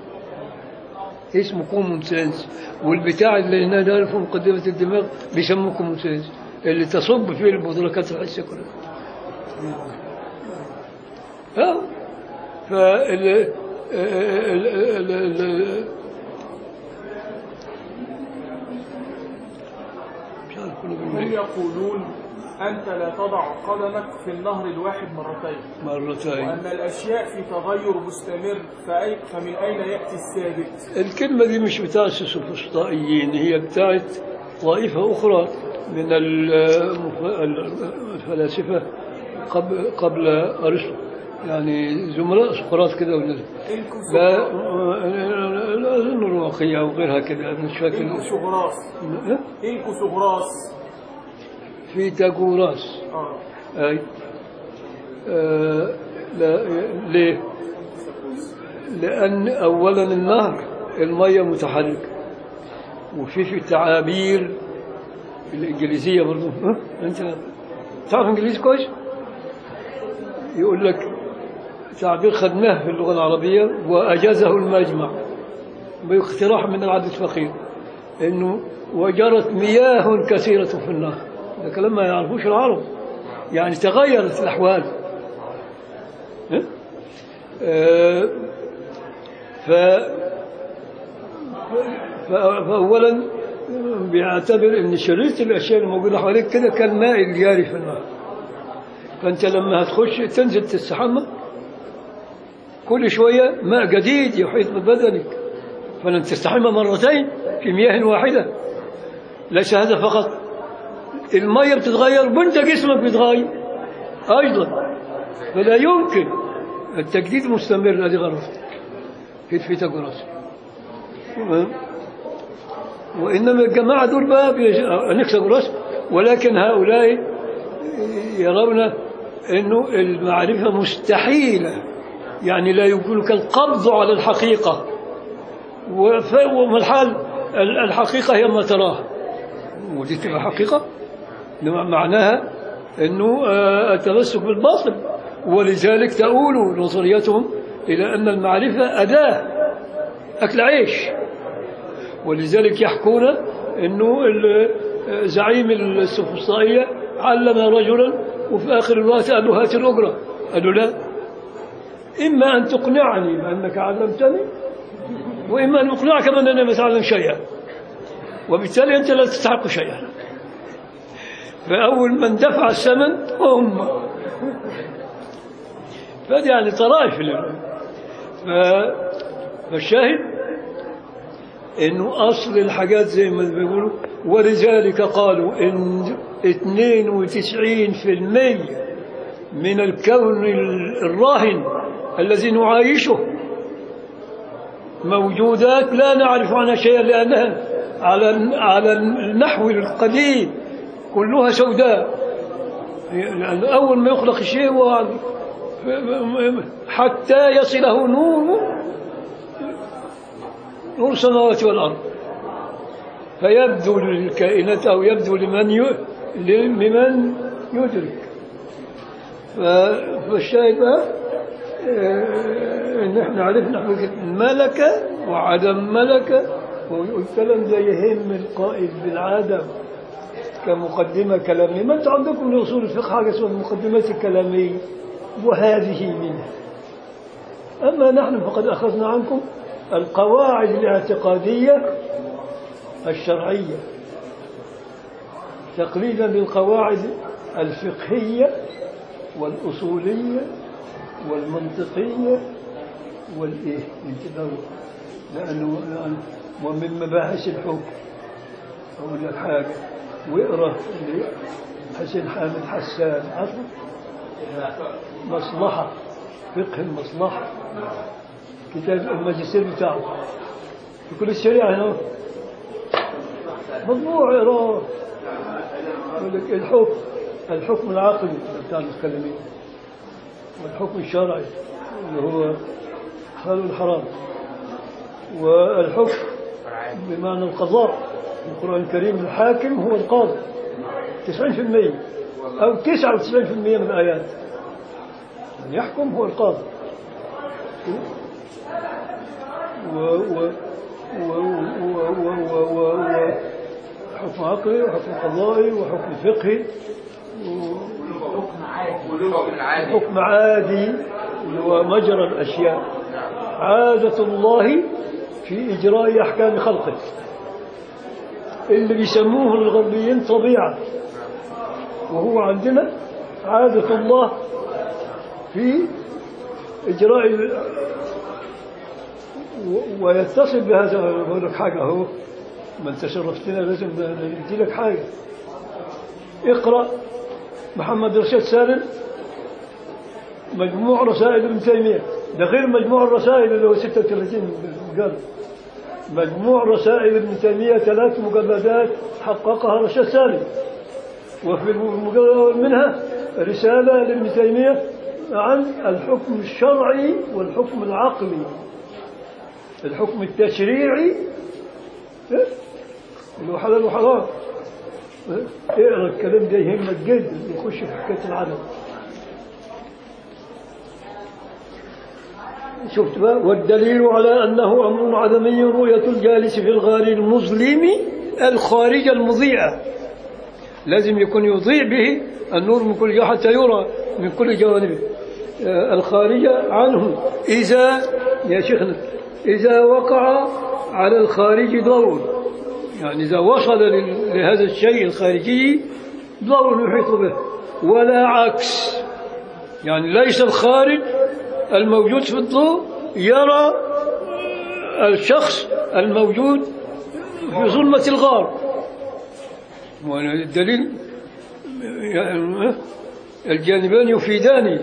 اسمه كومون سنس والبتاع اللي هنا ده في مقدمة الدماغ بيسموه كومون سنس اللي تصب فيه المدركات الحسية كلها ها فال ال- ال- ال- ال- مش عارف كنا بنقول هم إيه. يقولون أنت لا تضع قدمك في النهر الواحد مرتين مرتين وأن الأشياء في تغير مستمر فأي فمن أين يأتي الثابت الكلمة دي مش بتاعت السفسطائيين هي بتاعت طائفة أخرى من المف- الفلاسفة قبل, قبل أرسطو يعني زملاء سقراط كده والناس إنكو لا سقراط لا أظن الواقية أو غيرها كده مش إنكو فاكر سغراس إيه؟ إنكو سغراس فيثاغورس آه. أي آه لا ليه؟ لأن أولا النهر المية متحركة وفي في تعابير الإنجليزية برضو ها؟ أنت تعرف إنجليزي كويس؟ يقول لك تعبير خدناه في اللغة العربية وأجازه المجمع باقتراح من العبد الفقير إنه وجرت مياه كثيرة في النهر ده كلام ما يعرفوش العرب يعني تغيرت الأحوال ها؟ آه، ف ف- فأولا بيعتبر أن شريط الأشياء الموجودة حواليك كده كالماء الجاري في النهر فأنت لما هتخش تنزل تستحمى كل شوية ماء جديد يحيط ببدنك فلن تستحمى مرتين في مياه واحدة ليس هذا فقط المية بتتغير وانت جسمك بيتغير أيضا فلا يمكن التجديد مستمر هذه غلط كيف في تقرص وإنما الجماعة دول بقى نكسب راس ولكن هؤلاء يرون أنه المعرفة مستحيلة يعني لا يمكنك القبض على الحقيقة وف- وما الحال ال- الحقيقة هي ما تراه ودي تبقى حقيقة إنما معناها أنه آه، التمسك بالباطل ولذلك تؤول نظريتهم إلى أن المعرفة أداة أكل عيش ولذلك يحكون أنه ال- زعيم السفسطائية علم رجلا وفي آخر الوقت قال له هات الأجرة قال له لا إما أن تقنعني بأنك علمتني وإما أن أقنعك بأنني لم أتعلم شيئا وبالتالي أنت لا تستحق شيئا فأول من دفع الثمن هم فهذه يعني طرائف في العلم. ف- فالشاهد انه اصل الحاجات زي ما بيقولوا ولذلك قالوا ان 92% من الكون الراهن الذي نعايشه موجودات لا نعرف عنها شيئا لانها على على النحو القديم كلها سوداء لأن أول ما يخلق الشيء هو حتى يصله نور نور السماوات والأرض فيبدو للكائنات أو يبدو لمن ي... لمن يدرك ف- فالشاهد بقى آه، ان احنا عرفنا حقيقة الملكة وعدم ملكة والكلام ده يهم القائد بالعدم كمقدمة كلامية ما انتم عندكم من اصول الفقه حاجة اسمها المقدمات الكلامية وهذه منها أما نحن فقد أخذنا عنكم القواعد الاعتقادية الشرعية تقليدا للقواعد الفقهية والأصولية والمنطقية والإيه انتبهوا لأنه لأن- ومن مباحث الحكم أقول لك حاجة واقرأ حسين حامد حسان عارفه مصلحة فقه المصلحة كتاب الماجستير بتاعه في كل الشريعة هنا مطبوع اقراه يقول لك الحكم الحكم العقلي بتاع المتكلمين والحكم الشرعي اللي هو حلال الحرام والحكم بمعنى القضاء في القرآن الكريم الحاكم هو القاضي 90% أو 99% من الآيات من يحكم هو القاضي و و و و و و و و حكم عقلي وحكم قضائي وحكم فقهي وحكم عادي اللي هو مجرى الأشياء عادة الله في إجراء أحكام خلقه اللي بيسموه الغربيين طبيعة وهو عندنا عادة الله في إجراء ال- و- ويتصل بهذا أقول لك حاجة أهو ما أنت شرفتنا لازم ندي لك حاجة اقرأ محمد رشيد سالم مجموع رسائل ابن تيمية ده غير مجموع الرسائل اللي هو 36 مجلد مجموع رسائل ابن تيمية ثلاث مجلدات حققها رشيد سالم وفي المجلد منها رسالة لابن تيمية عن الحكم الشرعي والحكم العقلي الحكم التشريعي إيه؟ اللي هو حلال وحرام إيه؟ اقرا الكلام ده يهمك جدا يخش في حكايه العدم شفت بقى والدليل على انه امر عدمي رؤيه الجالس في الغار المظلم الخارج المضيئه لازم يكون يضيء به النور من كل جهة حتى يرى من كل جوانبه آه، الخارجة عنه إذا يا شيخنا إذا وقع على الخارج ضوء يعني إذا وصل لل- لهذا الشيء الخارجي ضوء يحيط به ولا عكس يعني ليس الخارج الموجود في الضوء يرى الشخص الموجود في ظلمة الغار والدليل الجانبان يفيدان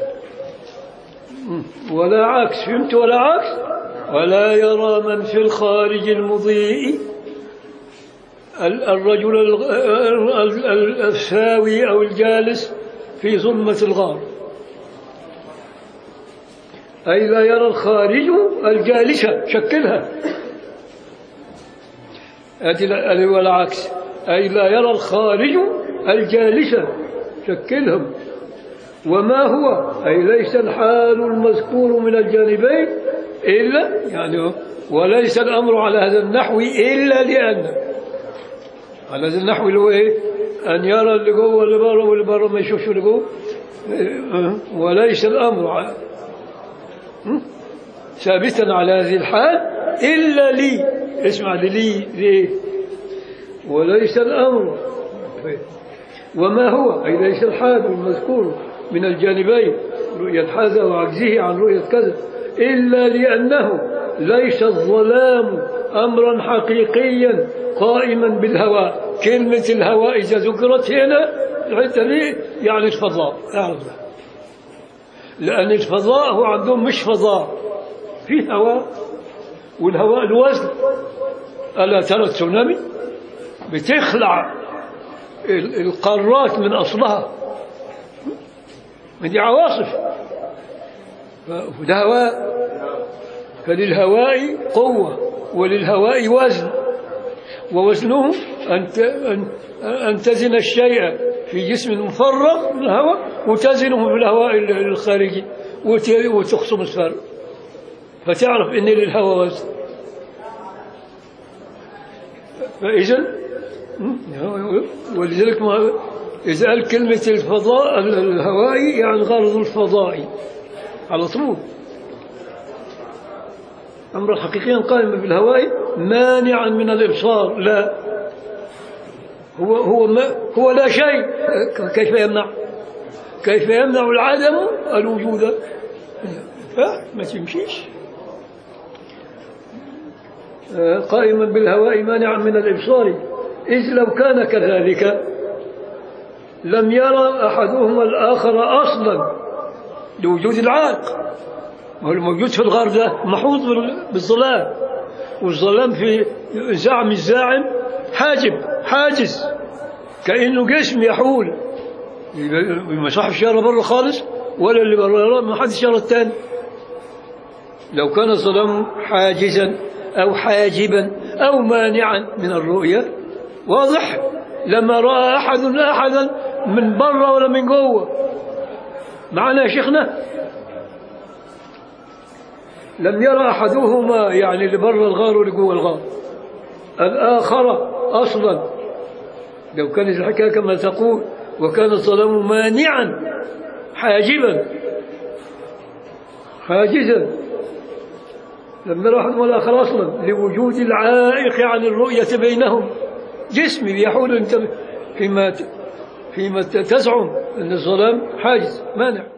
ولا عكس فهمت ولا عكس ولا يرى من في الخارج المضيء ال- الرجل ال- ال- ال- الساوي أو الجالس في ظلمة الغار أي لا يرى الخارج الجالسة شكلها أدي لا- أدي والعكس أي لا يرى الخارج الجالسة شكلهم وما هو أي ليس الحال المذكور من الجانبين إلا يعني وليس الأمر على هذا النحو إلا لأن على هذا النحو اللي هو إيه أن يرى اللي جوه واللي بره واللي بره ما يشوفش اللي جوه أه، وليس الأمر على ثابتا على هذه الحال إلا لي اسمع لي ليه وليس الأمر وما هو أي ليس الحال المذكور من الجانبين رؤية هذا وعجزه عن رؤية كذا إلا لأنه ليس الظلام أمرا حقيقيا قائما بالهواء كلمة الهواء إذا ذكرت هنا الحتة دي يعني الفضاء اعرف ده. لأن الفضاء هو عندهم مش فضاء في هواء والهواء الوزن ألا ترى التسونامي بتخلع ال- القارات من أصلها دي عواصف ف- وده هواء فللهواء قوة وللهواء وزن ووزنه أن ت- أن- أن تزن الشيء في جسم مفرغ من الهواء وتزنه في الهواء ال- الخارجي وت- وتخصم الفرق فتعرف ان للهواء وزن فاذا ولذلك ما اذا قال كلمه الفضاء الهوائي يعني غرض الفضائي على طول امر حقيقيا قائما بالهواء مانعا من الابصار لا هو هو ما هو لا شيء كيف يمنع كيف يمنع العدم الوجود فما تمشيش آه، قائما بالهواء مانعا من الإبصار إذ لو كان كذلك لم يرى أحدهما الآخر أصلا لوجود العاق هو الموجود في الغار ده محوط بال- بالظلام والظلام في زعم الزاعم حاجب حاجز كأنه جسم يحول ما صاحبش يرى بره خالص ولا اللي بره يرى ما حدش يرى التاني لو كان الظلام حاجزا أو حاجبا أو مانعا من الرؤية واضح لما رأى أحد أحدا من بره ولا من جوه معنا يا شيخنا لم يرى أحدهما يعني اللي بره الغار واللي جوه الغار الآخر أصلا لو كانت الحكاية كما تقول وكان الظلام مانعا حاجبا حاجزا لم يرى أحد ولا آخر أصلا لوجود العائق عن الرؤية بينهم جسمي يحول انت فيما ت- فيما ت- تزعم أن الظلام حاجز مانع